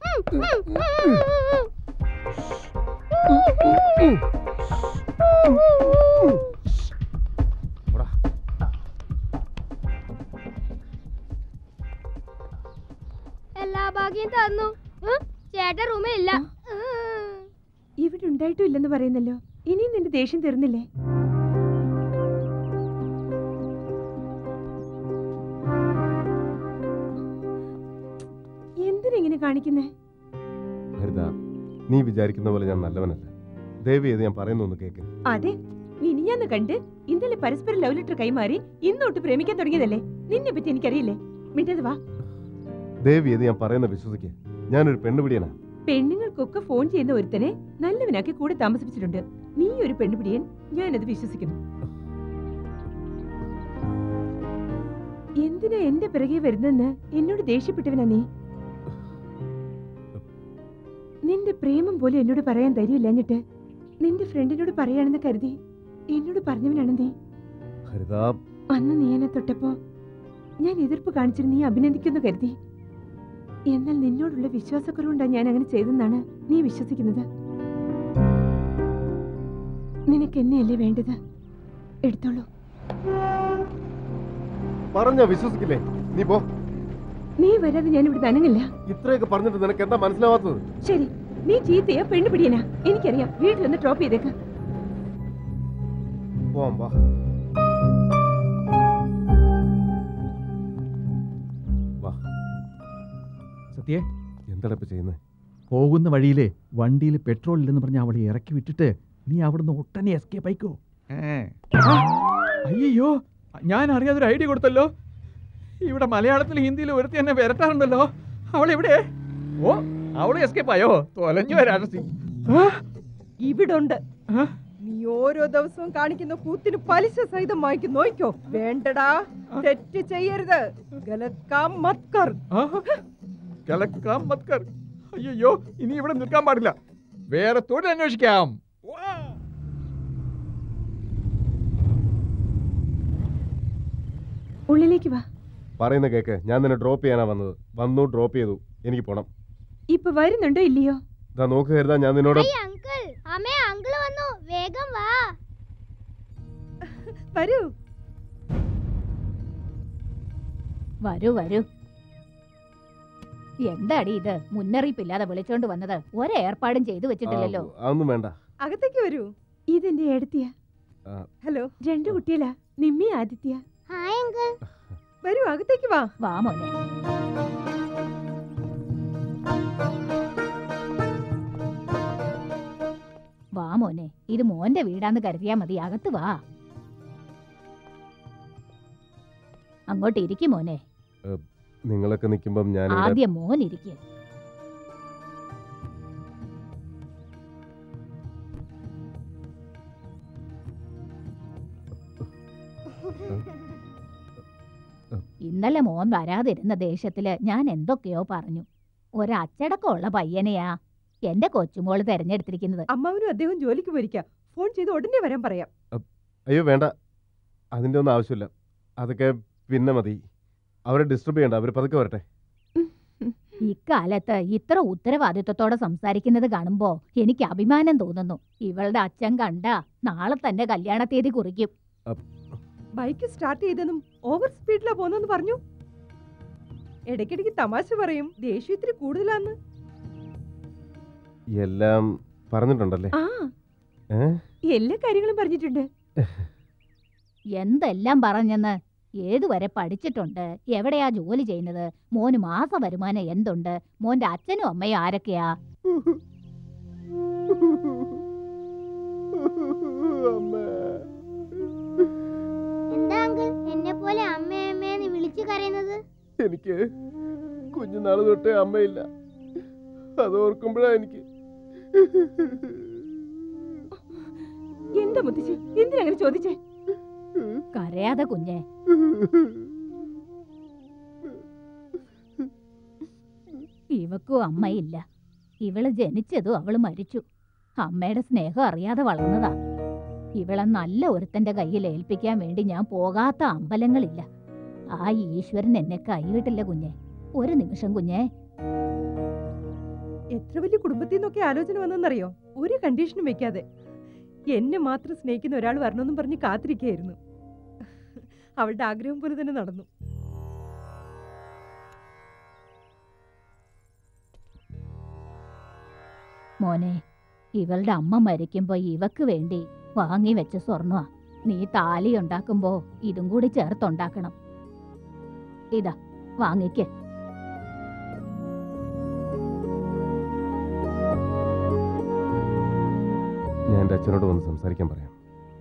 എല്ലാ ഭാഗ്യം തന്നു ഉം, ചേട്ടൻ റൂമിൽ ഇല്ല ഇവിടെ ഉണ്ടായിട്ടും ഇല്ലെന്ന് പറയുന്നല്ലോ ഇനിയും നിന്റെ ദേഷ്യം തീർന്നില്ലേ എന്തിനെങ്ങനെ കാണിക്കുന്നേ ഹരിത നീ വിചാരിക്കുന്ന പോലെ ഞാൻ നല്ലവനല്ല ദയവ് ചെയ്ത് ഞാൻ പറയുന്ന ഒന്ന് കേക്ക് അതെ മിനിഞ്ഞാന്ന് കണ്ട് ഇന്നലെ പരസ്പരം ലവ് ലെറ്റർ കൈമാറി ഇന്നോട്ട് പ്രേമിക്കാൻ തുടങ്ങിയതല്ലേ നിന്നെ പറ്റി എനിക്കറിയില്ലേ മിണ്ടത് വാ ദയവ് ചെയ്ത് ഞാൻ പറയുന്ന വിശ്വസിക്കുക ഞാനൊരു പെണ്ണുപിടിയനാ പെണ്ണുങ്ങൾക്കൊക്കെ ഫോൺ ചെയ്യുന്ന ഒരുത്തനെ നല്ലവനാക്കി കൂടെ താമസിപ്പിച്ചിട്ടുണ്ട് നീ ഒരു പെണ്ണുപിടിയൻ ഞാനത് വിശ്വസിക്കുന്നു എന്തിനാ എന്റെ പിറകെ വരുന്നെന്ന് എന്നോട് ദേഷ്യപ്പെട്ടവനാ നീ നിന്റെ പ്രേമം പോലും എന്നോട് പറയാൻ ധൈര്യമില്ലഞ്ഞിട്ട് നിന്റെ ഫ്രണ്ടിനോട് പറയാണെന്ന് കരുതി എന്നോട് പറഞ്ഞവനാണ് നീ ഹരിത അന്ന് നീ എന്നെ തൊട്ടപ്പോ ഞാൻ എതിർപ്പ് കാണിച്ചിട്ട് നീ അഭിനന്ദിക്കുന്നു കരുതി എന്നാൽ നിന്നോടുള്ള വിശ്വാസക്കുറവുണ്ടാ ഞാൻ അങ്ങനെ ചെയ്തെന്നാണ് നീ വിശ്വസിക്കുന്നത് നിനക്ക് എന്നെയല്ലേ വേണ്ടത് എടുത്തോളൂ പറഞ്ഞ വിശ്വസിക്കില്ലേ നീ പോ നീ വരാതെ ഞാൻ ഇവിടെ നനങ്ങില്ല ഇത്രയൊക്കെ പറഞ്ഞിട്ട് നിനക്ക് എന്താ മനസ്സിലാവാത്തത് ശരി നീ ചീത്തയാ പെണ്ണു പിടിയനാ എനിക്കറിയാം വീട്ടിലൊന്ന് ഡ്രോപ്പ് ചെയ്തേക്ക് പോവാം വാ വാ സത്യ എന്താടാ ഇപ്പൊ ചെയ്യുന്നത് പോകുന്ന വഴിയിലെ വണ്ടിയിൽ പെട്രോൾ ഇല്ലെന്ന് പറഞ്ഞ് അവളെ ഇറക്കി വിട്ടിട്ട് നീ അവിടുന്ന് ഒട്ടനെ എസ്കേപ്പ് ആയിക്കോ അയ്യോ ഞാൻ അറിയാതെ ഒരു ഐഡിയ കൊടുത്തല്ലോ ഇവിടെ മലയാളത്തിൽ ഹിന്ദിയിൽ ഒരുത്തി എന്നെ വരട്ടാറുണ്ടല്ലോ അവൾ എവിടെ ഓ അവൾ എസ്കേപ്പ് ആയോ തൊലഞ്ഞു വരാണി ഇവിടുണ്ട് നീ ഓരോ ദിവസവും കാണിക്കുന്ന കൂത്തിന് പലിശ സഹിതം വാങ്ങിക്കും നോയിക്കോ വേണ്ടടാ തെറ്റ് ചെയ്യരുത് ഗലത്കാം മത്കർ കിളക്കാം മത്കർ അയ്യോ ഇനി ഇവിടെ നിൽക്കാൻ പാടില്ല വേറെ തൊഴിൽ അന്വേഷിക്കാം ഉള്ളിലേക്ക് വാ പറയുന്ന കേക്ക് ഞാൻ നിന്നെ ഡ്രോപ്പ് ചെയ്യാനാ വന്നത് വന്നു ഡ്രോപ്പ് ചെയ്തു എനിക്ക് പോണം ഇപ്പൊ വരുന്നുണ്ടോ ഇല്ലയോ ഇതാ നോക്ക് കരുതാ ഞാൻ നിന്നോട് ഐ അങ്കിൾ അമ്മേ അങ്കിൾ വന്നു വേഗം വാ വരൂ വരൂ വരൂ എന്താടി ഇത് മുന്നറിയിപ്പില്ലാതെ വിളിച്ചോണ്ട് വന്നത് ഒരേർപ്പാടും ചെയ്തു വെച്ചിട്ടില്ലല്ലോ ആ, അതൊന്നും വേണ്ട അകത്തേക്ക് വരൂ ഇതെന്റെ ഏടത്തിയ ആ, ഹലോ രണ്ടു കുട്ടികളാ നിമ്മി ആദിത്യ ഹായ് അങ്കിൾ വരൂ അകത്തേക്ക് വാ വാ മോനെ വാ മോനെ ഇത് മോന്റെ വീടാന്ന് കരുതിയാ മതി അകത്ത് വാ അങ്ങോട്ട് ഇരിക്കും മോനെ ഏ, നിങ്ങളൊക്കെ നിൽക്കുമ്പം ഞാൻ ആദ്യം മോൻ ഇരിക്കും ഇന്നലെ മോൻ വരാതിരുന്ന ദേഷ്യത്തില് ഞാൻ എന്തൊക്കെയോ പറഞ്ഞു ഒരച്ചടക്കമുള്ള പയ്യനെയാ എന്റെ കൊച്ചുമോള് തെരഞ്ഞെടുത്തിരിക്കുന്നത് അമ്മാവനും അദ്ദേഹം ജോലിക്ക് പോയിരിക്കാം ഫോൺ ചെയ്ത് ഉടനെ വരാൻ പറയാം അയ്യോ വേണ്ട അതിൻ്റെ ഒന്നും ആവശ്യമില്ല അതൊക്കെ പിന്നെ മതി അവരെ ഡിസ്റ്റർബ് ചെയ്യണ്ട അവർ പതുക്കെ വരട്ടെ ഇക്കാലത്ത് ഇത്ര ഉത്തരവാദിത്വത്തോടെ സംസാരിക്കുന്നത് കാണുമ്പോ എനിക്ക് അഭിമാനം തോന്നുന്നു ഇവളുടെ അച്ഛൻ കണ്ട നാളെ തന്നെ കല്യാണ തീയതി കുറിക്കും ബൈക്ക് സ്റ്റാർട്ട് ചെയ്തെന്നും ഓവർ സ്പീഡിലാ പോന്നെന്ന് പറഞ്ഞു ഇടയ്ക്കിടയ്ക്ക് തമാശ പറയും ദേഷ്യം ഇത്തിരി കൂടുതലാന്ന് എല്ലാം പറഞ്ഞിട്ടുണ്ടല്ലേ ആ ഏ എല്ലാ കാര്യങ്ങളും പറഞ്ഞിട്ടുണ്ട് എന്തെല്ലാം പറഞ്ഞെന്ന് ഏതുവരെ പഠിച്ചിട്ടുണ്ട് എവിടെയാ ജോലി ചെയ്യുന്നത് മോന് മാസ വരുമാനം എന്തുണ്ട് മോന്റെ അച്ഛനും അമ്മയും ആരൊക്കെയാ എന്താ അങ്കിൾ എന്നെ പോലെ അമ്മേ അമ്മേന്ന് വിളിച്ചു കരയുന്നത് എനിക്ക് കുഞ്ഞുനാൾ തൊട്ടേ അമ്മയില്ല അത് ഓർക്കുമ്പോഴാ എനിക്ക് എന്താ മുത്തശ്ശി എന്തിനാ അങ്ങനെ ചോദിച്ചേ കരയാതെ കുഞ്ഞെ ഇവക്കും അമ്മയില്ല ഇവള് ജനിച്ചതും അവള് മരിച്ചു അമ്മയുടെ സ്നേഹം അറിയാതെ വളർന്നതാ ഇവളെ നല്ല ഒരുത്തന്റെ കയ്യിൽ ഏൽപ്പിക്കാൻ വേണ്ടി ഞാൻ പോകാത്ത അമ്പലങ്ങളില്ല ആ ഈശ്വരൻ എന്നെ കൈവിട്ടില്ല കുഞ്ഞെ ഒരു നിമിഷം കുഞ്ഞെ എത്ര വലിയ കുടുംബത്തിൽ നിന്നൊക്കെ ആലോചന വന്നെന്നറിയോ ഒരു കണ്ടീഷനും വെക്കാതെ എന്നെ മാത്രം സ്നേഹിക്കുന്ന ഒരാൾ വരണമെന്നും പറഞ്ഞ് കാത്തിരിക്കുകയായിരുന്നു അവളുടെ ആഗ്രഹം പോലെ തന്നെ നടന്നു മോനെ ഇവളുടെ അമ്മ മരിക്കുമ്പോ ഇവക്ക് വേണ്ടി വാങ്ങി വെച്ച സ്വർണ്ണ നീ താലി ഉണ്ടാക്കുമ്പോ ഇതും കൂടി ചേർത്തുണ്ടാക്കണം ഇതാ വാങ്ങിക്ക് ഞാൻ എൻ്റെ അച്ഛനോട് വന്ന് സംസാരിക്കാൻ പറയാം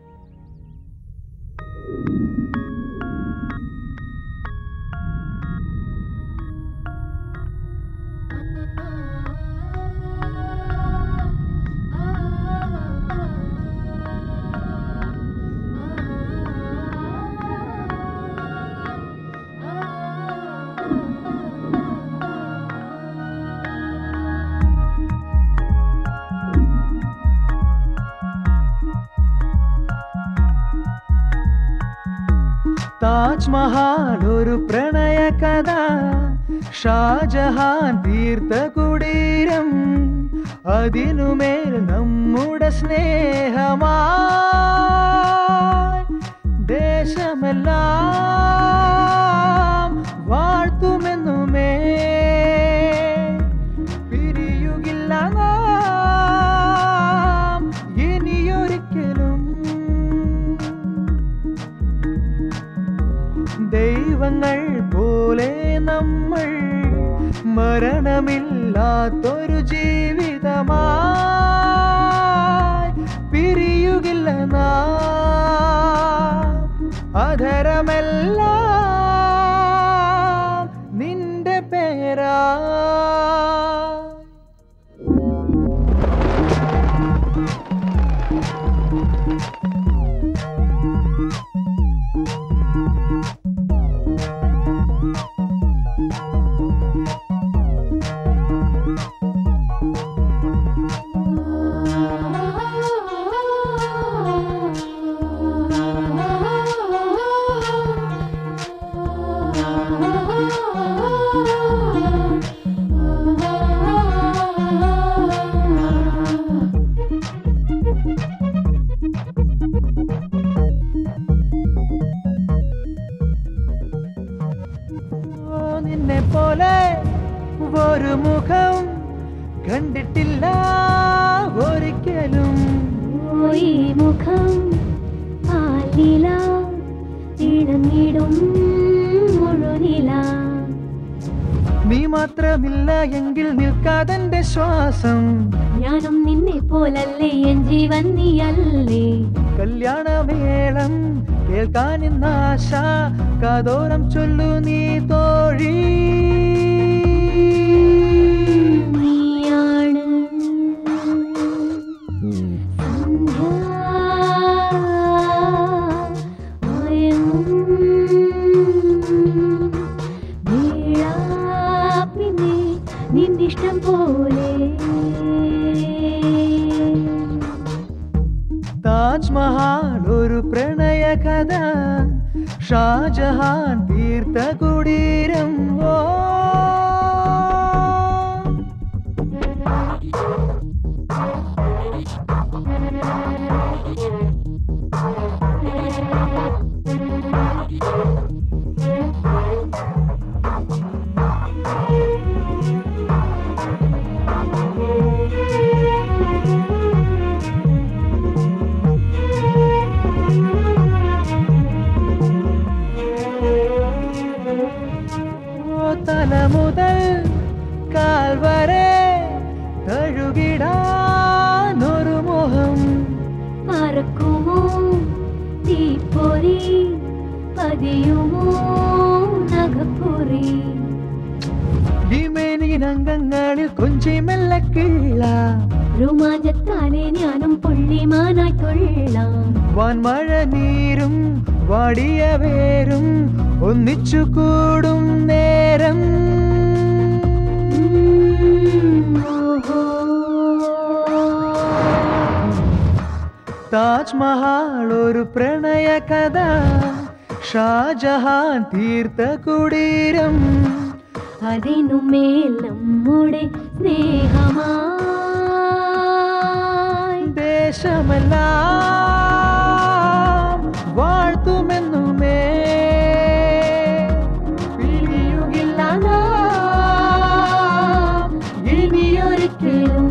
താജ്മഹാൽ ഒരു പ്രണയ കഥ ഷാജഹാൻ തീർത്ത കുടീരം അതിനുമേൽ നമ്മുടെ സ്നേഹമാ ദേശമെല്ലാം വാഴ്ത്തുമെന്നുമേ പിരിയുകില്ല നാം ഇനിയൊരിക്കലും ദൈവങ്ങൾ പോലെ നമ്മൾ മരണമില്ലാത്തൊരു ജീവിതമായി പിരിയുകില്ല നാം അധരമെല്ലാം നിന്റെ പേരാ ഓ, നിന്നെ പോലെ ഒരു മുഖം കണ്ടിട്ടില്ല ഒരിക്കലും ഈ മുഖം പാലില തിളങ്ങിടും മുഴുനില നീ മാത്രമില്ല എങ്കിൽ നിൽക്കാതെന്റെ ശ്വാസം ഞാനും നിന്നെ പോലല്ലേ എൻ ജീവൻ നീയല്ലേ കല്യാണമേളം കേൾക്കാൻ ഇന്നാശ കാതോരം ചൊല്ലു നീ തോഴി നീയാണ് പിന്നെ നിന്നിഷ്ടം പോലെ താജ്മഹാൽ ഒരു പ്രണയ കഥ ഷാജഹാൻ തീർത്ത കുടീരം ഓ ഓ, തല മുതൽ കാൽ വരെ തഴുകിടാനൊരു മോഹം പറക്കുമോ തീപ്പൊരി പതിയുമോ നഖപ്പൊരി ഈ മേനി ശരീരംഗങ്ങളിൽ കൊഞ്ചി മെല്ലെ കിള്ളാം രോമാഞ്ചത്താലെ ഞാനും പുള്ളിമാനായി കൊള്ളാം വാൻമഴ നീരും വാടിയ വേരും ഒന്നിച്ചു കൂടും നേരം താജ്മഹാൾ ഒരു പ്രണയ കഥ ഷാജഹാൻ തീർത്ത കുടീരം അതിനു മേൽ നമ്മുടെ സ്നേഹമായി ദേശമെല്ലാം വാഴ്ത്തുമെന്നുമേ പിരിയുകില്ല നാം ഇനിയൊരിക്കലും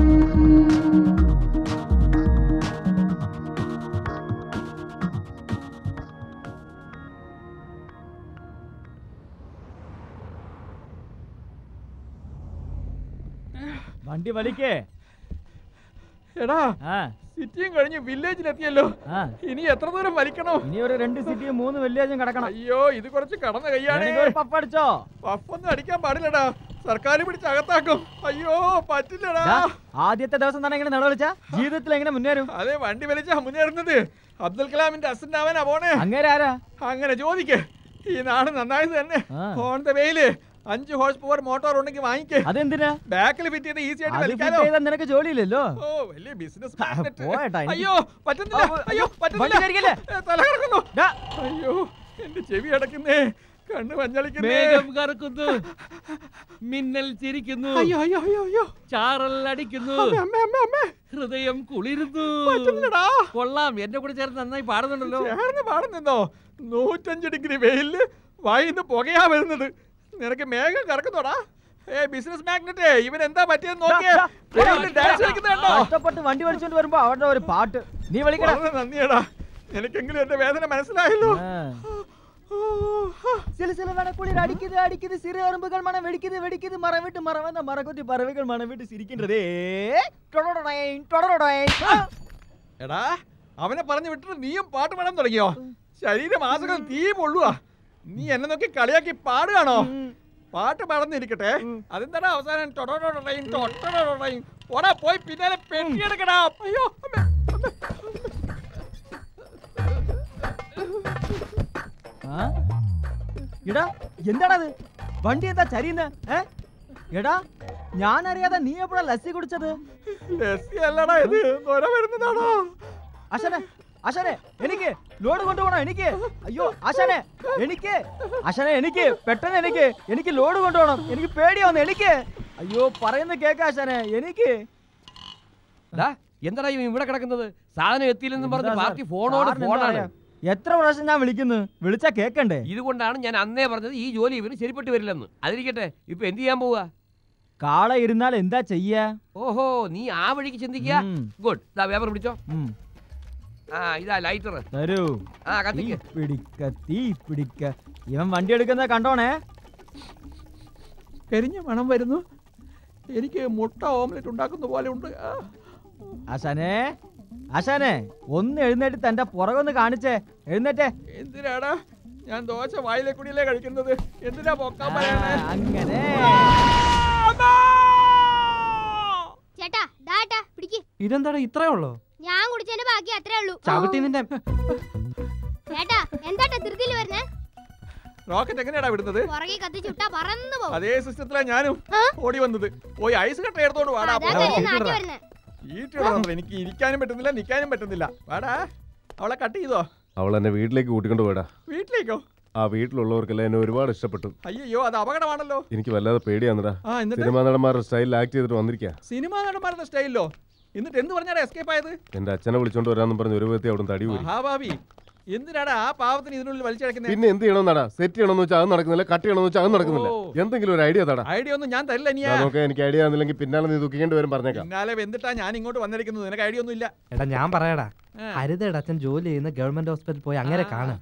വണ്ടി വലിക്കേ എടാ ആ സിറ്റിയും കഴിഞ്ഞ് വില്ലേജിലെത്തിയല്ലോ ആ ഇനി എത്ര ദൂരം വലിക്കണോ ഇനി ഒരു രണ്ട് സിറ്റിയും മൂന്ന് വെള്ളിയാഴ്ചയും കിടക്കണം അയ്യോ ഇത് കുറച്ച് കടന്ന കൈയാണ് വേണമെങ്കിൽ ഒരു പഫ് അടിച്ചോ പഫൊന്നും അടിക്കാൻ പാടില്ലടാ സർക്കാർ പിടിച്ച് അകത്താക്കും അയ്യോ പറ്റില്ലടാ ദാ, ആദ്യത്തെ ദിവസം തന്നെ എങ്ങനെ നിലവിളിച്ച ജീവിതത്തിൽ എങ്ങനെ മുന്നേറും അതെ വണ്ടി വലിച്ചാ മുന്നേറുന്നത് അബ്ദുൽ കലാമിന്റെ അസിസ്റ്റന്റ് ആവാനാ പോണേ അങ്ങേരെ ആരാ അങ്ങനെ ചോദിക്ക് ഈ നാട് നന്നായത് തന്നെ ആ. ഓൺ ദ വെയില് അഞ്ച് ഹോഴ്സ് പവർ മോട്ടോർ ഉണ്ടെങ്കിൽ വാങ്ങിക്കേ അതെന്തിനാ ബാക്കിൽ ഫിറ്റ് ചെയ്ത് ഈസി ആയിട്ട് അത് fit വലിക്കാലോ ചെയ്താൽ നിനക്ക് ജോലിയില്ലല്ലോ ഓ വലിയ ബിസിനസ് പോയേട്ടാ എനിക്ക്. അയ്യോ പറ്റുന്നില്ല ആ, അയ്യോ വണ്ടി പറ്റുന്നില്ല കയറിക്കല്ലേ? ഏ, തല കറക്കുന്നു അയ്യോ എന്റെ ചെവി അടക്കുന്നേ കണ്ണ് മഞ്ഞളിക്കുന്നേ മേഘം കറക്കുന്നു മിന്നൽ ചിരിക്കുന്നു അയ്യോ അയ്യോ അയ്യോ അയ്യോ ചാറൽ അടിക്കുന്നു അമ്മേ, അമ്മേ, അമ്മേ, അമ്മേ. ഹൃദയം കുളിരുന്നു പറ്റുന്നില്ലടാ. കൊള്ളാം എന്റെ കൂടെ ചേർന്ന് നന്നായി പാടുന്നുണ്ടല്ലോ ചേർന്ന് പാടുന്നോ നൂറ്റഞ്ച് ഡിഗ്രി വെയിലില് വായിന്ന് പുകയാ വരുന്നത് നിനക്ക് മേഘം കറക്കുന്നോടാ ഏ ബിസിനസ് മാഗ്നറ്റേ ഇവൻ എന്താ പറ്റിയെന്ന് നോക്കിയേ വെയിലിൽ ഡാൻസ് കളിക്കുന്നുണ്ടോ കഷ്ടപ്പെട്ട് വണ്ടി വലിച്ചോണ്ട് വരുമ്പോ അവരുടെ ഒരു പാട്ട് നീ വിളിക്കടാ വളരെ നന്ദിയടാ നിനക്കെങ്കിലും എന്റെ വേദന മനസ്സിലായല്ലോ சில சில வனக்குளிர் அடிக்குது அடிக்குது சிறு அரும்புகள் மனம் வெடிக்குது வெடிக்குது மரம் விட்டு மரம் வந்த மரக்குத்தி பறவைகள் மனம் விட்டு சிரிக்கின்றதே டொடொடொடைன், டொடொடொடைன். ஆ! എടാ അവനെ പറഞ്ഞു വിട്ടിട്ട് നീയും പാട്ട് പാടാൻ തുടങ്ങിയോ ശരീരം ആസകം തീ പൊള്ളുവാ നീ എന്നെ നോക്കി കളിയാക്കി പാടുകയാണോ പാട്ട് പാടുന്നിരിക്കട്ടെ അതെന്താടാ അവസാനം ടൊടൊടൊടൊടയും ടൊട്ടൊടൊടൊടയും ഓടാ പോയി പിന്നാലെ പെട്ടിയെടുക്കടാ അയ്യോ അമ്മേ, അമ്മേ. ആ? എടാ എന്താണത് വണ്ടി എന്താ ചരിയുന്ന ഏ എടാ ഞാൻ അറിയാതെ നീ എപ്പോഴാ ലസ്സി കുടിച്ചത് ലസ്സി അല്ലടാ ഇത് നൊര വരുന്നതാണോ അശനെ അശനെ എനിക്ക് ലോഡ് കൊണ്ടുപോകണം എനിക്ക് അയ്യോ അശനെ എനിക്ക് അശനെ എനിക്ക് പെട്ടെന്ന് എനിക്ക് എനിക്ക് ലോഡ് കൊണ്ടുപോകണം എനിക്ക് പേടിയാവുന്നു എനിക്ക് അയ്യോ പറയുന്ന കേക്ക അശനെ എനിക്ക് ദാ, എന്താടാ ഇവൻ ഇവിടെ കിടക്കുന്നത് സാധനം എത്തിയില്ലെന്നും പറഞ്ഞ് എന്താ സാർ? പാർട്ടി ഫോണോട് സാറിന് എന്താ ഫോണാണ് അറിയാം? എത്ര പ്രാവശ്യം ഞാൻ വിളിക്കുന്നു വിളിച്ചാ കേക്കണ്ടേ ഇതുകൊണ്ടാണ് ഞാൻ അന്നേ പറഞ്ഞത് ഈ ജോലി ഇവന് ശരിപ്പെട്ട് വരില്ലെന്ന് അതിരിക്കട്ടെ ഇപ്പൊ എന്ത് ചെയ്യാൻ പോവാ കാള ഇരുന്നാൽ എന്താ ചെയ്യാ ഓഹോ നീ ആ വഴിക്ക് ചിന്തിക്കുക ഉം. ഗുഡ് ദാ പേപ്പർ പിടിച്ചോ ഉം. ആ ഇതാ ലൈറ്റർ തരൂ ആ കത്തിക്ക് തീ പിടിക്ക തീ പിടിക്ക ഇവൻ വണ്ടി എടുക്കുന്ന കണ്ടോണേ കരിഞ്ഞ മണം വരുന്നു എനിക്ക് മുട്ട ഓംലെറ്റ് ഉണ്ടാക്കുന്ന പോലെ ഉണ്ട് ആ. അശനെ അശനെ ഒന്ന് എഴുന്നേറ്റ് തന്റെ പുറകൊന്ന് കാണിച്ചേ എഴുന്നേറ്റേ എന്തിനാടാ ഞാൻ ദോശ വായിലെ കൂടിയല്ലേ കഴിക്കുന്നത് എന്തിനാ പൊക്കാൻ പറയണേ അങ്ങനെ ചേട്ടാ ദാട്ടാ പിടിക്ക് ഇതെന്താടാ ഇത്രേ ഉള്ളോ ഞാൻ കുടിച്ചതിന്റെ ബാക്കി അത്രേ ഉള്ളൂ ചവിട്ടി നിന്റെ ചേട്ടാ എന്താട്ടാ ധൃതിയിൽ വരുന്നേ റോക്കറ്റ് എങ്ങനെയാടാ വിടുന്നത് പുറകെ കത്തിച്ചുട്ടാ പറന്നു പോകും അതേ സിസ്റ്റത്തിലാ ഞാനും ഓടി വന്നത് പോയി ഐസ് കട്ട എടുത്തോണ്ട് വാടാ അതാ കല്ല് നാട്ടി വരുന്നേ ഈറ്റിടണം എനിക്ക് ഇരിക്കാനും പറ്റുന്നില്ല നിൽക്കാനും പറ്റുന്നില്ല വാടാ അവളെ കട്ട് ചെയ്തോ അവൾ എന്നെ വീട്ടിലേക്ക് കൂട്ടിക്കൊണ്ട് പോയടാ വീട്ടിലേക്കോ ആ വീട്ടിലുള്ളവർക്കെല്ലാം എന്നെ ഒരുപാട് ഇഷ്ടപ്പെട്ടു അയ്യോ അത് അപകടമാണല്ലോ എനിക്ക് വല്ലാതെ പേടിയാന്നടാ ആ, എന്നിട്ട്? സിനിമാ നടന്മാരുടെ സ്റ്റൈലിൽ ആക്ട് ചെയ്തിട്ട് വന്നിരിക്കുക സിനിമാ നടന്മാരുടെ സ്റ്റൈലിലോ എന്നിട്ട് എന്ത് പറഞ്ഞാടാ എസ്കേപ്പ് ആയത് എന്റെ അച്ഛനെ വിളിച്ചോണ്ട് വരാമെന്ന് പറഞ്ഞ് ഒരു വ്യക്തി അവിടെ തടി പോയി മഹാഭാവി എന്തിനാടാ ആ പാവത്തിന് ഇതിനുള്ളിൽ വലിച്ചടക്കുന്നത് പിന്നെ എന്ത് ചെയ്യണമെന്നാടാ സെറ്റ് ചെയ്യണമെന്ന് വെച്ചാൽ അത് നടക്കുന്നില്ല കട്ട് ചെയ്യണമെന്ന് വെച്ചാൽ അത് നടക്കുന്നില്ല ഓ. എന്തെങ്കിലും ഒരു ഐഡിയ തടാ ഐഡിയ ഒന്നും ഞാൻ തരില്ല നീ നോക്കാം എനിക്ക് ഐഡിയ ആണെന്നില്ലെങ്കിൽ പിന്നാലെ നീ ദുഃഖിക്കേണ്ടി വരും പറഞ്ഞേക്കാം പിന്നാലെ വെന്തിട്ടാ ഞാൻ ഇങ്ങോട്ട് വന്നിരിക്കുന്നത് നിനക്ക് ഐഡിയ ഒന്നും ഇല്ല എടാ ഞാൻ പറയടാ ആ. ഹരിതയുടെ അച്ഛൻ ജോലി ചെയ്യുന്ന ഗവൺമെന്റ് ഹോസ്പിറ്റലിൽ പോയി അങ്ങനെ കാണാം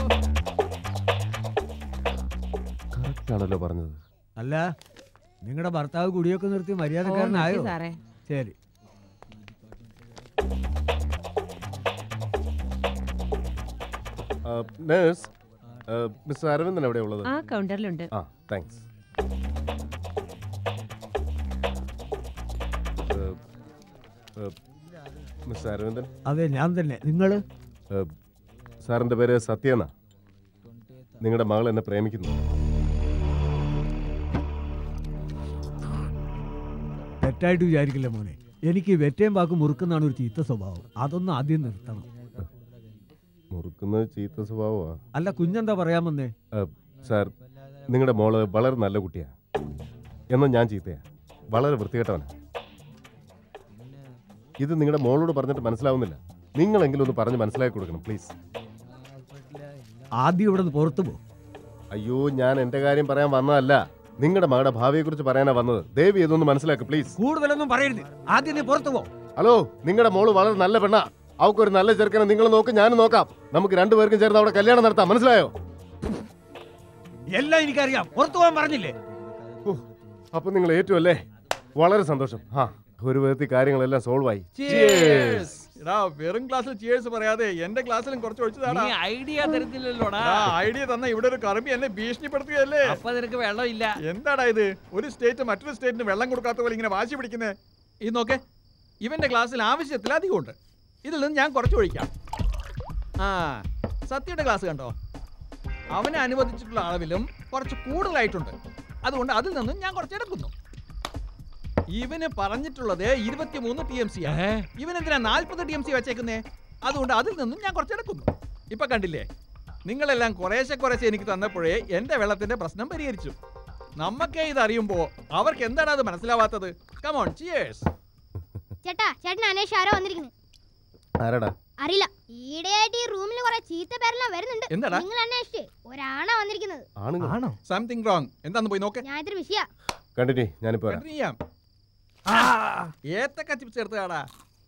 കറക്റ്റ് ആണല്ലോ പറഞ്ഞത് അല്ല നിങ്ങളുടെ ഭർത്താവ് കുടിയൊക്കെ നിർത്തി മര്യാദക്കാരനായോ നിർത്തി സാറേ. ശരി നേഴ്സ് മിസ്റ്റർ അരവിന്ദൻ എവിടെ ഉള്ളത് ആ കൗണ്ടറിലുണ്ട് ആ താങ്ക്സ് മിസ്റ്റർ അരവിന്ദൻ അതെ ഞാൻ തന്നെ നിങ്ങൾ ഏഹ്, സാറിന്റെ പേര് സത്യ എന്നാ നിങ്ങളുടെ മകൾ എന്നെ പ്രേമിക്കുന്നു തെറ്റായിട്ട് വിചാരിക്കില്ല മോനെ എനിക്ക് വെറ്റയും വാക്ക് മുറുക്കുന്നതാണ് ഒരു ചീത്ത സ്വഭാവം അതൊന്നും ആദ്യം നിർത്തണം മുറുക്കുന്നത് ചീത്ത സ്വഭാവമാ അല്ല കുഞ്ഞെന്താ പറയാമെന്നേ ഏഹ്, സാർ നിങ്ങളുടെ മോള് വളരെ നല്ല കുട്ടിയാ എന്നാൽ ഞാൻ ചീത്തയാ വളരെ വൃത്തികെട്ടവനാ ഇത് നിങ്ങളുടെ മോളോട് പറഞ്ഞിട്ട് മനസ്സിലാവുന്നില്ല നിങ്ങളെങ്കിലും ഒന്ന് പറഞ്ഞ് മനസ്സിലാക്കി കൊടുക്കണം പ്ലീസ് ആദ്യം ഇവിടെ നിന്ന് പുറത്തു പോകും അയ്യോ ഞാൻ എന്റെ കാര്യം പറയാൻ വന്നതല്ല നിങ്ങളുടെ മകളുടെ ഭാവിയെ കുറിച്ച് പറയാനാ വന്നത് ദേവി ഇതൊന്ന് മനസ്സിലാക്ക് പ്ലീസ് കൂടുതലൊന്നും പറയരുത് ആദ്യം നീ പുറത്തു പോ ഹലോ നിങ്ങളുടെ മോള് വളരെ നല്ല പെണ്ണാ അവക്കൊരു നല്ല ചെറുക്കനെ നിങ്ങൾ നോക്ക് ഞാനും നോക്കാം നമുക്ക് രണ്ടുപേർക്കും ചേർന്ന് അവിടെ കല്യാണം നടത്താം മനസ്സിലായോ എല്ലാം എനിക്കറിയാം പുറത്തു പോകാൻ പറഞ്ഞില്ലേ അപ്പൊ നിങ്ങൾ ഏറ്റവും അല്ലേ വളരെ സന്തോഷം ആ ഒരു വിധത്തിൽ കാര്യങ്ങളെല്ലാം സോൾവ് ആയി Cheers. എടാ വെറും ക്ലാസ്സിൽ ചിയേഴ്സ് പറയാതെ എന്റെ ക്ലാസ്സിലും കുറച്ച് ഒഴിച്ചതാടാ നീ ഐഡിയ തരത്തില്ലല്ലോടാ ഐഡിയ തന്ന ഇവിടെ ഒരു കറമ്പി എന്നെ ഭീഷണിപ്പെടുത്തുകയല്ലേ അപ്പൊ നിനക്ക് വെള്ളമില്ല എന്താടാ ഇത് ഒരു സ്റ്റേറ്റ് മറ്റൊരു സ്റ്റേറ്റിന് വെള്ളം കൊടുക്കാത്ത പോലെ ഇങ്ങനെ വാശി പിടിക്കുന്നേ ഇത് നോക്കേ ഇവന്റെ ക്ലാസ്സിൽ ആവശ്യത്തിലധികം ഉണ്ട് ഇതിൽ നിന്ന് ഞാൻ കുറച്ച് ഒഴിക്കാം ആ സത്യയുടെ ക്ലാസ് കണ്ടോ അവന് അനുവദിച്ചിട്ടുള്ള അളവിലും കുറച്ച് കൂടുതലായിട്ടുണ്ട് അതുകൊണ്ട് അതിൽ നിന്നും ഞാൻ കുറച്ച് എടുക്കുന്നു ഇവന് പറഞ്ഞിട്ടുള്ളത് ഇരുപത്തിമൂന്ന് ടി എം സി ഇവൻ എന്തിനാ നാൽപ്പത് ടി എം സി വെച്ചേക്കുന്നേ അതുകൊണ്ട് അതിൽ നിന്നും ഞാൻ കുറച്ച് എടുക്കുന്നു ഇപ്പൊ കണ്ടില്ലേ നിങ്ങളെല്ലാം കുറേശ്ശെ കുറേശ്ശെ എനിക്ക് തന്നപ്പോഴേ എന്റെ വെള്ളത്തിന്റെ പ്രശ്നം പരിഹരിച്ചു നമ്മക്കേ ഇത് അറിയുമ്പോ അവർക്ക് എന്താണ് അത് മനസ്സിലാവാത്തത് കമോൺ ചിയേഴ്സ് ചേട്ടാ ചേട്ടൻ അന്വേഷിച്ച് ആരോ വന്നിരിക്കുന്നു ആരാടാ അറിയില്ല ഈടെയായിട്ട് ഈ റൂമിൽ കുറെ ചീത്ത പേരെല്ലാം വരുന്നുണ്ട് എന്താടാ? നിങ്ങൾ അന്വേഷിച്ച് ഒരാണാ വന്നിരിക്കുന്നത് ആണുങ്ങൾ സംതിങ് റോങ് എന്താന്ന് പോയി നോക്കേ ഞാൻ ഇതൊരു വിഷയ കണ്ടിന്യൂ ഞാനിപ്പോ വരാം ചെയ്യാം ഏത്തക്ക ചിപ്സ് എടുത്തതാടാ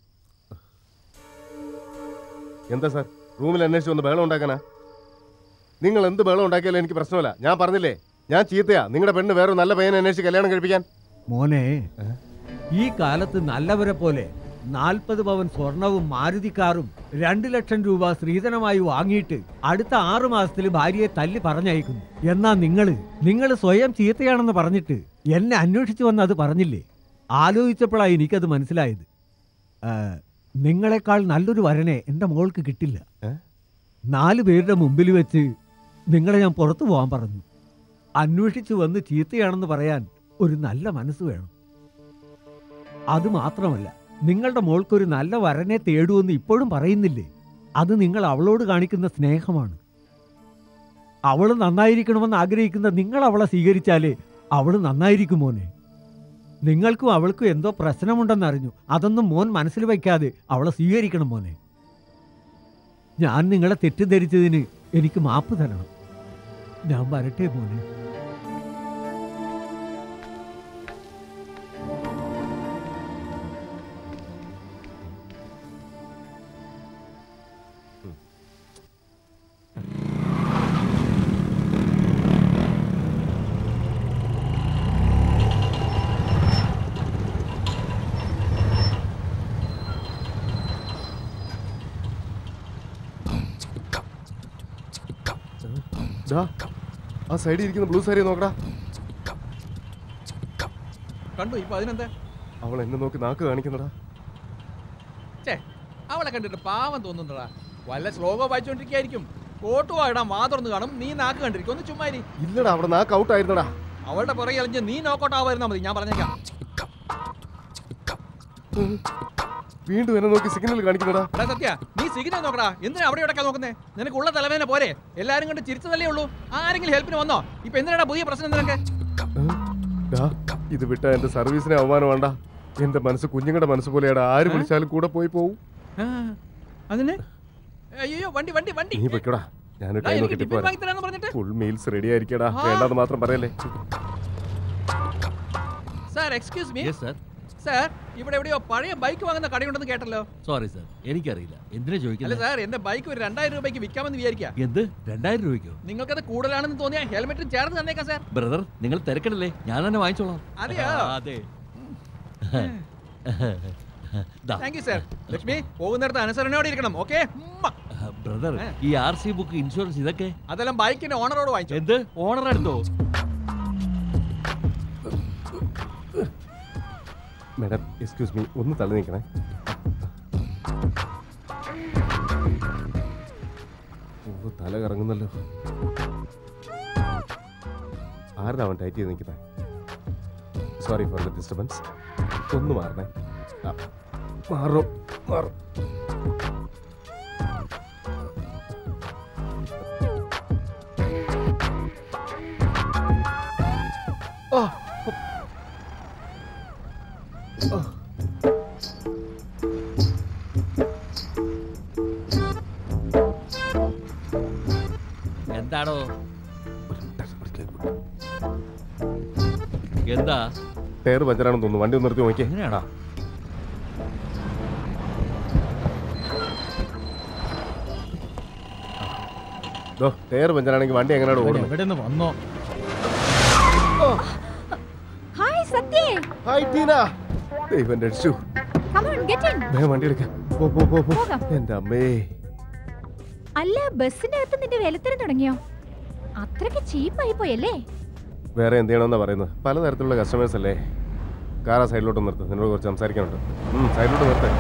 എന്താ സാർ റൂമിൽ അന്വേഷിച്ച് ഒന്ന് ബഹളം ഉണ്ടാക്കാനാ നിങ്ങൾ എന്ത് ബഹളം ഉണ്ടാക്കിയാലും എനിക്ക് പ്രശ്നമില്ല ഞാൻ പറഞ്ഞില്ലേ ഞാൻ ചീത്തയാ നിങ്ങളുടെ പെണ്ണ് വേറെ നല്ല പയ്യനെ അന്വേഷിച്ച് കല്യാണം കഴിപ്പിക്കാൻ മോനെ ഈ കാലത്ത് നല്ലവരെ പോലെ നാൽപ്പത് പവൻ സ്വർണവും മാരുതി കാറും രണ്ട് ലക്ഷം രൂപ സ്ത്രീധനമായി വാങ്ങിയിട്ട് അടുത്ത ആറു മാസത്തിൽ ഭാര്യയെ തല്ലി പറഞ്ഞയക്കുന്നു എന്നാ നിങ്ങള് നിങ്ങൾ സ്വയം ചീത്തയാണെന്ന് പറഞ്ഞിട്ട് എന്നെ അന്വേഷിച്ചു വന്ന് അത് പറഞ്ഞില്ലേ ആലോചിച്ചപ്പോഴാണ് എനിക്കത് മനസ്സിലായത് ആ, നിങ്ങളെക്കാൾ നല്ലൊരു വരനെ എൻ്റെ മോൾക്ക് കിട്ടില്ല നാല് പേരുടെ മുമ്പിൽ വെച്ച് നിങ്ങളെ ഞാൻ പുറത്തു പോകാൻ പറഞ്ഞു അന്വേഷിച്ചു വന്ന് ചീത്തയാണെന്ന് പറയാൻ ഒരു നല്ല മനസ്സ് വേണം അത് മാത്രമല്ല നിങ്ങളുടെ മോൾക്കൊരു നല്ല വരനെ തേടുമെന്ന് ഇപ്പോഴും പറയുന്നില്ലേ അത് നിങ്ങൾ അവളോട് കാണിക്കുന്ന സ്നേഹമാണ് അവൾ നന്നായിരിക്കണമെന്ന് ആഗ്രഹിക്കുന്ന നിങ്ങൾ അവളെ സ്വീകരിച്ചാലേ അവൾ നന്നായിരിക്കും മോനെ നിങ്ങൾക്കും അവൾക്കും എന്തോ പ്രശ്നമുണ്ടെന്ന് അറിഞ്ഞു അതൊന്നും മോൻ മനസ്സിൽ വയ്ക്കാതെ അവളെ സ്വീകരിക്കണം മോനെ ഞാൻ നിങ്ങളെ തെറ്റിദ്ധരിച്ചതിന് എനിക്ക് മാപ്പ് തരണം ഞാൻ വരട്ടെ മോനെ ദാ, ആ സൈഡിൽ ഇരിക്കുന്ന ബ്ലൂ സാരി നോക്കടാ കണ്ടു ഇപ്പൊ അതിനെന്താ അവൾ എന്നെ നോക്കി നാക്ക് കാണിക്കുന്നടാ ചേ അവളെ കണ്ടിട്ട് പാവം തോന്നുന്നടാ വല്ല ശ്ലോകം വായിച്ചോണ്ടിരിക്കായിരിക്കും കോട്ട് വായിടാൻ വാ തുറന്ന് കാണും നീ നാക്ക് കണ്ടിരിക്കും ഒന്ന് ചുമ്മാ ഇരി. ഇല്ലടാ അവിടെ നാക്ക് ഔട്ട് ആയിരുന്നടാ അവളുടെ പുറകെ അലിഞ്ഞ് നീ നോക്കൗട്ട് ആവായിരുന്നാ മതി ഞാൻ പറഞ്ഞേക്കാം വീണ്ടും എന്നെ നോക്കി സിഗ്നൽ കാണിക്കുന്നടാ എടാ സത്യ നീ സിഗ്നൽ നോക്കടാ എന്തിനാ അവിടെ ഇവിടെ നോക്കുന്നേ നിനക്ക് ഉള്ള തലവേദന പോരെ എല്ലാരും കൊണ്ട് ചിരിച്ചതല്ലേ ഉള്ളൂ ആരെങ്കിലും ഹെൽപ്പിന് വന്നോ ഇപ്പൊ എന്തിനാടാ പുതിയ പ്രശ്നം നിനക്ക് ദാ, ഇത് വിട്ട എന്റെ സർവീസിനെ അവമാനം വേണ്ട എന്റെ മനസ്സ് കുഞ്ഞുങ്ങളുടെ മനസ്സ് പോലെയാടാ ആര് വിളിച്ചാലും കൂടെ പോയി പോവും ആ, അതിന് അയ്യോ വണ്ടി വണ്ടി വണ്ടി നീ പൊയ്ക്കോടാ ഞാനൊരു ദാ, ടൈം എനിക്ക് നോക്കിട്ട് ടിഫിൻ വാങ്ങി തരാന്ന് പറഞ്ഞിട്ട് ഫുൾ മീൽസ് റെഡി ആയിരിക്കടാ ആ. വേണ്ടാന്ന് മാത്രം പറയല്ലേ sir excuse me yes sir sir ഇവിടെ എവിടെയോ പഴയ ബൈക്ക് വാങ്ങുന്ന കടയുണ്ടെന്ന് കേട്ടല്ലോ സോറി സാർ എനിക്കറിയില്ല എന്തിനാ അല്ല ചോദിക്കുന്നത് സാർ എന്റെ ബൈക്ക് ഒരു രണ്ടായിരം രൂപയ്ക്ക് വിൽക്കാമെന്ന് വിചാരിക്കാം എന്ത് രണ്ടായിരം രൂപയ്ക്കോ നിങ്ങൾക്കത് കൂടുതലാണെന്ന് തോന്നിയാൽ ഹെൽമെറ്റും ചേർന്ന് തന്നേക്കാം സാർ ബ്രദർ നിങ്ങൾ തിരക്കണല്ലേ ഞാൻ തന്നെ വാങ്ങിച്ചോളാം അതെയോ? ആ, അതെ ദാ, താങ്ക് യു സാർ ലക്ഷ്മി പോകുന്നിടത്ത് അനുസരണയോടെ ഇരിക്കണം ഓക്കെ ബ്രദർ ഈ ആർ സി ബുക്ക് ഇൻഷുറൻസ് ഇതൊക്കെ അതെല്ലാം ബൈക്കിന്റെ ഓണറോട് വാങ്ങിച്ചു എന്ത് ഓണർ എടുത്തോ മാഡം എക്സ്ക്യൂസ് മീ ഒന്ന് തള്ളി നിൽക്കണേ ഓ, തല കറങ്ങുന്നല്ലോ ആരുടെ അവൻ ടൈറ്റ് ചെയ്ത് നിൽക്കുന്നത് സോറി ഫോർ ദ ഡിസ്റ്റർബൻസ് ഒന്ന് മാറണേ ആ, മാറും മാറും ആ, ആ. എന്താണോ എന്താ ടയർ പഞ്ചറാണെന്ന് തോന്നുന്നു വണ്ടി ഒന്ന് നിർത്തി നോക്കിയേ എങ്ങനെയാടാ ടയർ പഞ്ചറാണെങ്കിൽ വണ്ടി എങ്ങനെയാണ് ഇവൻ ഓടുന്നത് എവിടെ നിന്ന് വന്നോ ഹായ് സത്യേ ഹായ് ടീന ദൈവം രക്ഷിച്ചു കം ഓൺ ഗെറ്റ് ഇൻ വേഗം വണ്ടി എടുക്കാം പോ പോ പോ പോ പോകാം. എന്റെ അമ്മേ അല്ല ബസ്സിന്റെ അകത്ത് നിന്റെ വിലത്തരം തുടങ്ങിയോ അത്രയ്ക്ക് ചീപ്പായി പോയല്ലേ വേറെ എന്ത് ചെയ്യണമെന്നാ പറയുന്നത് പലതരത്തിലുള്ള കസ്റ്റമേഴ്സ് അല്ലേ കാറാ സൈഡിലോട്ട് നിർത്ത് നിന്നോട് കുറച്ച് സംസാരിക്കാനുണ്ട് ഉം, സൈഡിലോട്ട് നിർത്ത്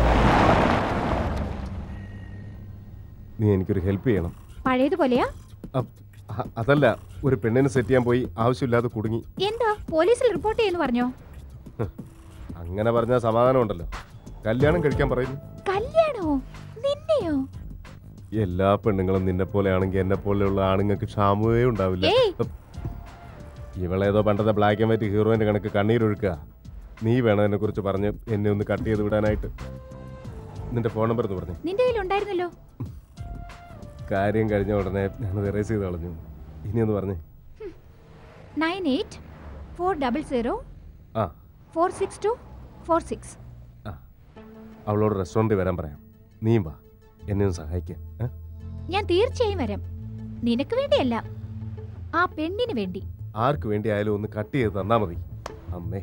നീ എനിക്കൊരു ഹെൽപ്പ് ചെയ്യണം പഴയതുപോലെയാ അ- അ- അതല്ല ഒരു പെണ്ണിനെ സെറ്റ് ചെയ്യാൻ പോയി ആവശ്യമില്ലാതെ കുടുങ്ങി എന്താ പോലീസിൽ റിപ്പോർട്ട് ചെയ്യുന്നു പറഞ്ഞോ അങ്ങനെ പറഞ്ഞാൽ സമാധാനമുണ്ടല്ലോ കല്യാണം കഴിക്കാൻ പറയുന്നു കല്യാണോ നിന്നെയോ എല്ലാ പെണ്ണുങ്ങളും നിന്നെ പോലെയാണെങ്കിൽ എന്നെ പോലെയുള്ള ആണുങ്ങൾക്ക് ക്ഷാമവേ ഉണ്ടാവില്ല ഏയ്. ഇവളേതോ പണ്ടത്തെ ബ്ലാക്ക് ആൻഡ് വൈറ്റ് ഹീറോയിന്റെ കണക്ക് കണ്ണീരൊഴുക്കുക നീ വേണം എന്നെ കുറിച്ച് പറഞ്ഞ് എന്നെ ഒന്ന് കട്ട് ചെയ്ത് വിടാനായിട്ട് നിന്റെ ഫോൺ നമ്പർ എന്ന് പറഞ്ഞു നിന്റെ കയ്യിൽ ഉണ്ടായിരുന്നല്ലോ കാര്യം കഴിഞ്ഞ ഉടനെ ഞാനത് എറേസ് ചെയ്ത് കളഞ്ഞു ഇനി ഒന്ന് പറഞ്ഞേ nine eight four double zero ആ four six two four six അവളോട് റെസ്റ്റോറൻറ്റിൽ വരാൻ പറയാം നീയും വാ എന്നെ ഒന്ന് സഹായിക്കാൻ ഏ? ഞാൻ തീർച്ചയായും വരാം നിനക്ക് വേണ്ടിയല്ല ആ പെണ്ണിന് വേണ്ടി ആർക്ക് വേണ്ടി ആയാലും ഒന്ന് കട്ട് ചെയ്ത് തന്നാ മതി അമ്മേ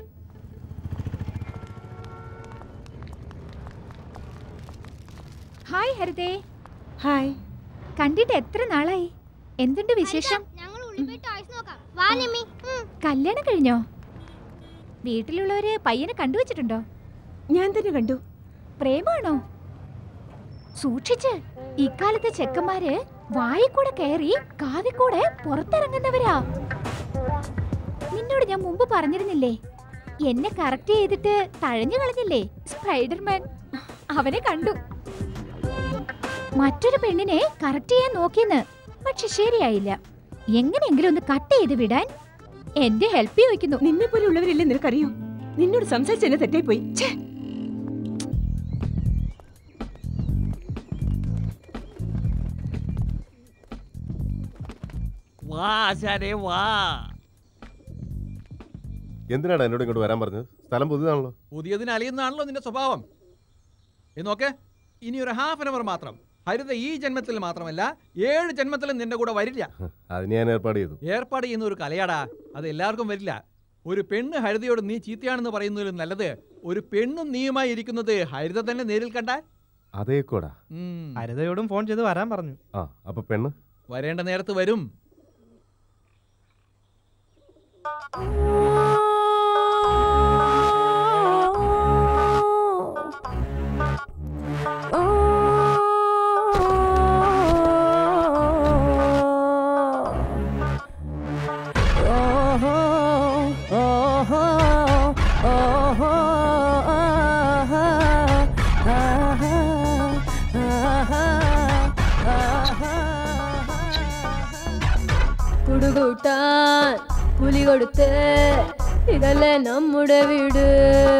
ഹായ് ഹരിതേ ഹായ് കണ്ടിട്ട് എത്ര നാളായി എന്തുണ്ട് വിശേഷം ഞങ്ങൾ ഉള്ളിൽ പോയി ടോയ്സ് നോക്കാം വാ നിമ്മി ഉം. കല്യാണം കഴിഞ്ഞോ വീട്ടിലുള്ളവര് പയ്യനെ കണ്ടുവച്ചിട്ടുണ്ടോ ഞാൻ തന്നെ കണ്ടു പ്രേമാണോ സൂക്ഷിച്ച് ഇക്കാലത്തെ ചെക്കന്മാര് വായി കൂടെ കയറി കാതി കൂടെ പുറത്തിറങ്ങുന്നവരാ നിന്നോട് ഞാൻ മുമ്പ് പറഞ്ഞിരുന്നില്ലേ എന്നെ കറക്റ്റ് ചെയ്തിട്ട് തഴഞ്ഞു കളഞ്ഞില്ലേ സ്പൈഡർമാൻ അവനെ കണ്ടു മറ്റൊരു പെണ്ണിനെ കറക്റ്റ് ചെയ്യാൻ നോക്കിയെന്ന് പക്ഷെ ശരിയായില്ല എങ്ങനെയെങ്കിലും ഒന്ന് കട്ട് ചെയ്ത് വിടാൻ എന്റെ ഹെൽപ്പ് ചോദിക്കുന്നു നിന്നെ പോലെ ഉള്ളവരില്ലേ നിനക്കറിയോ നിന്നോട് സംസാരിച്ച് എന്നെ തെറ്റായി പോയി ഛേ വാ ആശാനെ വാ എന്തിനാണ് എന്നോട് ഇങ്ങോട്ട് വരാൻ പറഞ്ഞത് സ്ഥലം പുതിയതാണല്ലോ പുതിയതിന് അലിയുന്നതാണല്ലോ നിന്റെ സ്വഭാവം ഇത് നോക്ക് ഇനി ഒരു ഹാഫ് ആൻ അവർ മാത്രം ഹരിത ഈ ജന്മത്തിൽ മാത്രമല്ല ഏഴ് ജന്മത്തിലും നിന്റെ കൂടെ വരില്ല അതിന് ഞാൻ ഏർപ്പാട് ചെയ്തു ഏർപ്പാട് ചെയ്യുന്ന ഒരു കലയാടാ അത് എല്ലാവർക്കും വരില്ല ഒരു പെണ്ണ് ഹരിതയോട് നീ ചീത്തയാണെന്ന് പറയുന്നതിലും നല്ലത് ഒരു പെണ്ണും നീയുമായി ഇരിക്കുന്നത് ഹരിത തന്നെ നേരിൽ കണ്ടാൽ അതേക്കോടാ ഉം, ഹരിതയോടും ഫോൺ ചെയ്ത് വരാൻ പറഞ്ഞു ആ അപ്പൊ പെണ്ണ് വരേണ്ട നേരത്ത് വരും കുടുകൂട്ടാൻ പുലി കൊടുത്ത് ഇതല്ലേ നമ്മുടെ വീട്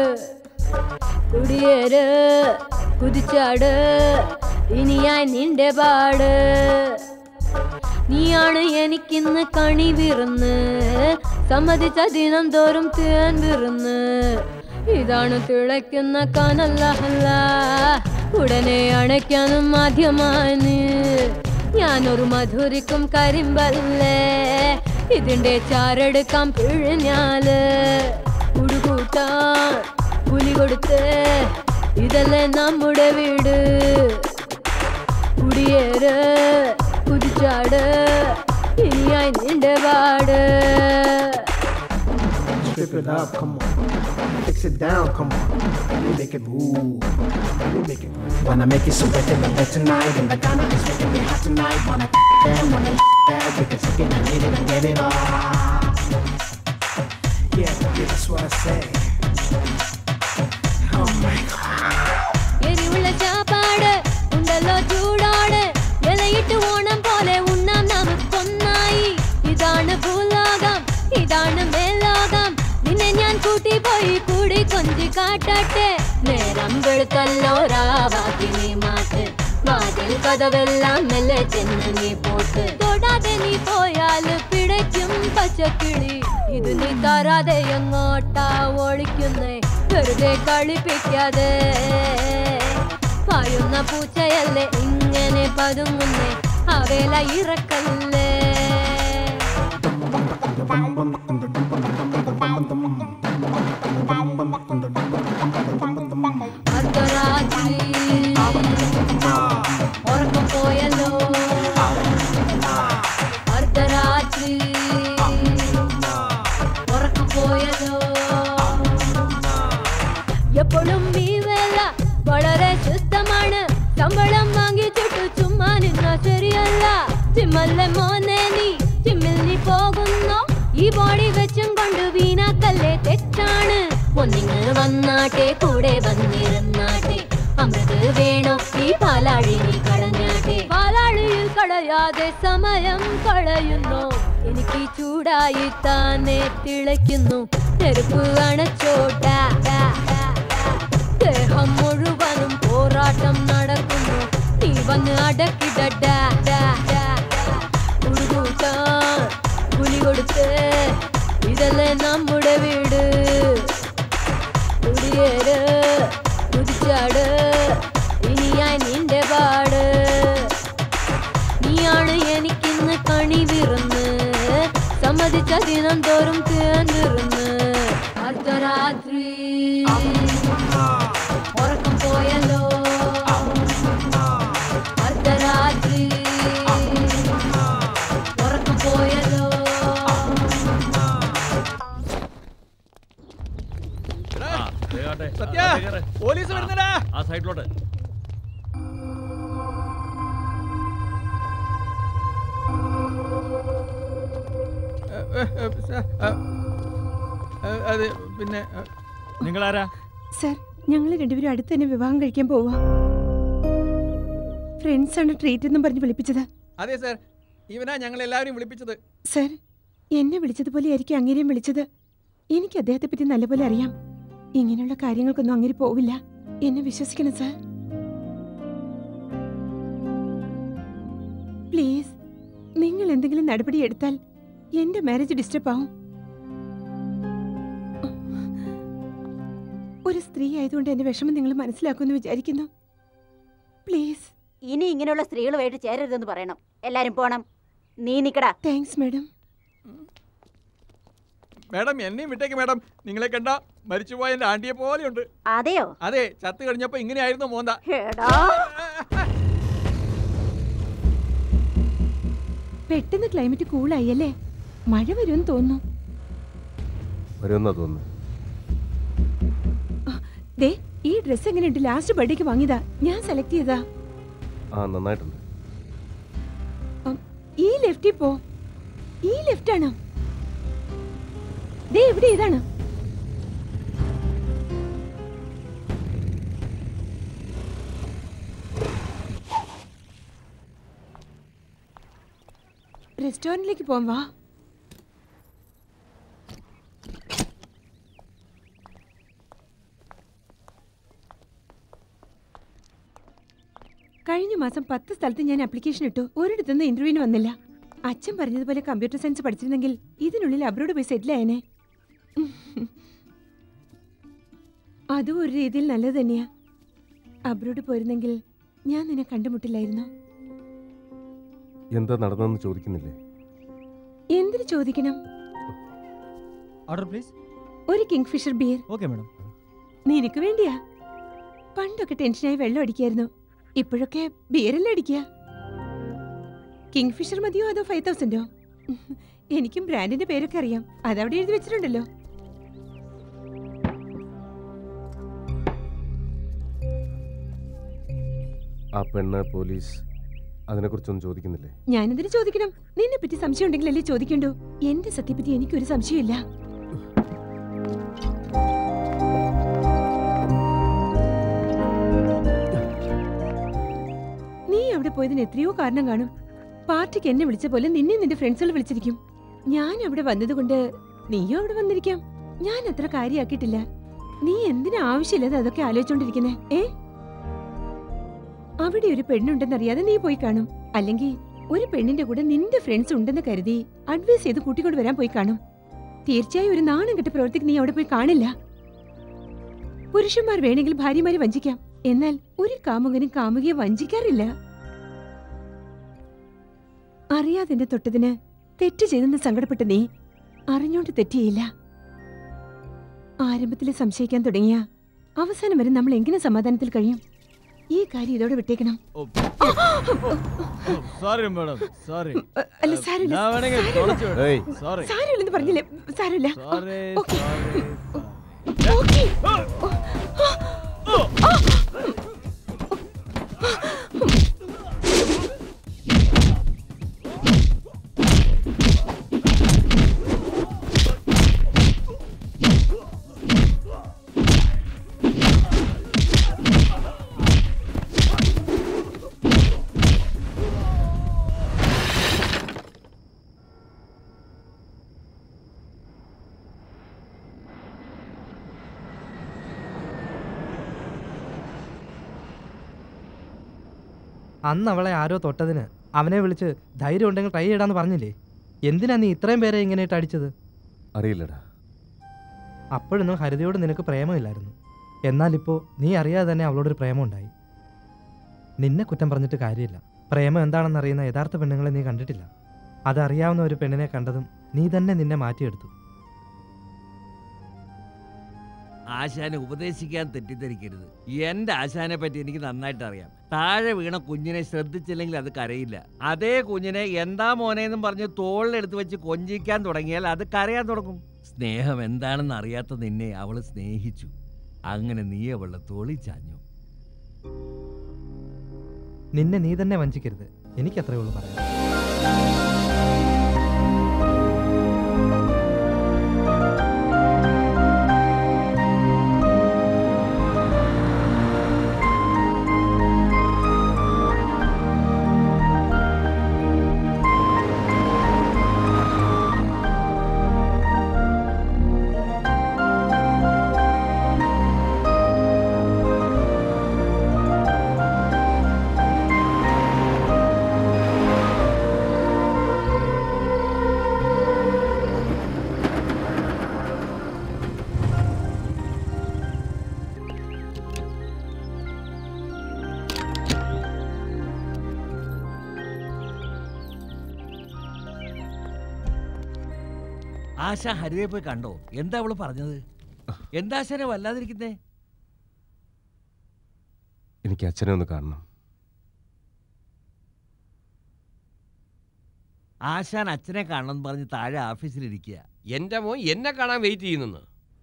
കുടിയേറ് കുതിച്ചാട് ഇനിയായി നിന്റെ പാട് നീയാണ് എനിക്കിന്ന് കണി വിറുന്ന് സമ്മതിച്ച ദിനം തോറും തേൻ വിറുന്ന് ഇതാണ് തിളയ്ക്കുന്ന കനല്ല ഉടനെ അണയ്ക്കാനും മാധ്യമാണ് ഞാനൊരു മധുരിക്കും കരിമ്പല്ലേ ഇതിന്റെ ചാരെടുക്കാം പിഴിഞ്ഞാല് കുടുകൂട്ടാൻ പുലി കൊടുത്ത് ഇതല്ലേ നമ്മുടെ വീട് കുടിയേറ് കുതിച്ചാട് ഇനിയായി നിന്റെ പാട് Strip it up, come on. Fix it down, come on. Let me make it move. Let me make it move. Wanna make it so wet in the bed tonight. And the Ghana is making me hot tonight. Wanna them, wanna that. We can take it and need it and get it all. Yeah, yeah, that's what I say. Oh my god. എരിവുള്ള ചാപ്പാട് ഉണ്ടല്ലോ ചൂടോട് ഇലയിട്ട് ഓണം പോലെ ഉണ്ണാം നമുക്കൊന്നായി ഇതാണ് ഭൂലോകം ഇതാണ് മേലോകം നിന്നെ ഞാൻ കൂട്ടി പോയി കൂടി കൊഞ്ചി കാട്ടട്ടെ നേരം വെളുത്തല്ലോ രാവാക്കി നീ മാറ്റ് വാതിൽ കഥവെല്ലാം മെല്ലെ ചെന്ന് നീ പോട്ട് തൊടാതെ നീ പോയാൽ പിടയ്ക്കും പച്ചക്കിളി ഇത് നീ തരാതെ എങ്ങോട്ടാ ഒളിക്കുന്നേ വെറുതെ കളിപ്പിക്കാതെ പായുന്ന പൂച്ചയല്ലേ ഇങ്ങനെ പതുങ്ങുന്നേ ആ വേല ഇറക്കല്ലേ അർദ്ധരാത്രി ഉറക്കം പോയല്ലോ അർദ്ധരാത്രി ഉറക്കം പോയല്ലോ എപ്പോഴും ഈ വേല വളരെ ശുദ്ധമാണ് ശമ്പളം വാങ്ങിച്ചിട്ട് ചുമ്മാ നിന്നാ ശരിയല്ല ജിമ്മല്ലേ മോനെ നീ ജിമ്മിൽ നീ പോകുന്നോ ഈ ബോഡി വെച്ചും കൊണ്ട് വീണാക്കല്ലേ തെറ്റാണ് ഒന്നിങ്ങ് വന്നാട്ടെ കൂടെ വന്നിരുന്നാട്ടെ അമൃത് വേണോ ഈ പാലാഴി നീ കളഞ്ഞാട്ടെ പാലാഴിയിൽ കളയാതെ സമയം കളയുന്നു എനിക്ക് ചൂടായി താനെ തിളയ്ക്കുന്നു നെരുപ്പ് അണച്ചോട്ടാ ദേഹം മുഴുവനും പോരാട്ടം നടക്കുന്നു നീ വന്ന് അടക്കിടട്ടാ ഉടുകൂട്ടാൻ പുലി കൊടുത്ത് ഇതല്ലേ നമ്മുടെ വീട് കുടിയേറ് കുതിച്ചാട് ഇനിയായി നിന്റെ പാട് നീയാണ് എനിക്കിന്ന് കണി വിറുന്ന് സമ്മതിച്ച ദിനം തോറും തേർന്നിരുന്ന് അർദ്ധരാത്രി ഉറക്കം പോയല്ലോ അർദ്ധരാത്രി ഉറക്കം പോയല്ലോ സത്യ പോലീസ് വരുന്നടാ ആ സൈഡിലോട്ട് അത് പിന്നെ നിങ്ങളാരാ സർ ഞങ്ങൾ രണ്ടുപേരും അടുത്ത് തന്നെ വിവാഹം കഴിക്കാൻ പോവാ ഫ്രണ്ട്സ് ആണ് ട്രീറ്റ് എന്നും പറഞ്ഞ് വിളിപ്പിച്ചത് അതെ സർ ഇവനാ ഞങ്ങൾ എല്ലാവരും വിളിപ്പിച്ചത് സർ എന്നെ വിളിച്ചതുപോലെ ആയിരിക്കും അങ്ങേരെയും വിളിച്ചത് എനിക്ക് അദ്ദേഹത്തെ പറ്റി നല്ലപോലെ അറിയാം ഇങ്ങനെയുള്ള കാര്യങ്ങൾക്കൊന്നും അങ്ങനെ പോവില്ല എന്നെ വിശ്വസിക്കണം സർ പ്ലീസ് നിങ്ങൾ എന്തെങ്കിലും നടപടി എടുത്താൽ എന്റെ മാരേജ് ഡിസ്റ്റർബ് ആവും ഒരു സ്ത്രീ ആയതുകൊണ്ട് എന്റെ വിഷമം നിങ്ങൾ മനസ്സിലാക്കുമെന്ന് വിചാരിക്കുന്നു പ്ലീസ് ഇനി ഇങ്ങനെയുള്ള സ്ത്രീകളുമായിട്ട് ചേരരുതെന്ന് പറയണം എല്ലാരും പോണം നീ നിക്കടാ താങ്ക്സ് മാഡം മാഡം എന്നെയും വിട്ടേക്ക് മാഡം നിങ്ങളെ കണ്ട മരിച്ചുപോയ എന്റെ ആണ്ടിയെ പോലെയുണ്ട് അതെയോ അതെ ചത്ത് കഴിഞ്ഞപ്പോ ഇങ്ങനെയായിരുന്നു മോന്ത എടാ പെട്ടെന്ന് ക്ലൈമറ്റ് കൂളായി അല്ലേ മഴ വരുമെന്ന് തോന്നുന്നു വരുമെന്നാ തോന്നുന്നു ദേ ഈ ഡ്രസ് എങ്ങനെയുണ്ട് ലാസ്റ്റ് ബർത്ത്ഡേക്ക് വാങ്ങിയതാ ഞാൻ സെലക്ട് ചെയ്തതാ ആ നന്നായിട്ടുണ്ട് ഉം, ഈ ലെഫ്റ്റിൽ പോ ഈ ലെഫ്റ്റ് ആണോ ദേ ഇവിടെ ഇതാണ് റെസ്റ്റോറന്റിലേക്ക് പോവാം വാ കഴിഞ്ഞ മാസം പത്ത് സ്ഥലത്ത് ഞാൻ ആപ്ലിക്കേഷൻ ഇട്ടു ഒരിടത്തുനിന്ന് ഇന്റർവ്യൂവിന് വന്നില്ല അച്ഛൻ പറഞ്ഞതുപോലെ കമ്പ്യൂട്ടർ സയൻസ് പഠിച്ചിരുന്നെങ്കിൽ ഇതിനുള്ളിൽ അബ്രോഡ് പോയി സെറ്റിൽ ആയനെ അതും ഒരു രീതിയിൽ നല്ലത് തന്നെയാ അബ്രോഡ് പോയിരുന്നെങ്കിൽ ഞാൻ നിന്നെ കണ്ടുമുട്ടില്ലായിരുന്നു എന്താ നടന്നതെന്ന് ചോദിക്കുന്നില്ലേ എന്തിനു ചോദിക്കണം ഓർഡർ പ്ലീസ് ഒരു Kingfisher beer okay madam നിനക്ക് വേണ്ടിയാ പണ്ടൊക്കെ ടെൻഷനായി വെള്ളം അടിക്കായിരുന്നു ഇപ്പോഴൊക്കെ ബിയറല്ലേ അടിക്കുക കിങ് ഫിഷർ മതിയോ അതോ ഫൈവ് തൗസൻഡോ എനിക്കും ബ്രാൻഡിന്റെ പേരൊക്കെ അറിയാം അതവിടെ എഴുതി വെച്ചിട്ടുണ്ടല്ലോ ആ പെണ്ണ് പോലീസ് അതിനെക്കുറിച്ചൊന്നും ചോദിക്കുന്നില്ലേ ഞാനെന്തിനു ചോദിക്കണം നിന്നെ പറ്റി സംശയം ഉണ്ടെങ്കിലല്ലേ ചോദിക്കണ്ടോ എന്റെ സത്യപറ്റി എനിക്കൊരു സംശയമില്ല നീ അവിടെ പോയതിന് എത്രയോ കാരണം കാണും പാർട്ടിക്ക് എന്നെ വിളിച്ച പോലെ നിന്നെ നിന്റെ ഫ്രണ്ട്സുകൾ വിളിച്ചിരിക്കും ഞാൻ അവിടെ വന്നതുകൊണ്ട് നീയോ അവിടെ വന്നിരിക്കാം ഞാൻ അത്ര കാര്യാക്കിയിട്ടില്ല നീ എന്തിനാ ആവശ്യമില്ലാതെ അതൊക്കെ ആലോചിച്ചോണ്ടിരിക്കുന്നേ ഏ അവിടെ ഒരു പെണ്ണുണ്ടെന്നറിയാതെ നീ പോയി കാണും അല്ലെങ്കിൽ ഒരു പെണ്ണിന്റെ കൂടെ നിന്റെ ഫ്രണ്ട്സ് ഉണ്ടെന്ന് കരുതി അഡ്വൈസ് ചെയ്ത് കൂട്ടിക്കൊണ്ട് വരാൻ പോയി കാണും തീർച്ചയായും ഒരു നാണം കെട്ട പ്രവൃത്തിക്ക് നീ അവിടെ പോയി കാണില്ല പുരുഷന്മാർ വേണമെങ്കിൽ ഭാര്യമാരെ വഞ്ചിക്കാം എന്നാൽ ഒരു കാമുകനും കാമുകിയെ വഞ്ചിക്കാറില്ല അറിയാതെ എന്നെ തൊട്ടതിന് തെറ്റ് ചെയ്തെന്ന് സങ്കടപ്പെട്ട നീ അറിഞ്ഞോണ്ട് തെറ്റിയില്ല ആരംഭത്തിൽ സംശയിക്കാൻ തുടങ്ങിയ അവസാനം വരെ നമ്മൾ എങ്ങനെ സമാധാനത്തിൽ കഴിയും ഈ കാര്യം ഇതോടെ വിട്ടേക്കണം സോറി മാഡം സോറി അല്ല സാരമില്ല ഞാൻ വേണമെങ്കിൽ സാരമില്ല. തുളച്ചു വിടാം. ഏയ്. സോറി സാരമില്ലെന്ന് പറഞ്ഞില്ലേ സാരമില്ല സോറി ഓക്കേ. Sorry okay. അന്ന് അവളെ ആരോ തൊട്ടതിന് അവനെ വിളിച്ച് ധൈര്യം ഉണ്ടെങ്കിൽ ട്രൈ ചെയ്യടാന്ന് പറഞ്ഞില്ലേ എന്തിനാ നീ ഇത്രയും പേരെ ഇങ്ങനെയിട്ട് അടിച്ചത് അറിയില്ലടാ അപ്പോഴൊന്നും ഹരിതയോട് നിനക്ക് പ്രേമമില്ലായിരുന്നു എന്നാലിപ്പോൾ നീ അറിയാതെ തന്നെ അവളോടൊരു പ്രേമം ഉണ്ടായി നിന്നെ കുറ്റം പറഞ്ഞിട്ട് കാര്യമില്ല പ്രേമം എന്താണെന്ന് അറിയുന്ന യഥാർത്ഥ പെണ്ണുങ്ങളെ നീ കണ്ടിട്ടില്ല അതറിയാവുന്ന ഒരു പെണ്ണിനെ കണ്ടതും നീ തന്നെ നിന്നെ മാറ്റിയെടുത്തു ആശാനെ ഉപദേശിക്കാൻ തെറ്റിദ്ധരിക്കരുത് എന്റെ ആശാനെ പറ്റി എനിക്ക് നന്നായിട്ട് അറിയാം താഴെ വീണ കുഞ്ഞിനെ ശ്രദ്ധിച്ചില്ലെങ്കിൽ അത് കരയില്ല അതേ കുഞ്ഞിനെ എന്താ മോനേന്നും പറഞ്ഞ് തോളിലെടുത്ത് വെച്ച് കൊഞ്ചിക്കാൻ തുടങ്ങിയാൽ അത് കരയാൻ തുടങ്ങും സ്നേഹം എന്താണെന്ന് അറിയാത്ത നിന്നെ അവള് സ്നേഹിച്ചു അങ്ങനെ നീ അവളുടെ തോളിൽ ചാഞ്ഞു നിന്നെ നീ തന്നെ വഞ്ചിക്കരുത് എനിക്കത്രേ ഉള്ളൂ പറയാം ആശ ഹരിതയെ പോയി കണ്ടോ എന്താ അവള് പറഞ്ഞത് എന്താ ആശാനെ വല്ലാതിരിക്കുന്നേ എനിക്ക് അച്ഛനെ ഒന്ന് കാണണം ആശാൻ അച്ഛനെ കാണണം പറഞ്ഞ് താഴെ ഓഫീസിലിരിക്കുക എന്റെ മോൻ എന്നെ കാണാൻ വെയിറ്റ് ചെയ്യുന്നെന്ന്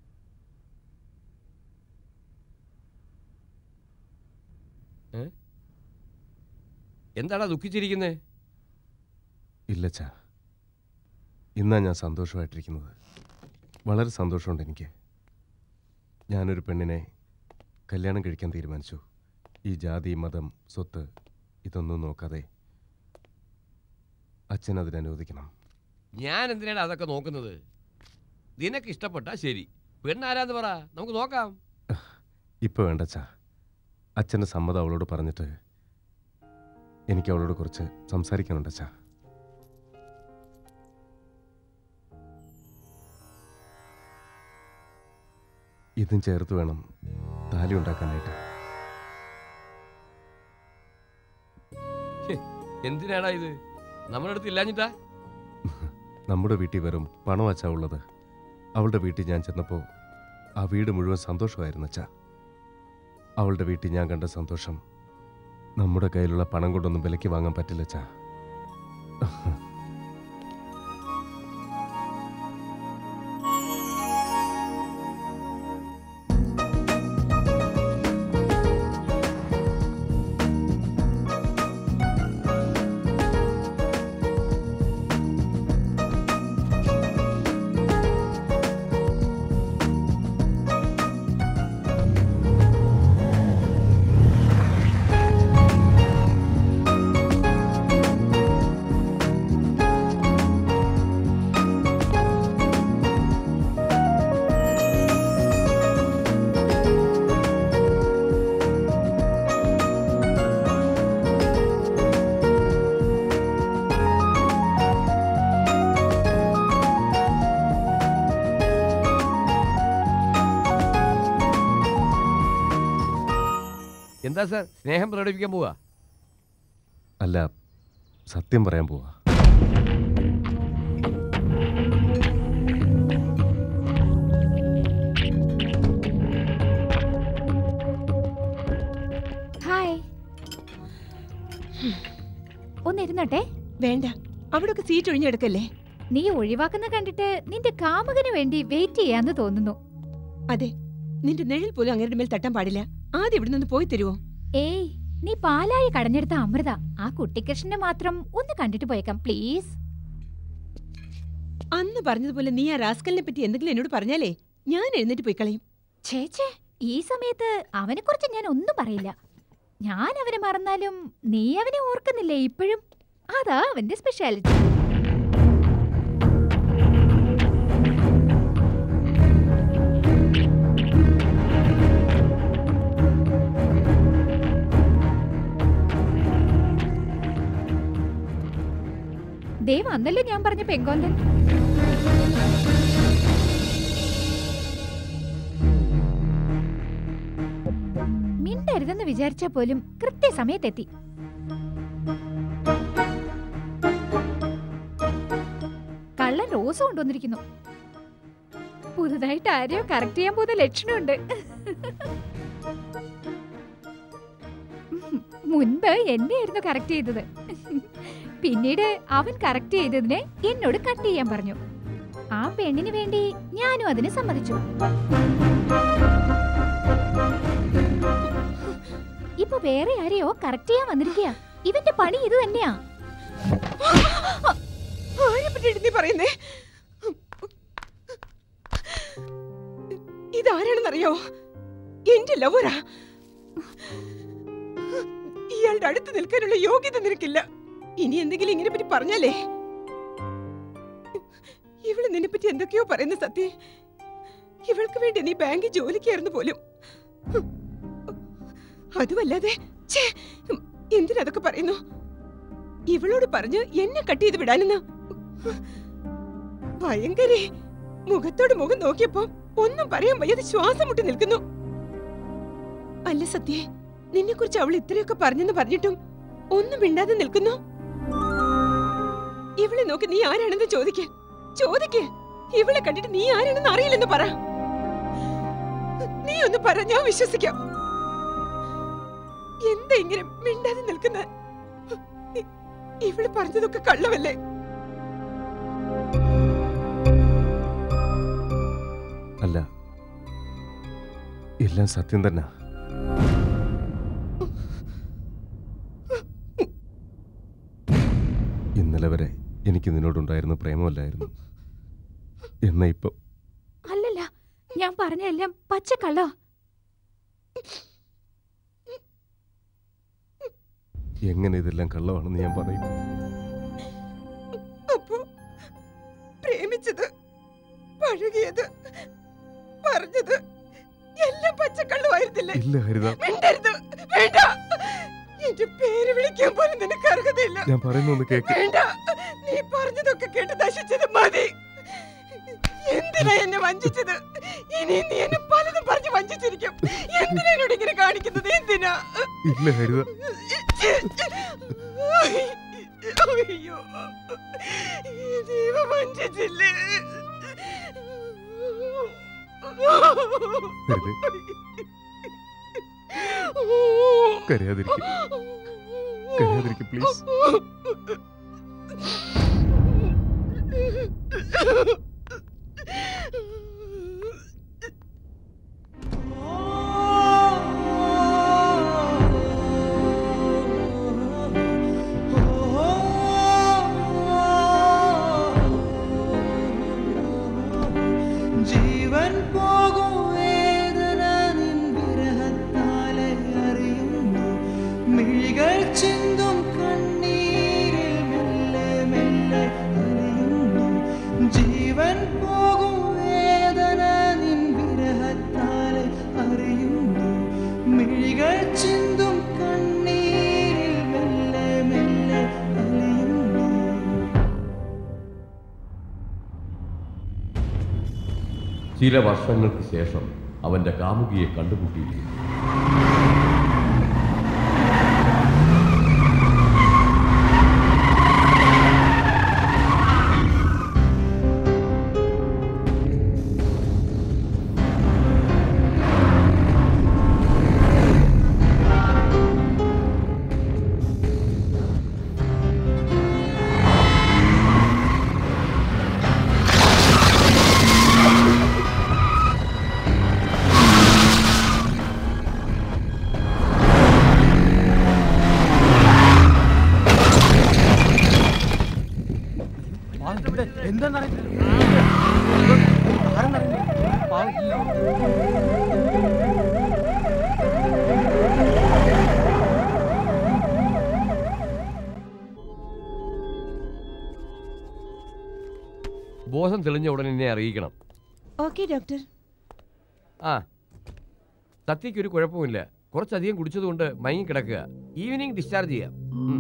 ഏ? എന്താടാ ദുഃഖിച്ചിരിക്കുന്നേ ഇല്ലച്ചാ ഇന്നാ ഞാൻ സന്തോഷമായിട്ടിരിക്കുന്നത് വളരെ സന്തോഷമുണ്ട് എനിക്ക് ഞാനൊരു പെണ്ണിനെ കല്യാണം കഴിക്കാൻ തീരുമാനിച്ചു ഈ ജാതി മതം സ്വത്ത് ഇതൊന്നും നോക്കാതെ അച്ഛൻ അതിന് അനുവദിക്കണം ഞാൻ എന്തിനാണ് അതൊക്കെ നോക്കുന്നത് നിനക്ക് ഇഷ്ടപ്പെട്ടാ ശരി പെണ്ണാരാന്ന് പറ നമുക്ക് നോക്കാം ഇപ്പോൾ വേണ്ടച്ചാ അച്ഛൻ്റെ സമ്മതം അവളോട് പറഞ്ഞിട്ട് എനിക്ക് അവളോട് കുറച്ച് സംസാരിക്കാനുണ്ടച്ചാ ഇതും ചേർത്ത് വേണം താലി ഉണ്ടാക്കാനായിട്ട് ഹെ, എന്തിനാടാ ഇത് നമ്മുടെ അടുത്ത് ഇല്ലാഞ്ഞിട്ടാ നമ്മുടെ വീട്ടിൽ വെറും പണം അച്ഛാ ഉള്ളത് അവളുടെ വീട്ടിൽ ഞാൻ ചെന്നപ്പോൾ ആ വീട് മുഴുവൻ സന്തോഷമായിരുന്നു അച്ഛാ അവളുടെ വീട്ടിൽ ഞാൻ കണ്ട സന്തോഷം നമ്മുടെ കയ്യിലുള്ള പണം കൊണ്ടൊന്നും വിലയ്ക്ക് വാങ്ങാൻ പറ്റില്ല അച്ഛാ എന്താ സാർ സ്നേഹം പ്രകടിപ്പിക്കാൻ പോവാ അല്ല സത്യം പറയാൻ പോവാ ഹായ് ഒന്നിരുന്നോട്ടെ വേണ്ട അവിടൊക്കെ സീറ്റ് ഒഴിഞ്ഞെടുക്കല്ലേ നീ ഒഴിവാക്കുന്ന കണ്ടിട്ട് നിന്റെ കാമുകന് വേണ്ടി വെയിറ്റ് ചെയ്യാന്ന് തോന്നുന്നു അതെ നിന്റെ നിഴൽ പോലും അങ്ങനെ മേൽ തട്ടാൻ പാടില്ല ആദ്യം ഇവിടെ നിന്ന് പോയി തരുവോ ഏയ് നീ പാലായി കടഞ്ഞെടുത്ത അമൃത ആ കുട്ടിക്കൃഷ്ണനെ മാത്രം ഒന്ന് കണ്ടിട്ട് പോയേക്കാം പ്ലീസ് അന്ന് പറഞ്ഞതുപോലെ നീ ആ റാസ്കലിനെ പറ്റി എന്തെങ്കിലും എന്നോട് പറഞ്ഞാലേ ഞാൻ എഴുന്നേറ്റ് പോയി കളയും ചേച്ചേ ഈ സമയത്ത് അവനെ കുറിച്ച് ഞാൻ ഒന്നും പറയില്ല ഞാൻ അവനെ മറന്നാലും നീ അവനെ ഓർക്കുന്നില്ലേ ഇപ്പോഴും അതാ അവന്റെ സ്പെഷ്യാലിറ്റി ദേ വന്നല്ലോ ഞാൻ പറഞ്ഞ പെങ്കോന്തൻ മിണ്ടരുതെന്ന് വിചാരിച്ചാ പോലും കൃത്യസമയത്തെത്തി കള്ളൻ റോസ് കൊണ്ടുവന്നിരിക്കുന്നു പുതുതായിട്ട് ആരെയോ കറക്റ്റ് ചെയ്യാൻ പോകുന്ന ലക്ഷണമുണ്ട് മുൻപ് എന്നെയായിരുന്നു കറക്റ്റ് ചെയ്തത് പിന്നീട് അവൻ കറക്റ്റ് ചെയ്തതിനെ എന്നോട് കട്ട് ചെയ്യാൻ പറഞ്ഞു ആ പെണ്ണിന് വേണ്ടി ഞാനും അതിന് സമ്മതിച്ചു ഇപ്പൊ വേറെ ആരെയോ കറക്റ്റ് ചെയ്യാൻ വന്നിരിക്കുക ഇവന്റെ പണി ഇത് തന്നെയാ ആരെ പറ്റിയിട്ട് നീ പറയുന്നേ ഇതാരാണെന്നറിയോ എന്റെ ലവറാ ഇയാളുടെ അടുത്ത് നിൽക്കാനുള്ള യോഗ്യത നിനക്കില്ല ഇനി എന്തെങ്കിലും ഇങ്ങനെ പറ്റി പറഞ്ഞാലേ ഇവള് നിന്നെ പറ്റി എന്തൊക്കെയോ പറയുന്ന സത്യ ഇവൾക്ക് വേണ്ടി നീ ബാങ്കിൽ ജോലിക്കായിരുന്നു പോലും അതുമല്ലാതെ ഛേ, എന്തിനതൊക്കെ പറയുന്നു ഇവളോട് പറഞ്ഞ് എന്നെ കട്ട് ചെയ്ത് വിടാനെന്നാ ഭയങ്കരേ മുഖത്തോട് മുഖം നോക്കിയപ്പോ ഒന്നും പറയാൻ വയ്യാതെ ശ്വാസം മുട്ടി നിൽക്കുന്നു അല്ല സത്യേ നിന്നെ കുറിച്ച് അവൾ ഇത്രയൊക്കെ പറഞ്ഞെന്ന് പറഞ്ഞിട്ടും ഒന്നും മിണ്ടാതെ നിൽക്കുന്നു ഇവളെ നോക്കി നീ ആരാണെന്ന് ചോദിക്ക ചോദിക്ക ഇവളെ കണ്ടിട്ട് നീ ആരാണെന്ന് അറിയില്ലെന്ന് പറ നീ ഒന്ന് പറ ഞാൻ വിശ്വസിക്കാം എന്താ ഇങ്ങനെ മിണ്ടാതെ നിൽക്കുന്ന ഇവള് പറഞ്ഞതൊക്കെ കള്ളമല്ലേ അല്ല എല്ലാം സത്യം തന്നെ ഇന്നലെ വരെ എനിക്ക് നിന്നോടുണ്ടായിരുന്ന പ്രേമമല്ലായിരുന്നു എന്നാ ഇപ്പൊ അല്ലല്ല ഞാൻ പറഞ്ഞ എല്ലാം പച്ചക്കള്ളോ എങ്ങനെ ഇതെല്ലാം കള്ളമാണെന്ന് ഞാൻ പറയും അപ്പോ പ്രേമിച്ചത് പഴകിയത് പറഞ്ഞത് എല്ലാം പച്ചക്കള്ളുമായിരുന്നില്ലേ ഇല്ല ഹരിത മിണ്ടരുത് വേണ്ട എന്റെ പേര് വിളിക്കാൻ പോലും നിനക്ക് അർഹതയില്ല ഞാൻ പറയുന്നൊന്ന് കേക്ക് വേണ്ട നീ പറഞ്ഞതൊക്കെ കേട്ട് നശിച്ചത് മതി എന്തിനാ എന്നെ വഞ്ചിച്ചത് ഇനി നീ എന്നെ പലതും പറഞ്ഞ് വഞ്ചിച്ചിരിക്കും എന്തിനാ എന്നോട് ഇങ്ങനെ കാണിക്കുന്നത് എന്തിനാ ഇല്ല ഹരിത അയ്യോ ഈ ദൈവ വഞ്ചിച്ചില്ലേ കരയാതിരിക്കും കരയാതിരിക്കും പ്ലീസ് ജീവൻ പോകും വേദന നിൻ വിരഹത്താലെ അറിയുന്നു മിഴികൾ ചിന്തും കണ്ണീരിൽ മെല്ലെ മെല്ലെ അറിയുന്നു ജീവൻ പോകും വേദന നിൻ വിരഹത്താലെ അറിയുന്നു മിഴികൾ ചിന്തും കണ്ണീരിൽ മെല്ലെ മെല്ലെ അറിയുന്നു ചില വർഷങ്ങൾക്ക് ശേഷം അവന്റെ കാമുകിയെ കണ്ടുമുട്ടിയിരുന്നു ബോധം തെളിഞ്ഞ ഉടനെ എന്നെ അറിയിക്കണം ഓക്കെ ഡോക്ടർ ആ സത്യയ്ക്ക് ഒരു കുഴപ്പമില്ല കുറച്ചധികം കുടിച്ചതുകൊണ്ട് മയങ്ങി കിടക്കുക ഈവനിങ് ഡിസ്ചാർജ് ചെയ്യാം ഉം.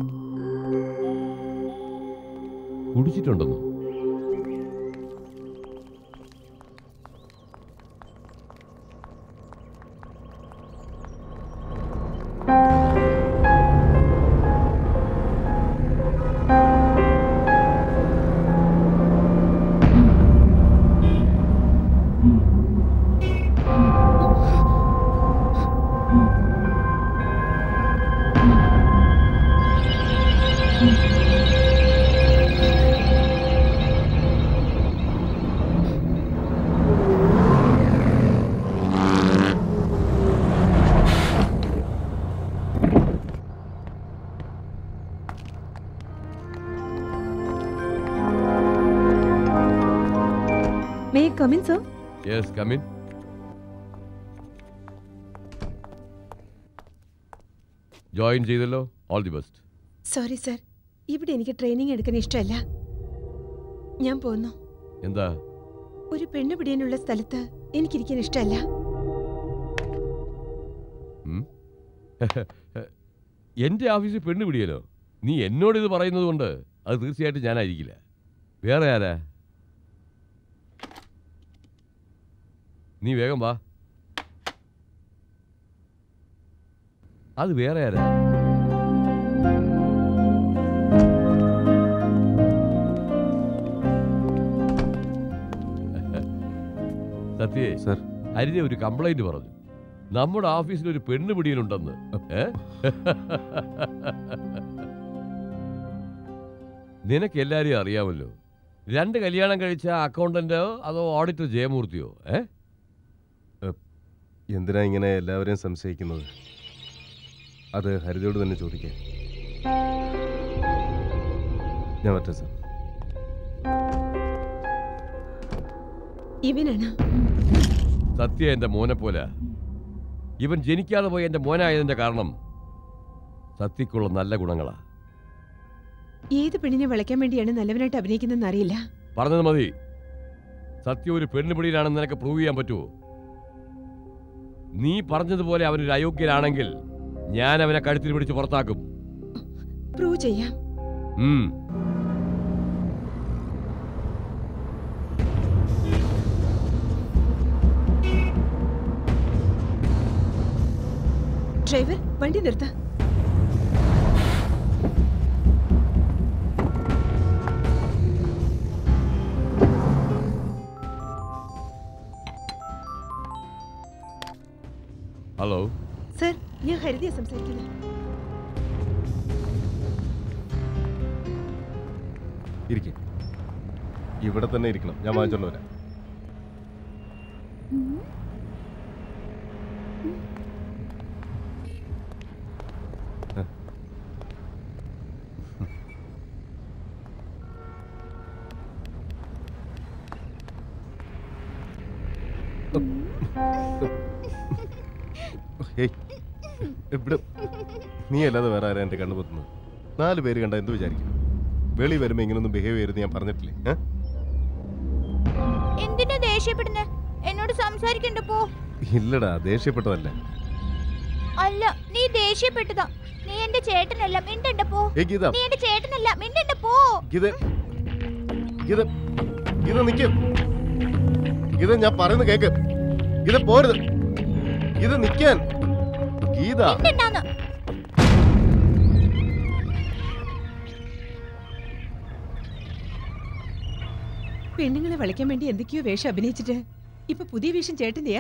കുടിച്ചിട്ടുണ്ടെന്നോ may come in sir yes come in join ചെയ്തല്ലോ all the best sorry sir ഇവിടെ എനിക്ക് ട്രെയിനിങ് എടുക്കാൻ ഇഷ്ടമല്ല ഞാൻ പോന്നു എന്താ ഒരു പെണ്ണ് പിടിയാനുള്ള സ്ഥലത്ത് എനിക്കിരിക്കാൻ ഇഷ്ടമല്ല ഉം? എന്റെ ഓഫീസിൽ പെണ്ണ് പിടിയല്ലോ നീ എന്നോട് ഇത് പറയുന്നത് കൊണ്ട് അത് തീർച്ചയായിട്ടും ഞാനായിരിക്കില്ല വേറെ ആരാ നീ വേഗം വാ അത് വേറെ ആരാ സത്യേ സർ ഹരിത ഒരു കംപ്ലൈന്റ് പറഞ്ഞു നമ്മുടെ ഓഫീസിൽ ഒരു പെണ്ണ് പിടിയലുണ്ടെന്ന് ഏ? നിനക്ക് എല്ലാരെയും അറിയാമല്ലോ രണ്ട് കല്യാണം കഴിച്ച അക്കൗണ്ടന്റോ അതോ ഓഡിറ്റർ ജയമൂർത്തിയോ ഏ എന്തിനാ ഇങ്ങനെ എല്ലാവരെയും സംശയിക്കുന്നത് അത് ഹരിതയോട് തന്നെ ചോദിക്കാം ഞാൻ പറ്റേ സാർ ഇവനാണ് സത്യ എന്റെ മോനെ പോലെ ഇവൻ ജനിക്കാതെ പോയ എന്റെ മോനായതിന്റെ കാരണം സത്യക്കുള്ള നല്ല ഗുണങ്ങളാ ഏത് പെണ്ണിനെ വിളയ്ക്കാൻ വേണ്ടിയാണ് നല്ലവനായിട്ട് അഭിനയിക്കുന്നതെന്ന് അറിയില്ല പറഞ്ഞത് മതി സത്യ ഒരു പെണ്ണുപിടിയിലാണെന്ന് നിനക്ക് പ്രൂവ് ചെയ്യാൻ പറ്റുമോ നീ പറഞ്ഞതുപോലെ അവനൊരു അയോഗ്യനാണെങ്കിൽ ഞാൻ അവനെ കഴുത്തിൽ പിടിച്ച് പുറത്താക്കും പ്രൂവ് ചെയ്യാം ഉം. ഡ്രൈവർ വണ്ടി നിർത്ത ഹലോ സർ ഞാൻ ഹരിതയെ സംസാരിക്കുന്നത് ഇരിക്കെ ഇവിടെ തന്നെ ഇരിക്കണം ഞാൻ വാങ്ങിച്ചോണ്ട് വരാം ഏയ് ഇവിടെ നീ അല്ലാതെ വേറെ ആരാ എൻ്റെ കണ്ണു പൊത്തുന്നത് നാല് പേര് കണ്ട എന്ത് വിചാരിക്കും വെളി വരുമ്പോൾ ഇങ്ങനൊന്നും ബിഹേവ് ചെയ്യരുത് ഞാൻ പറഞ്ഞിട്ടില്ലേ ഏ? എന്തിനാ ദേഷ്യപ്പെടുന്നേ എന്നോട് സംസാരിക്കണ്ട പോ ഇല്ലടാ ദേഷ്യപ്പെട്ടതല്ല അല്ല നീ ദേഷ്യപ്പെട്ടതാ നീ എന്റെ ചേട്ടനല്ല മിണ്ടണ്ട പോ ഏയ് ഗീത. നീ എന്റെ ചേട്ടനല്ല മിണ്ടണ്ട പോ ഗീത ഗീത ഗീത നിൽക്കും ഗീത ഞാൻ പറയുന്നത് കേക്ക് ഗീത പോരുത് ഗീത നിൽക്കാൻ ഗീത മിണ്ടണ്ടാന്ന് പെണ്ണുങ്ങളെ വിളിക്കാൻ വേണ്ടി എന്തൊക്കെയോ വേഷം അഭിനയിച്ചിട്ട് ഇപ്പൊ പുതിയ വേഷം ചേട്ടന്റെയാ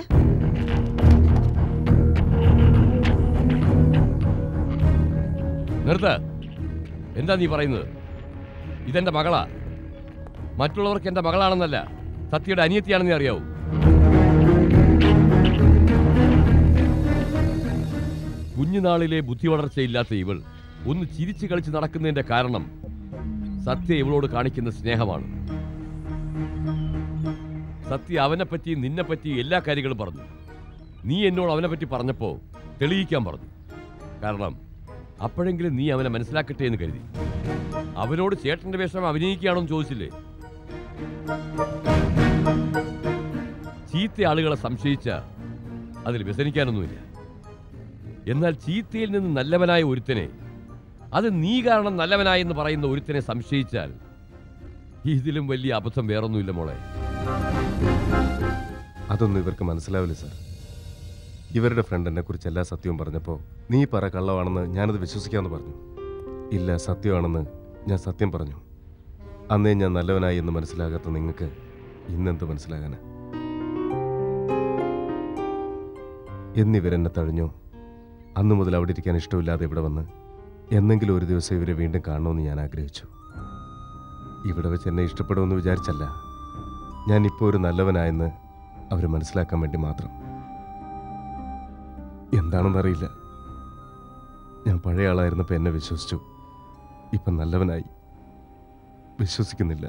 നിർത്ത എന്താ നീ പറയുന്നത് ഇതെന്റെ മകളാ മറ്റുള്ളവർക്ക് എന്റെ മകളാണെന്നല്ല സത്യയുടെ അനിയത്തിയാണെന്ന് അറിയാവൂ കുഞ്ഞുനാളിലെ ബുദ്ധി വളർച്ചയില്ലാത്ത ഇവൾ ഒന്ന് ചിരിച്ചു കളിച്ച് നടക്കുന്നതിന്റെ കാരണം സത്യ ഇവളോട് കാണിക്കുന്ന സ്നേഹമാണ് സത്യ അവനെ പറ്റി നിന്നെ പറ്റി എല്ലാ കാര്യങ്ങളും പറഞ്ഞു നീ എന്നോട് അവനെ പറ്റി പറഞ്ഞപ്പോ തെളിയിക്കാൻ പറഞ്ഞു കാരണം അപ്പോഴെങ്കിലും നീ അവനെ മനസ്സിലാക്കട്ടെ എന്ന് കരുതി അവനോട് ചേട്ടന്റെ വേഷം അഭിനയിക്കുകയാണോന്ന് ചോദിച്ചില്ലേ ചീത്ത ആളുകളെ സംശയിച്ച അതിൽ വ്യസനിക്കാനൊന്നുമില്ല എന്നാൽ ചീത്തയിൽ നിന്ന് നല്ലവനായ ഒരുത്തനെ അത് നീ കാരണം നല്ലവനായെന്ന് പറയുന്ന ഒരുത്തനെ സംശയിച്ചാൽ ഇതിലും വലിയ അബദ്ധം വേറൊന്നുമില്ല മോളെ അതൊന്നും ഇവർക്ക് മനസ്സിലാവില്ല സാർ ഇവരുടെ ഫ്രണ്ട് എന്നെ കുറിച്ച് എല്ലാ സത്യവും പറഞ്ഞപ്പോൾ നീ പറ കള്ളമാണെന്ന് ഞാനത് വിശ്വസിക്കാമെന്ന് പറഞ്ഞു ഇല്ല സത്യമാണെന്ന് ഞാൻ സത്യം പറഞ്ഞു അന്നേ ഞാൻ നല്ലവനായി എന്ന് മനസ്സിലാകാത്ത നിങ്ങൾക്ക് ഇന്നെന്ത് മനസ്സിലാകാനാ എന്നിവരെന്നെ തഴഞ്ഞു അന്നു മുതൽ അവിടെ ഇരിക്കാൻ ഇഷ്ടമില്ലാതെ ഇവിടെ വന്ന് എന്നെങ്കിലും ഒരു ദിവസം ഇവരെ വീണ്ടും കാണണമെന്ന് ഞാൻ ആഗ്രഹിച്ചു ഇവിടെ വെച്ച് എന്നെ ഇഷ്ടപ്പെടുമെന്ന് വിചാരിച്ചല്ല ഞാൻ ഇപ്പോൾ ഒരു നല്ലവനായെന്ന് അവർ മനസ്സിലാക്കാൻ വേണ്ടി മാത്രം എന്താണെന്നറിയില്ല ഞാൻ പഴയ ആളായിരുന്നപ്പോൾ എന്നെ വിശ്വസിച്ചു ഇപ്പം നല്ലവനായി വിശ്വസിക്കുന്നില്ല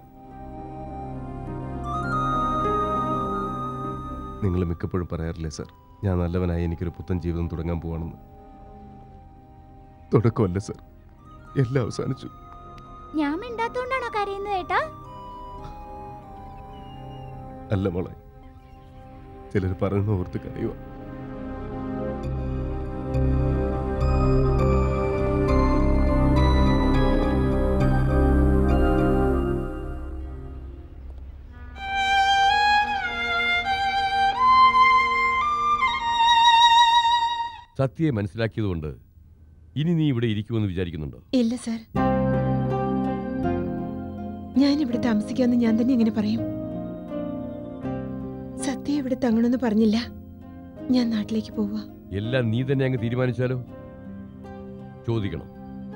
നിങ്ങൾ മിക്കപ്പോഴും പറയാറില്ലേ സർ ഞാൻ നല്ലവനായി എനിക്കൊരു പുത്തൻ ജീവിതം തുടങ്ങാൻ പോവാണെന്ന് തുടക്കമല്ല സർ എല്ലാം അവസാനിച്ചു ഞാൻ മിണ്ടാത്തോണ്ടാണോ കരയുന്നത് ഏട്ടാ അല്ല മോളെ ചിലർ പറയുന്ന ഓർത്ത് കരയുക സത്യയെ മനസ്സിലാക്കിയതുകൊണ്ട് ഇനി നീ ഇവിടെ ഇരിക്കുമെന്ന് വിചാരിക്കുന്നുണ്ടോ ഇല്ല സാർ ഞാൻ ഇവിടെ താമസിക്കാമെന്ന് ഞാൻ തന്നെ എങ്ങനെ പറയും സത്യ ഇവിടെ തങ്ങണമെന്ന് പറഞ്ഞില്ല ഞാൻ നാട്ടിലേക്ക് പോവാ എല്ലാം നീ തന്നെ അങ്ങ് തീരുമാനിച്ചാലോ ചോദിക്കണം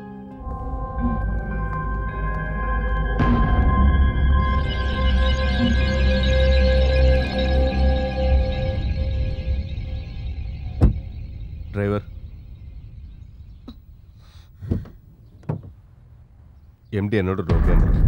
ഡ്രൈവർ എം ഡി എന്നോട് ഡ്രോപ്പ് ചെയ്യാൻ പറഞ്ഞു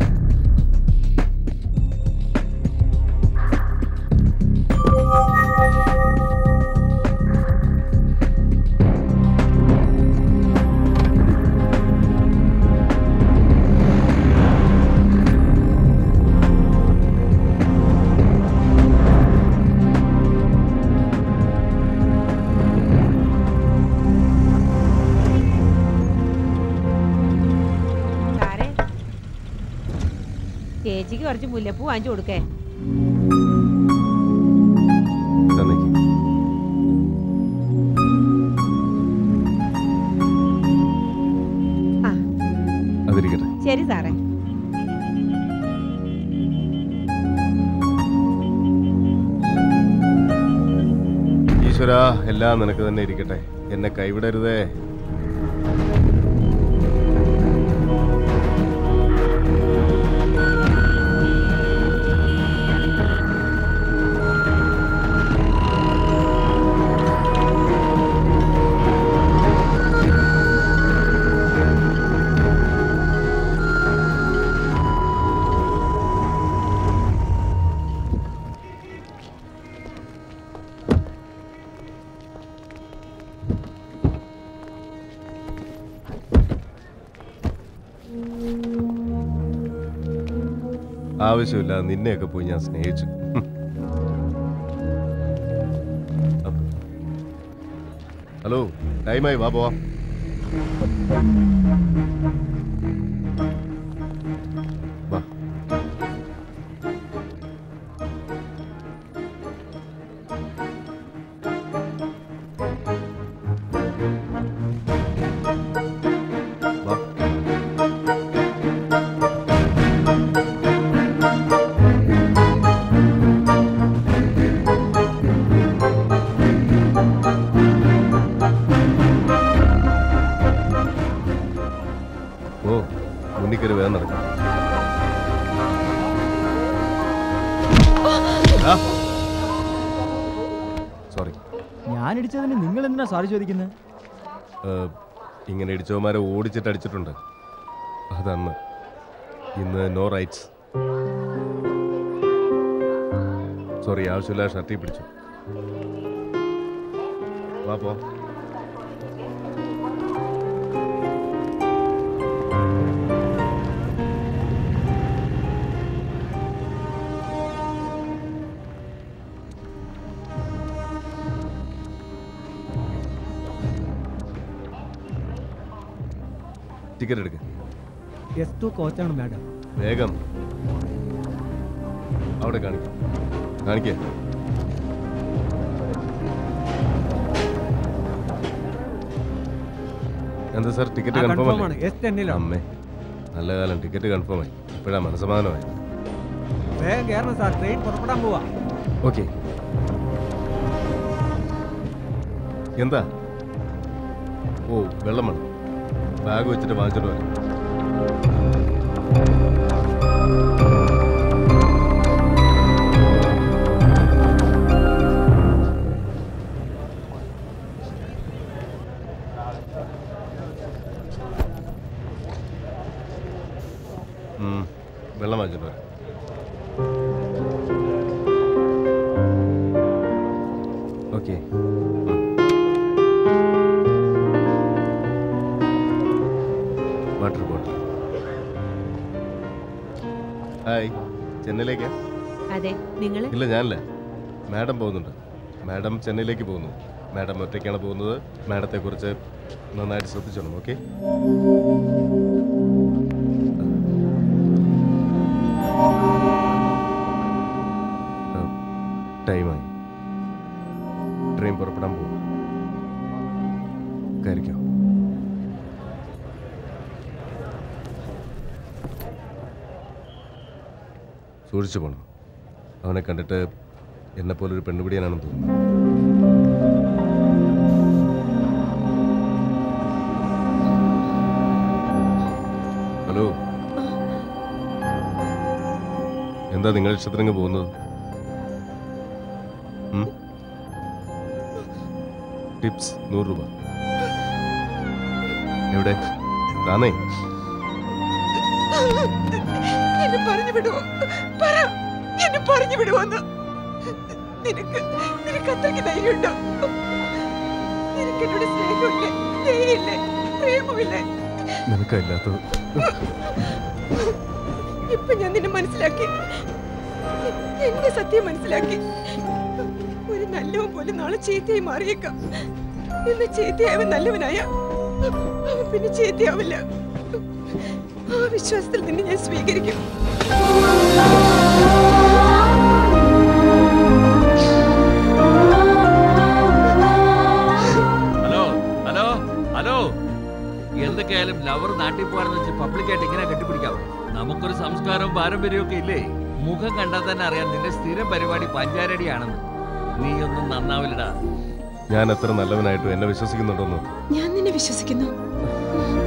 സാറേ ചേച്ചിക്ക് കുറച്ച് മുല്ലപ്പൂ വാങ്ങിച്ചു കൊടുക്കേ തന്നേക്ക് ആ അതിരിക്കട്ടെ ശരി സാറേ ഈശ്വര എല്ലാം നിനക്ക് തന്നെ ഇരിക്കട്ടെ എന്നെ കൈവിടരുതേ ആവശ്യമില്ല നിന്നെയൊക്കെ പോയി ഞാൻ സ്നേഹിച്ചു ഹും. അപ്പ്. ഹലോ ടൈമായി വാ പോവാം വാ വാ ഓ മുന്നിൽ കയറി വേഗം നടക്കാം സോറി ഞാൻ ഇടിച്ചതിന് നിങ്ങൾ എന്തിനാ സാറി ചോദിക്കുന്നത് ഇങ്ങനെ ഇടിച്ചവന്മാരെ ഓടിച്ചിട്ട് അടിച്ചിട്ടുണ്ട് അതന്ന് ഇന്ന് നോ റൈറ്റ്സ് സോറി ആവശ്യമില്ല ഷർട്ടിൽ പിടിച്ചു വാ പോ ടിക്കറ്റ് എടുക്ക എസ് ടു കോച്ചാണ് മാഡം വേഗം അവിടെ കാണിക്കാം കാണിക്കേ എന്താ സാർ ടിക്കറ്റ് ആ, കൺഫേം confirm ആണ്. S10 ലാണ്. അമ്മേ നല്ല കാലം ടിക്കറ്റ് കൺഫേം ആയി ഇപ്പോഴാ മനസ്സമാധാനമായി വേഗം കയറണം സാർ ട്രെയിൻ പുറപ്പെടാൻ പോവാ ഓക്കെ എന്താ ഓ വെള്ളം വേണം ബാഗ് വെച്ചിട്ട് വാങ്ങിച്ചിട്ട് വരാം ഉം, വെള്ളം വാങ്ങിച്ചിട്ട് വരാം ഓക്കെ വാട്ടർ ബോട്ടിൽ ഹായ് ചെന്നൈയിലേക്കാ അതെ നിങ്ങൾ ഇല്ല ഞാനല്ല മാഡം പോകുന്നുണ്ട് മാഡം ചെന്നൈയിലേക്ക് പോകുന്നു മാഡം ഒറ്റയ്ക്കാണ് പോകുന്നത് മാഡത്തെ കുറിച്ച് നന്നായിട്ട് ശ്രദ്ധിച്ചോണം ഓക്കെ ടൈമായി ട്രെയിൻ പുറപ്പെടാൻ പോകും കയറിക്കോ സൂക്ഷിച്ചു പോണം അവനെ കണ്ടിട്ട് എന്നെപ്പോലെ ഒരു പെണ്ണുപിടിയാനാണെന്ന് തോന്നുന്നു ഹലോ എന്താ നിങ്ങൾ ഇഷ്ടത്തിനങ്ങ് പോകുന്നത് ഉം? ടിപ്സ് നൂറ് രൂപ എവിടെ താനേ എന്നെ പറഞ്ഞു വിടുവോ പറ എന്നെ പറഞ്ഞു വിടുവോന്ന് നിനക്ക് നിനക്ക് അത്രയ്ക്ക് ധൈര്യമുണ്ടോ നിനക്ക് എന്നോട് സ്നേഹമില്ലേ ദയയില്ലേ പ്രേമമില്ലേ നിനക്കല്ലാത്തത് ഇപ്പൊ ഞാൻ നിന്നെ മനസ്സിലാക്കി എന്റെ സത്യം മനസ്സിലാക്കി ഒരു നല്ലവൻ പോലും നാളെ ചീത്തയായി മാറിയേക്കാം ഇന്ന് ചീത്തയായവൻ നല്ലവനായ അവൻ പിന്നെ ചീത്തയാവില്ല ആ വിശ്വാസത്തിൽ നിന്നെ ഞാൻ സ്വീകരിക്കും ഹലോ ഹലോ ഹലോ എന്തൊക്കെയായാലും ലവർ നാട്ടിൽ പോകാന്ന് വെച്ച് പബ്ലിക്കായിട്ട് ഇങ്ങനെ കെട്ടിപ്പിടിക്കാം നമുക്കൊരു സംസ്കാരവും പാരമ്പര്യവും ഒക്കെ ഇല്ലേ മുഖം കണ്ടാൽ തന്നെ അറിയാം നിന്റെ സ്ഥിരം പരിപാടി പഞ്ചാരടിയാണെന്ന് നീ ഒന്നും നന്നാവില്ലടാ ഞാൻ എത്ര നല്ലവനായിട്ടും എന്നെ വിശ്വസിക്കുന്നുണ്ടോന്ന് ഞാൻ നിന്നെ വിശ്വസിക്കുന്നു